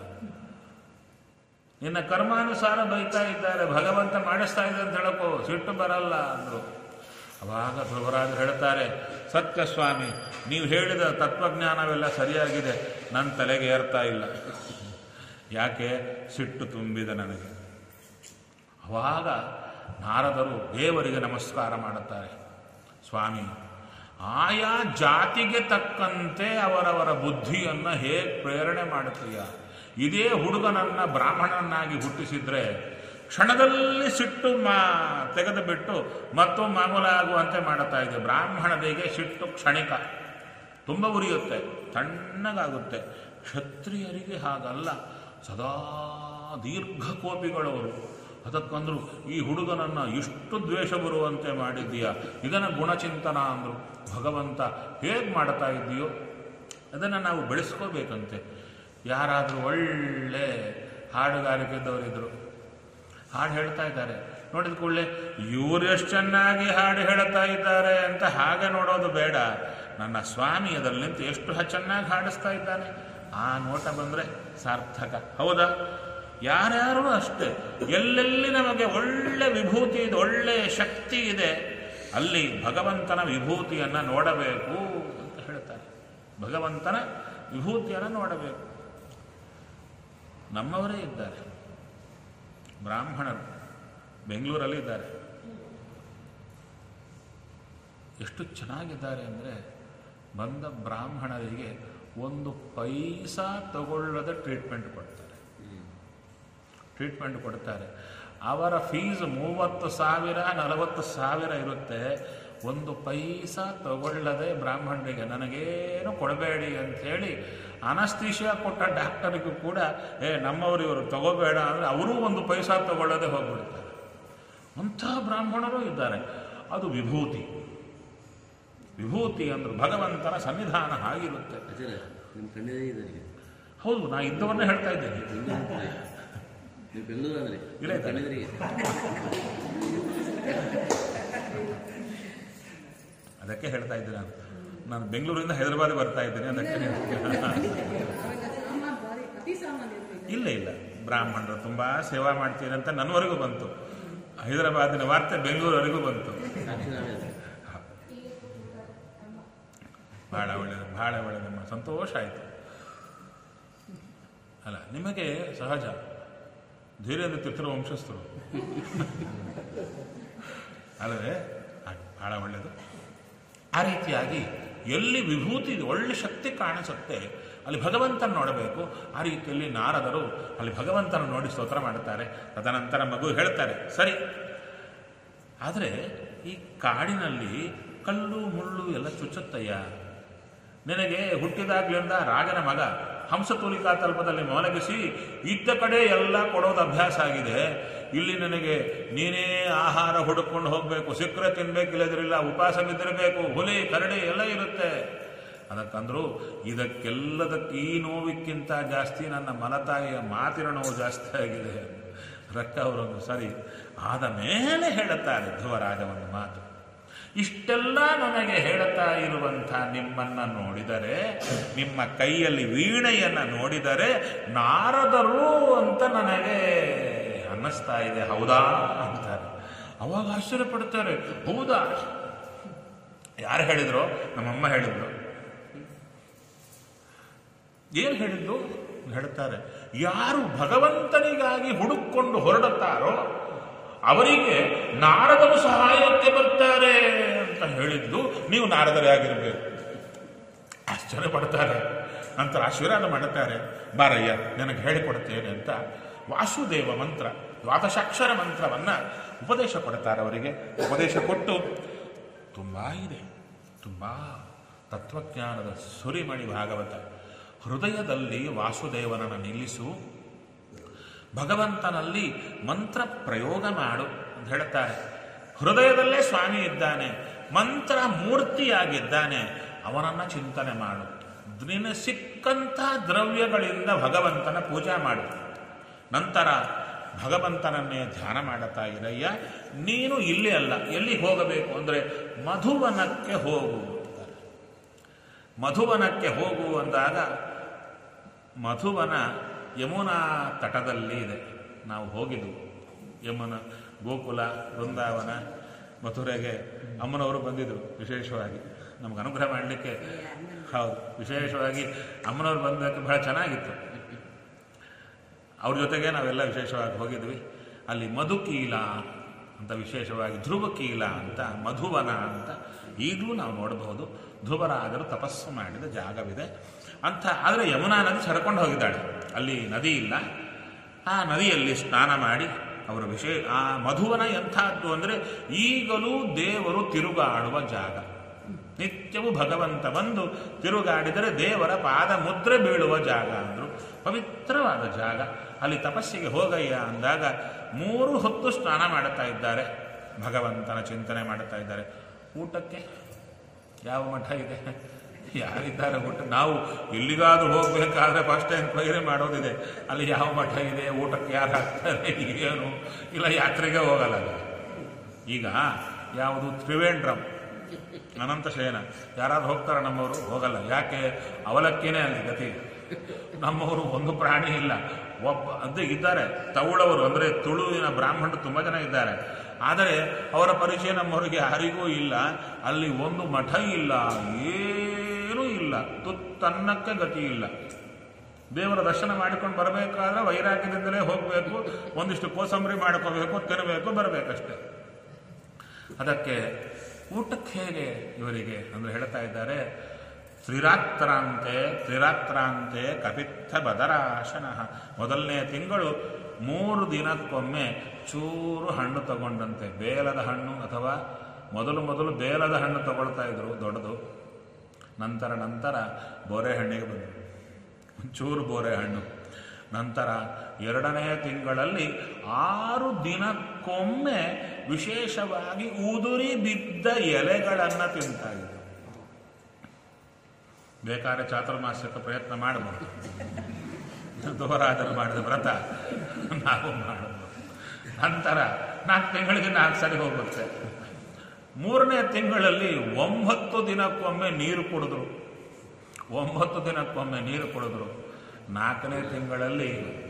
ನಿನ್ನ ಕರ್ಮಾನುಸಾರ ಬೈತಾ ಇದ್ದಾರೆ ಭಗವಂತ ಮಾಡಿಸ್ತಾ ಇದೆ ಅಂತ ಹೇಳಕೋ ಸಿಟ್ಟು ಬರಲ್ಲ ಅಂದರು ಅವಾಗ ಧ್ರುವರಾಜರು ಹೇಳ್ತಾರೆ ಸತ್ಯ ಸ್ವಾಮಿ ನೀವು ಹೇಳಿದ ತತ್ವಜ್ಞಾನವೆಲ್ಲ ಸರಿಯಾಗಿದೆ ನನ್ನ ತಲೆಗೆ ಏರ್ತಾ ಇಲ್ಲ ಯಾಕೆ ಸಿಟ್ಟು ತುಂಬಿದೆ ನನಗೆ ಅವಾಗ ನಾರದರು ದೇವರಿಗೆ ನಮಸ್ಕಾರ ಮಾಡುತ್ತಾರೆ ಸ್ವಾಮಿ ಆಯಾ ಜಾತಿಗೆ ತಕ್ಕಂತೆ ಅವರವರ ಬುದ್ಧಿಯನ್ನು ಹೇಗೆ ಪ್ರೇರಣೆ ಮಾಡುತ್ತೀಯ ಇದೇ ಹುಡುಗನನ್ನ ಬ್ರಾಹ್ಮಣನಾಗಿ ಹುಟ್ಟಿಸಿದ್ರೆ ಕ್ಷಣದಲ್ಲಿ ಸಿಟ್ಟು ಮಾ ತೆಗೆದು ಬಿಟ್ಟು ಮತ್ತು ಮಾಮೂಲಾಗುವಂತೆ ಮಾಡುತ್ತಾ ಇದೆ ಬ್ರಾಹ್ಮಣರಿಗೆ ಸಿಟ್ಟು ಕ್ಷಣಿಕ ತುಂಬ ಉರಿಯುತ್ತೆ ತಣ್ಣಗಾಗುತ್ತೆ ಕ್ಷತ್ರಿಯರಿಗೆ ಹಾಗಲ್ಲ ಸದಾ ದೀರ್ಘ ಕೋಪಿಗಳವರು ಅದಕ್ಕಂದ್ರು ಈ ಹುಡುಗನನ್ನ ಇಷ್ಟು ದ್ವೇಷ ಬರುವಂತೆ ಮಾಡಿದ್ದೀಯ ಇದನ್ನ ಗುಣಚಿಂತನ ಅಂದರು ಭಗವಂತ ಹೇಗೆ ಮಾಡ್ತಾ ಇದ್ದೀಯೋ ಅದನ್ನು ನಾವು ಬೆಳೆಸ್ಕೋಬೇಕಂತೆ ಯಾರಾದರೂ ಒಳ್ಳೆ ಹಾಡುಗಾರಿಕೆದವರಿದ್ದರು ಹಾಡು ಹೇಳ್ತಾ ಇದ್ದಾರೆ ನೋಡಿದ ಕೂಡಲೇ ಇವರು ಎಷ್ಟು ಚೆನ್ನಾಗಿ ಹಾಡು ಹೇಳ್ತಾ ಇದ್ದಾರೆ ಅಂತ ಹಾಗೆ ನೋಡೋದು ಬೇಡ ನನ್ನ ಸ್ವಾಮಿ ಅದರಲ್ಲಿ ನಿಂತು ಎಷ್ಟು ಹ- ಚೆನ್ನಾಗಿ ಹಾಡಿಸ್ತಾ ಇದ್ದಾನೆ ಆ ನೋಟ ಬಂದರೆ ಸಾರ್ಥಕ ಹೌದಾ ಯಾರ್ಯಾರು ಅಷ್ಟೇ ಎಲ್ಲೆಲ್ಲಿ ನಮಗೆ ಒಳ್ಳೆ ವಿಭೂತಿ ಇದೆ ಒಳ್ಳೆ ಶಕ್ತಿ ಇದೆ ಅಲ್ಲಿ ಭಗವಂತನ ವಿಭೂತಿಯನ್ನು ನೋಡಬೇಕು ಅಂತ ಹೇಳ್ತಾರೆ ಭಗವಂತನ ವಿಭೂತಿಯನ್ನು ನೋಡಬೇಕು ನಮ್ಮವರೇ ಇದ್ದಾರೆ ಬ್ರಾಹ್ಮಣರು ಬೆಂಗಳೂರಲ್ಲಿ ಇದ್ದಾರೆ ಎಷ್ಟು ಚೆನ್ನಾಗಿದ್ದಾರೆ ಅಂದರೆ ಬಂದ ಬ್ರಾಹ್ಮಣರಿಗೆ ಒಂದು ಪೈಸಾ ತಗೊಳ್ಳದ ಟ್ರೀಟ್ಮೆಂಟ್ ಕೊಡ್ತಾರೆ ಟ್ರೀಟ್ಮೆಂಟ್ ಕೊಡ್ತಾರೆ ಅವರ ಫೀಸ್ ಮೂವತ್ತು ಸಾವಿರ ನಲವತ್ತು ಸಾವಿರ ಇರುತ್ತೆ ಒಂದು ಪೈಸಾ ತಗೊಳ್ಳದೆ ಬ್ರಾಹ್ಮಣರಿಗೆ ನನಗೇನು ಕೊಡಬೇಡಿ ಅಂಥೇಳಿ ಅನಸ್ತೀಶಿಯಾ ಕೊಟ್ಟ ಡಾಕ್ಟರಿಗೂ ಕೂಡ ಏ ನಮ್ಮವರು ಇವರು ತಗೋಬೇಡ ಅಂದರೆ ಅವರೂ ಒಂದು ಪೈಸಾ ತಗೊಳ್ಳದೆ ಹೋಗ್ಬಿಡ್ತಾರೆ ಅಂಥ ಬ್ರಾಹ್ಮಣರು ಇದ್ದಾರೆ ಅದು ವಿಭೂತಿ ವಿಭೂತಿ ಅಂದ್ರೆ ಭಗವಂತನ ಸನ್ನಿಧಾನ ಹಾಗಿರುತ್ತೆ ಆಚಾರ್ಯ ನಿಮ್ಮ ಕಣ್ಣಿಗೆ ಇದೆ ಈಗ ಹೌದು ನಾ ಇದ್ದವನ್ನೇ ಹೇಳ್ತಾ ಇದ್ದೇನೆ ನೀವು ಬೆಂಗಳೂರು ಅಂದ್ರೆ ಇಲ್ಲ, ಇಲ್ಲ. ಕಣ್ಣಿದ್ರಿಗೆ ಅದಕ್ಕೆ ಹೇಳ್ತಾ ಇದ್ದೀನಿ ನಾನು ನಾನು ಬೆಂಗಳೂರಿಂದ ಹೈದರಾಬಾದ್ ಬರ್ತಾ ಇದ್ದೀನಿ ಅದಕ್ಕೆ ಹೇಳ್ತೀನಿ. ಸಾಮಾನ್ ಭಾರಿ ಅತಿ ಸಾಮಾನ್ಯ ಇರ್ಬೇಕು. ಇಲ್ಲ ಇಲ್ಲ ಬ್ರಾಹ್ಮಣರು ತುಂಬಾ ಸೇವಾ ಮಾಡ್ತೀನಿ ಅಂತ ನನ್ನವರೆಗೂ ಬಂತು ಹೈದರಾಬಾದಿನ ವಾರ್ತೆ ಬೆಂಗಳೂರವರೆಗೂ ಬಂತು ಸಾಕ್ಷಿ ನಾವೇ ಅಲ್ಲ. ಬಹಳ ಒಳ್ಳೆಯದು ಬಹಳ ಒಳ್ಳೆಯದಮ್ಮ ಸಂತೋಷ ಆಯಿತು ಅಲ್ಲ ನಿಮಗೆ ಸಹಜ ಧೀರೇಂದ್ರ ತೀರ್ಥರ ವಂಶಸ್ಥರು ಅಲ್ಲವೇ ಹಾಗೆ, ಬಹಳ ಒಳ್ಳೆಯದು ಆ ರೀತಿಯಾಗಿ ಎಲ್ಲಿ ವಿಭೂತಿ ಇದೆ, ಒಳ್ಳೆ ಶಕ್ತಿ ಕಾಣಿಸುತ್ತೆ ಅಲ್ಲಿ ಭಗವಂತನ ನೋಡಬೇಕು ಆ ರೀತಿಯಲ್ಲಿ ನಾರದರು ಅಲ್ಲಿ ಭಗವಂತನ ನೋಡಿ ಸ್ತೋತ್ರ ಮಾಡುತ್ತಾರೆ ತದನಂತರ ಮಗು ಹೇಳ್ತಾರೆ ಸರಿ ಆದರೆ ಈ ಕಾಡಿನಲ್ಲಿ ಕಲ್ಲು ಮುಳ್ಳು ಎಲ್ಲ ಚುಚ್ಚುತ್ತಯ್ಯ ನಿನಗೆ ಹುಟ್ಟಿದಾಗ್ಲಿಂದ ರಾಜನ ಮಗ ಹಂಸತೂಲಿಕಾ ತಲ್ಪದಲ್ಲಿ ಮಲಗಿಸಿ ಇದ್ದ ಕಡೆ ಎಲ್ಲ ಕೊಡೋದು ಅಭ್ಯಾಸ ಆಗಿದೆ ಇಲ್ಲಿ ನನಗೆ ನೀನೇ ಆಹಾರ ಹುಡುಕೊಂಡು ಹೋಗಬೇಕು ಸಿಕ್ಕರೆ ತಿನ್ಬೇಕು ಇಲ್ಲದಿರಲಿಲ್ಲ ಉಪವಾಸ ಬಿದ್ದಿರಬೇಕು ಹುಲಿ ಕರಡಿ ಎಲ್ಲ ಇರುತ್ತೆ ಅದಕ್ಕಂದ್ರು ಇದಕ್ಕೆಲ್ಲದಕ್ಕೆ ಈ ನೋವಿಕ್ಕಿಂತ ಜಾಸ್ತಿ ನನ್ನ ಮಲತಾಯಿಯ ಮಾತಿನ ನೋವು ಜಾಸ್ತಿ ಆಗಿದೆ ರಕ್ಕ ಅವರೊಂದು ಸರಿ ಆದ ಮೇಲೆ ಹೇಳುತ್ತಾರೆ ಧ್ರುವರಾಜ ಒಂದು ಮಾತು ಇಷ್ಟೆಲ್ಲ ನನಗೆ ಹೇಳುತ್ತಾ ಇರುವಂಥ ನಿಮ್ಮನ್ನ ನೋಡಿದರೆ ನಿಮ್ಮ ಕೈಯಲ್ಲಿ ವೀಣೆಯನ್ನ ನೋಡಿದರೆ ನಾರದರು ಅಂತ ನನಗೆ ಅನ್ನಿಸ್ತಾ ಇದೆ ಹೌದಾ ಅಂತಾರೆ ಅವಾಗ ಆಶ್ಚರ್ಯಪಡ್ತಾರೆ ಹೌದಾ ಯಾರು ಹೇಳಿದ್ರು ನಮ್ಮಮ್ಮ ಹೇಳಿದ್ರು ಏನು ಹೇಳಿದ್ದು ಹೇಳ್ತಾರೆ ಯಾರು ಭಗವಂತನಿಗಾಗಿ ಹುಡುಕೊಂಡು ಹೊರಡುತ್ತಾರೋ ಅವರಿಗೆ ನಾರದರು ಸಹಾಯಕ್ಕೆ ಬರ್ತಾರೆ ಅಂತ ಹೇಳಿದ್ದು ನೀವು ನಾರದರೇ ಆಗಿರಬೇಕು ಆಶ್ಚರ್ಯ ಪಡ್ತಾರೆ ನಂತರ ಆಶೀರ್ವಾದ ಮಾಡುತ್ತಾರೆ ಬಾರಯ್ಯ ನನಗೆ ಹೇಳಿಕೊಡ್ತೇನೆ ಅಂತ ವಾಸುದೇವ ಮಂತ್ರ ದ್ವಾದಶಾಕ್ಷರ ಮಂತ್ರವನ್ನ ಉಪದೇಶ ಕೊಡ್ತಾರೆ ಅವರಿಗೆ ಉಪದೇಶ ಕೊಟ್ಟು ತುಂಬಾ ಇದೆ ತುಂಬಾ ತತ್ವಜ್ಞಾನದ ಸುರಿಮಣಿ ಭಾಗವತ ಹೃದಯದಲ್ಲಿ ವಾಸುದೇವನನ್ನು ನಿಲ್ಲಿಸು ಭಗವಂತನಲ್ಲಿ ಮಂತ್ರ ಪ್ರಯೋಗ ಮಾಡು ಅಂತ ಹೇಳ್ತಾರೆ ಹೃದಯದಲ್ಲೇ ಸ್ವಾಮಿ ಇದ್ದಾನೆ ಮಂತ್ರ ಮೂರ್ತಿಯಾಗಿದ್ದಾನೆ ಅವನನ್ನ ಚಿಂತನೆ ಮಾಡು ನಿನ್ನ ಸಿಕ್ಕಂಥ ದ್ರವ್ಯಗಳಿಂದ ಭಗವಂತನ ಪೂಜೆ ಮಾಡು ನಂತರ ಭಗವಂತನನ್ನೇ ಧ್ಯಾನ ಮಾಡುತ್ತಾ ಇರಯ್ಯ ನೀನು ಇಲ್ಲಿ ಅಲ್ಲ ಎಲ್ಲಿ ಹೋಗಬೇಕು ಅಂದರೆ ಮಧುವನಕ್ಕೆ ಹೋಗು ಅಂತಾರೆ. ಮಧುವನಕ್ಕೆ ಹೋಗು ಅಂದಾಗ ಮಧುವನ ಯಮುನಾ ತಟದಲ್ಲಿ ಇದೆ ನಾವು ಹೋಗಿದ್ವು ಯಮುನ ಗೋಕುಲ ವೃಂದಾವನ ಮಥುರೆಗೆ ಅಮ್ಮನವರು ಬಂದಿದ್ರು ವಿಶೇಷವಾಗಿ ನಮ್ಗೆ ಅನುಗ್ರಹ ಮಾಡಲಿಕ್ಕೆ ಹೌದು ವಿಶೇಷವಾಗಿ ಅಮ್ಮನವರು ಬಂದಕ್ಕೆ ಬಹಳ ಚೆನ್ನಾಗಿತ್ತು ಅವ್ರ ಜೊತೆಗೆ ನಾವೆಲ್ಲ ವಿಶೇಷವಾಗಿ ಹೋಗಿದ್ವಿ ಅಲ್ಲಿ ಮಧುಕೀಲ ಅಂತ ವಿಶೇಷವಾಗಿ ಧ್ರುವಕೀಲ ಅಂತ ಮಧುವನ ಅಂತ ಈಗಲೂ ನಾವು ನೋಡಬಹುದು ಧ್ರುವರಾಜರು ತಪಸ್ಸು ಮಾಡಿದ ಜಾಗವಿದೆ ಅಂತ ಆದರೆ ಯಮುನಾ ನದಿ ಸಡ್ಕೊಂಡು ಹೋಗಿದ್ದಾಳೆ ಅಲ್ಲಿ ನದಿ ಇಲ್ಲ ಆ ನದಿಯಲ್ಲಿ ಸ್ನಾನ ಮಾಡಿ ಅವರು ವಿಶೇಷ ಆ ಮಧುವನ ಎಂಥದ್ದು ಅಂದರೆ ಈಗಲೂ ದೇವರು ತಿರುಗಾಡುವ ಜಾಗ ನಿತ್ಯವೂ ಭಗವಂತ ಬಂದು ತಿರುಗಾಡಿದರೆ ದೇವರ ಪಾದ ಮುದ್ರೆ ಬೀಳುವ ಜಾಗ ಅಂದರು ಪವಿತ್ರವಾದ ಜಾಗ ಅಲ್ಲಿ ತಪಸ್ಸಿಗೆ ಹೋಗಯ್ಯ ಅಂದಾಗ ಮೂರು ಹೊತ್ತು ಸ್ನಾನ ಮಾಡುತ್ತಾ ಇದ್ದಾರೆ ಭಗವಂತನ ಚಿಂತನೆ ಮಾಡುತ್ತಾ ಇದ್ದಾರೆ ಊಟಕ್ಕೆ ಯಾವ ಮಠ ಇದೆ ಯಾರಿದ್ದಾರೆ ಒಟ್ಟು ನಾವು ಎಲ್ಲಿಗಾದ್ರೂ ಹೋಗ್ಬೇಕಾದ್ರೆ ಫಸ್ಟ್ ಎನ್ಕ್ವೈರಿ ಮಾಡೋದಿದೆ ಅಲ್ಲಿ ಯಾವ ಮಠ ಇದೆ ಊಟಕ್ಕೆ ಯಾರು ಹಾಕ್ತಾರೆ ಏನು ಇಲ್ಲ ಯಾತ್ರೆಗೆ ಹೋಗಲ್ಲ ಅಲ್ಲಿ. ಈಗ ಯಾವುದು ತ್ರಿವೇಂದ್ರಂ ಅನಂತ ಶಯನ ಯಾರಾದ್ರೂ ಹೋಗ್ತಾರ ನಮ್ಮವರು ಹೋಗಲ್ಲ ಯಾಕೆ ಅವಲಕ್ಕಿನೇ ಅಲ್ಲಿ ಗತಿ ನಮ್ಮವರು ಒಂದು ಪ್ರಾಣಿ ಇಲ್ಲ ಒಬ್ಬ ಅದೇ ಇದ್ದಾರೆ ತೌಳವರು ಅಂದರೆ ತುಳುವಿನ ಬ್ರಾಹ್ಮಣರು ತುಂಬ ಜನ ಇದ್ದಾರೆ ಆದರೆ ಅವರ ಪರಿಚಯ ನಮ್ಮವರಿಗೆ ಯಾರಿಗೂ ಇಲ್ಲ ಅಲ್ಲಿ ಒಂದು ಮಠ ಇಲ್ಲ ಏನೂ ಇಲ್ಲ ತುತ್ತನ್ನಕ್ಕೆ ಗತಿ ಇಲ್ಲ ದೇವರ ದರ್ಶನ ಮಾಡಿಕೊಂಡು ಬರಬೇಕಾದ್ರೆ ವೈರಾಗ್ಯದಿಂದಲೇ ಹೋಗಬೇಕು ಒಂದಿಷ್ಟು ಕೋಸಂಬರಿ ಮಾಡ್ಕೋಬೇಕು ತಿನ್ನಬೇಕು ಬರಬೇಕಷ್ಟೆ ಅದಕ್ಕೆ ಊಟಕ್ಕೆ ಹೇಗೆ ಇವರಿಗೆ ಅಂದ್ರೆ ಹೇಳ್ತಾ ಇದ್ದಾರೆ ತ್ರಿರಾತ್ರಾಂತೆ ತ್ರಿರಾತ್ರಾಂತೆ ಕಪಿತ್ಥ ಬದರಾಶನ ಮೊದಲನೇ ತಿಂಗಳು ಮೂರು ದಿನಕ್ಕೊಮ್ಮೆ ಚೂರು ಹಣ್ಣು ತಗೊಂಡಂತೆ ಬೇಲದ ಹಣ್ಣು ಅಥವಾ ಮೊದಲು ಮೊದಲು ಬೇಲದ ಹಣ್ಣು ತಗೊಳ್ತಾ ಇದ್ರು ದೊಡ್ಡದು ನಂತರ ನಂತರ ಬೋರೆ ಹಣ್ಣಿಗೆ ಬಂದರು ಚೂರು ಬೋರೆ ಹಣ್ಣು ನಂತರ ಎರಡನೇ ತಿಂಗಳಲ್ಲಿ ಆರು ದಿನಕ್ಕೊಮ್ಮೆ ವಿಶೇಷವಾಗಿ ಉದುರಿ ಬಿದ್ದ ಎಲೆಗಳನ್ನು ತಿಂತಾ ಇದ್ರು ಬೇಕಾದ್ರೆ ಚಾತುರ್ಮಾಸ್ಯಕ್ಕೆ ಪ್ರಯತ್ನ ಮಾಡಬಹುದು ದುವರಾಜರು ಮಾಡಿದ ವ್ರತ ನಾವು ಮಾಡಬಹುದು ನಂತರ ನಾಲ್ಕು ತಿಂಗಳಿಗೆ ನಾಲ್ಕು ಸರಿ ಹೋಗುತ್ತೆ ಮೂರನೇ ತಿಂಗಳಲ್ಲಿ ಒಂಬತ್ತು ದಿನಕ್ಕೊಮ್ಮೆ ನೀರು ಕುಡಿದ್ರು ಒಂಬತ್ತು ದಿನಕ್ಕೊಮ್ಮೆ ನೀರು ಕುಡಿದ್ರು ನಾಲ್ಕನೇ ತಿಂಗಳಲ್ಲಿ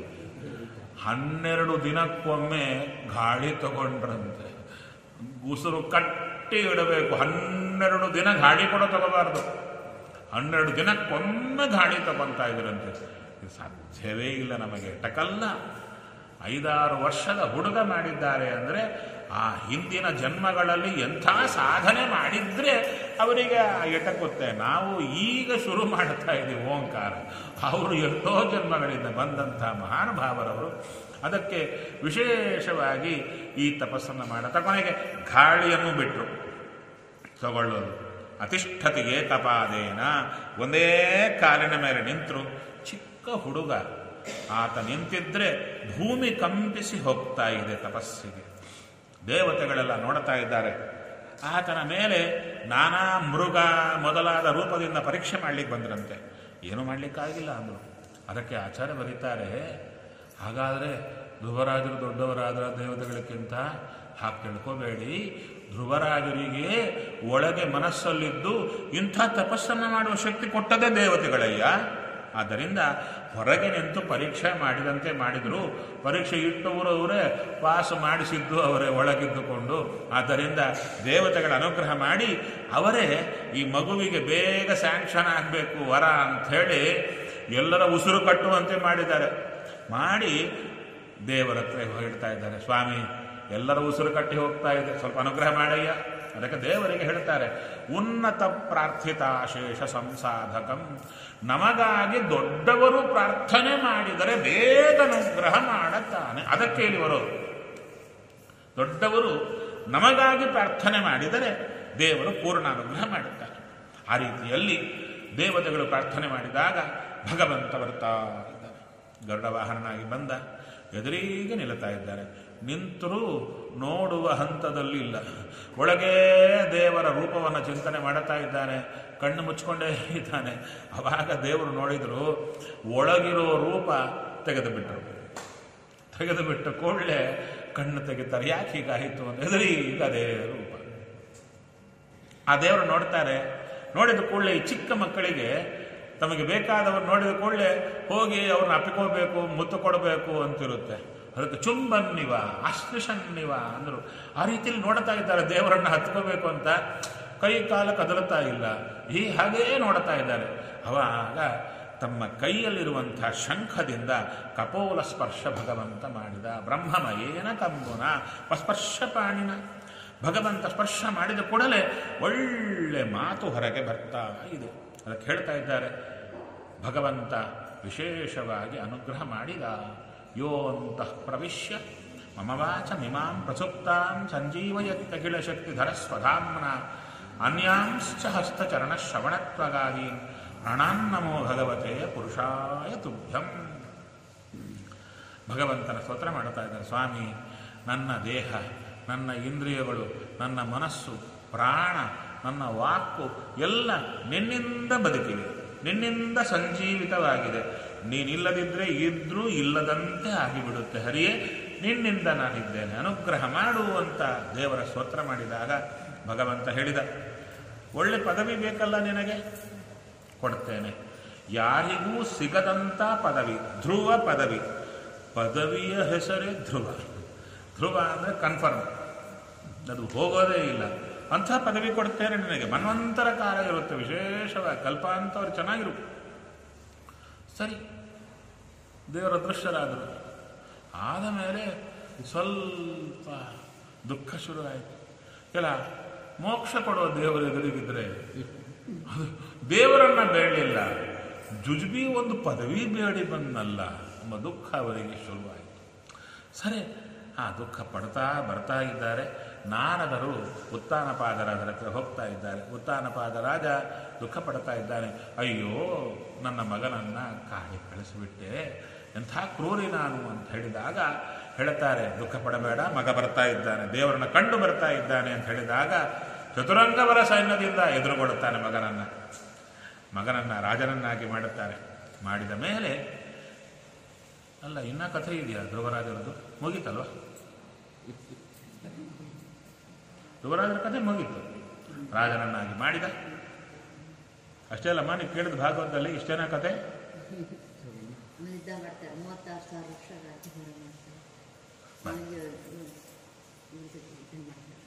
ಹನ್ನೆರಡು ದಿನಕ್ಕೊಮ್ಮೆ ಗಾಳಿ ತಗೊಂಡ್ರಂತೆ ಉಸಿರು ಕಟ್ಟಿ ಇಡಬೇಕು ಹನ್ನೆರಡು ದಿನ ಗಾಳಿ ಕೂಡ ತಗೋಬಾರ್ದು ಹನ್ನೆರಡು ದಿನಕ್ಕೊಮ್ಮೆ ಗಾಳಿ ತಗೊಂತಾ ಇದ್ರಂತೆ ಇದು ಸಾಧ್ಯವೇ ಇಲ್ಲ ನಮಗೆ ಟಕಲ್ಲ ಐದಾರು ವರ್ಷದ ಹುಡುಗ ಮಾಡಿದ್ದಾರೆ ಅಂದರೆ ಆ ಹಿಂದಿನ ಜನ್ಮಗಳಲ್ಲಿ ಎಂಥ ಸಾಧನೆ ಮಾಡಿದ್ರೆ ಅವರಿಗೆ ಎಟಕುತ್ತೆ ನಾವು ಈಗ ಶುರು ಮಾಡ್ತಾ ಇದ್ದೀವಿ ಓಂಕಾರ ಅವರು ಎಷ್ಟೋ ಜನ್ಮಗಳಿಂದ ಬಂದಂಥ ಮಹಾನುಭಾವರವರು ಅದಕ್ಕೆ ವಿಶೇಷವಾಗಿ ಈ ತಪಸ್ಸನ್ನು ಮಾಡುತ್ತಾ ಕೊನೆಗೆ ಗಾಳಿಯನ್ನು ಬಿಟ್ಟರು ತಗೊಳ್ಳೋದು ಅತಿಷ್ಠತಿಗೆ ಕಪಾದೇನ ಒಂದೇ ಕಾಲಿನ ಮೇಲೆ ನಿಂತರು ಚಿಕ್ಕ ಹುಡುಗ ಆತ ನಿಂತಿದ್ರೆ ಭೂಮಿ ಕಂಪಿಸಿ ಹೋಗ್ತಾ ಇದೆ ತಪಸ್ಸಿಗೆ ದೇವತೆಗಳೆಲ್ಲ ನೋಡ್ತಾ ಇದ್ದಾರೆ ಆತನ ಮೇಲೆ ನಾನಾ ಮೃಗ ಮೊದಲಾದ ರೂಪದಿಂದ ಪರೀಕ್ಷೆ ಮಾಡ್ಲಿಕ್ಕೆ ಬಂದ್ರಂತೆ ಏನು ಮಾಡ್ಲಿಕ್ಕಾಗಿಲ್ಲ ಅಂದರು ಅದಕ್ಕೆ ಆಚಾರ್ಯ ಬರೀತಾರೆ ಹಾಗಾದರೆ ಧ್ರುವರಾಜರು ದೊಡ್ಡವರಾದ ದೇವತೆಗಳಿಗಿಂತ ಹಾಗೆ ತಿಳ್ಕೋಬೇಡಿ ಧ್ರುವರಾಜರಿಗೆ ಒಳಗೆ ಮನಸ್ಸಲ್ಲಿದ್ದು ಇಂಥ ತಪಸ್ಸನ್ನು ಮಾಡುವ ಶಕ್ತಿ ಕೊಟ್ಟದೇ ದೇವತೆಗಳಯ್ಯ ಆದ್ದರಿಂದ ಹೊರಗೆ ನಿಂತು ಪರೀಕ್ಷೆ ಮಾಡಿದಂತೆ ಮಾಡಿದರು ಪರೀಕ್ಷೆ ಇಟ್ಟವರು ಅವರೇ ಪಾಸ್ ಮಾಡಿಸಿದ್ದು ಅವರೇ ಒಳಗಿದ್ದುಕೊಂಡು ಆದ್ದರಿಂದ ದೇವತೆಗಳ ಅನುಗ್ರಹ ಮಾಡಿ ಅವರೇ ಈ ಮಗುವಿಗೆ ಬೇಗ ಸ್ಯಾಂಕ್ಷನ್ ಆಗಬೇಕು ವರ ಅಂಥೇಳಿ ಎಲ್ಲರ ಉಸಿರು ಕಟ್ಟುವಂತೆ ಮಾಡಿದ್ದಾರೆ ಮಾಡಿ ದೇವರ ಹತ್ರ ಹೇಳ್ತಾ ಇದ್ದಾರೆ ಸ್ವಾಮಿ ಎಲ್ಲರ ಉಸಿರು ಕಟ್ಟಿ ಹೋಗ್ತಾ ಇದೆ ಸ್ವಲ್ಪ ಅನುಗ್ರಹ ಮಾಡಯ್ಯ ಅದಕ್ಕೆ ದೇವರಿಗೆ ಹೇಳ್ತಾರೆ ಉನ್ನತ ಪ್ರಾರ್ಥಿತಾಶೇಷ ಸಂಸಾಧಕಂ ನಮಗಾಗಿ ದೊಡ್ಡವರು ಪ್ರಾರ್ಥನೆ ಮಾಡಿದರೆ ಬೇಗ ಅನುಗ್ರಹ ಮಾಡುತ್ತಾನೆ ಅದಕ್ಕೆ ಇಲ್ಲಿ ಬರೋದು ದೊಡ್ಡವರು ನಮಗಾಗಿ ಪ್ರಾರ್ಥನೆ ಮಾಡಿದರೆ ದೇವರು ಪೂರ್ಣ ಅನುಗ್ರಹ ಮಾಡುತ್ತಾರೆ ಆ ರೀತಿಯಲ್ಲಿ ದೇವತೆಗಳು ಪ್ರಾರ್ಥನೆ ಮಾಡಿದಾಗ ಭಗವಂತ ಬರ್ತಾ ಇದ್ದಾನೆ ಗರುಡ ವಾಹನನಾಗಿ ಬಂದ ಎದುರಿಗೆ ನಿಲ್ತಾ ಇದ್ದಾರೆ ನಿಂತರೂ ನೋಡುವ ಹಂತದಲ್ಲಿ ಇಲ್ಲ ಒಳಗೇ ದೇವರ ರೂಪವನ್ನು ಚಿಂತನೆ ಮಾಡುತ್ತಾ ಇದ್ದಾನೆ ಕಣ್ಣು ಮುಚ್ಕೊಂಡೇ ಇದ್ದಾನೆ ಅವಾಗ ದೇವರು ನೋಡಿದ್ರು ಒಳಗಿರೋ ರೂಪ ತೆಗೆದು ಬಿಟ್ಟರು ತೆಗೆದು ಬಿಟ್ಟ ಕೂಡಲೇ ಕಣ್ಣು ತೆಗಿತಾರೆ ಯಾಕೆ ಹೀಗಾಯಿತು ಅಂತ ಎದುರೀಗ ಅದೇ ರೂಪ ಆ ದೇವರು ನೋಡ್ತಾರೆ ನೋಡಿದ ಕೂಡಲೇ ಈ ಚಿಕ್ಕ ಮಕ್ಕಳಿಗೆ ತಮಗೆ ಬೇಕಾದವರು ನೋಡಿದ ಕೂಡಲೇ ಹೋಗಿ ಅವ್ರನ್ನ ಅಪ್ಪಿಕೋಬೇಕು ಮುತ್ತು ಕೊಡಬೇಕು ಅಂತಿರುತ್ತೆ ಅದಕ್ಕೆ ಚುಂಬನ್ನಿವ ಅಶ್ಲಿಷನ್ನಿವ ಅಂದರು ಆ ರೀತಿಯಲ್ಲಿ ನೋಡ್ತಾ ಇದ್ದಾರೆ ದೇವರನ್ನ ಹತ್ಕೋಬೇಕು ಅಂತ ಕೈ ಕಾಲ ಕದಲುತ್ತಾ ಇಲ್ಲ ಈ ಹಾಗೇ ನೋಡ್ತಾ ಇದ್ದಾರೆ ಅವಾಗ ತಮ್ಮ ಕೈಯಲ್ಲಿರುವಂಥ ಶಂಖದಿಂದ ಕಪೋಲ ಸ್ಪರ್ಶ ಭಗವಂತ ಮಾಡಿದ ಬ್ರಹ್ಮಮಯೇನ ಕಂಬುನ ಸ್ಪರ್ಶ ಪಾಣಿನ ಭಗವಂತ ಸ್ಪರ್ಶ ಮಾಡಿದ ಕೂಡಲೇ ಒಳ್ಳೆ ಮಾತು ಹೊರಗೆ ಬರ್ತಾ ಇದೆ ಅದಕ್ಕೆ ಹೇಳ್ತಾ ಇದ್ದಾರೆ ಭಗವಂತ ವಿಶೇಷವಾಗಿ ಅನುಗ್ರಹ ಮಾಡಿದ ಯೋಂತಃ ಪ್ರವಿಶ್ಯ ಮಮ ವಾಚ ಮಿಮಾಂ ಪ್ರಸುಪ್ತಾಂ ಸಂಜೀವಯತ್ತಖಿಲ ಶಕ್ತಿಧರ ಸ್ವಧಾಮ್ನ ಅನ್ಯಾಂಶ್ಚ ಹಸ್ತಚರಣ ಶ್ರವಣತ್ವಗಾದಿ ಪ್ರಣಾನ್ನಮೋ ಭಗವತೆ ಪುರುಷಾಯ ತುಭ್ಯಂ ಭಗವಂತನ ಸ್ತೋತ್ರ ಮಾಡ್ತಾ ಇದ್ದಾರೆ ಸ್ವಾಮಿ ನನ್ನ ದೇಹ ನನ್ನ ಇಂದ್ರಿಯಗಳು ನನ್ನ ಮನಸ್ಸು ಪ್ರಾಣ ನನ್ನ ವಾಕು ಎಲ್ಲ ನಿನ್ನಿಂದ ಬದುಕಿವೆ ನಿನ್ನಿಂದ ಸಂಜೀವಿತವಾಗಿದೆ ನೀನಿಲ್ಲದಿದ್ದರೆ ಇದ್ರೂ ಇಲ್ಲದಂತೆ ಆಗಿಬಿಡುತ್ತೆ ಹರಿಯೇ ನಿನ್ನಿಂದ ನಾನಿದ್ದೇನೆ ಅನುಗ್ರಹ ಮಾಡು ಅಂತ ದೇವರ ಸ್ತೋತ್ರ ಮಾಡಿದಾಗ ಭಗವಂತ ಹೇಳಿದ ಒಳ್ಳೆ ಪದವಿ ಬೇಕಲ್ಲ ನಿನಗೆ ಕೊಡ್ತೇನೆ ಯಾರಿಗೂ ಸಿಗದಂಥ ಪದವಿ ಧ್ರುವ ಪದವಿ ಪದವಿಯ ಹೆಸರೇ ಧ್ರುವ ಧ್ರುವ ಅಂದರೆ ಕನ್ಫರ್ಮ್ ಅದು ಹೋಗೋದೇ ಇಲ್ಲ ಅಂಥ ಪದವಿ ಕೊಡ್ತೇನೆ ನಿನಗೆ ಮನ್ವಂತರ ಕಾಲ ಇರುತ್ತೆ ವಿಶೇಷವಾಗಿ ಕಲ್ಪಾಂತವ್ರು ಚೆನ್ನಾಗಿರು ಸರಿ ದೇವರ ದೃಶ್ಯರಾದರು ಆದ ಮೇಲೆ ಸ್ವಲ್ಪ ದುಃಖ ಶುರುವಾಯಿತು ಕೆಲ ಮೋಕ್ಷ ಕೊಡೋ ದೇವರು ಎದುರಿಗಿದ್ರೆ ಅದು ದೇವರನ್ನ ಬೇಡಲಿಲ್ಲ ಜುಜುಬಿ ಒಂದು ಪದವಿ ಬೇಡಿ ಬಂದಲ್ಲ ಎಂಬ ದುಃಖ ಅವರಿಗೆ ಶುರುವಾಯಿತು ಸರಿ ಆ ದುಃಖ ಪಡ್ತಾ ಬರ್ತಾ ಇದ್ದಾರೆ ನಾರದರು ಉತ್ತಾನಪಾದರಾಜರ ಹತ್ರ ಹೋಗ್ತಾ ಇದ್ದಾರೆ ಉತ್ತಾನಪಾದ ರಾಜ ದುಃಖ ಪಡ್ತಾ ಇದ್ದಾನೆ ಅಯ್ಯೋ ನನ್ನ ಮಗನನ್ನ ಕಾಡಿ ಕಳಿಸಿಬಿಟ್ಟೆ ಎಂಥ ಕ್ರೂರಿ ನಾನು ಅಂತ ಹೇಳಿದಾಗ ಹೇಳ್ತಾರೆ ದುಃಖ ಪಡಬೇಡ ಮಗ ಬರ್ತಾ ಇದ್ದಾನೆ ದೇವರನ್ನ ಕಂಡು ಬರ್ತಾ ಇದ್ದಾನೆ ಅಂತ ಹೇಳಿದಾಗ ಚತುರಂಗವರ ಸೈನ್ಯದಿಂದ ಎದುರುಗೊಳ್ಳುತ್ತಾನೆ ಮಗನನ್ನ ಮಗನನ್ನ ರಾಜನನ್ನಾಗಿ ಮಾಡುತ್ತಾರೆ ಮಾಡಿದ ಮೇಲೆ ಅಲ್ಲ ಇನ್ನ ಕಥೆ ಇದೆಯಾ ಧ್ರುವರಾಜರದ್ದು ಮುಗೀತಲ್ವ ಧ್ರುವರಾಜರ ಕಥೆ ಮುಗೀತು ರಾಜನನ್ನಾಗಿ ಮಾಡಿದ ಅಷ್ಟೇ ಅಲ್ಲಮ್ಮ ನೀವು ಕೇಳಿದ ಭಾಗವತದಲ್ಲಿ ಇಷ್ಟೇನಾ ಕತೆ ಯುದ್ಧ ಮಾಡ್ತಾರೆ ಮೂವತ್ತಾರು ಸಾವಿರ ವರ್ಷ ರಾಜ್ಯ ಮಾಡ್ತಾರೆ ನನಗೆ ಇದು- ಇದು ಮಾಡ್ತಾರೆ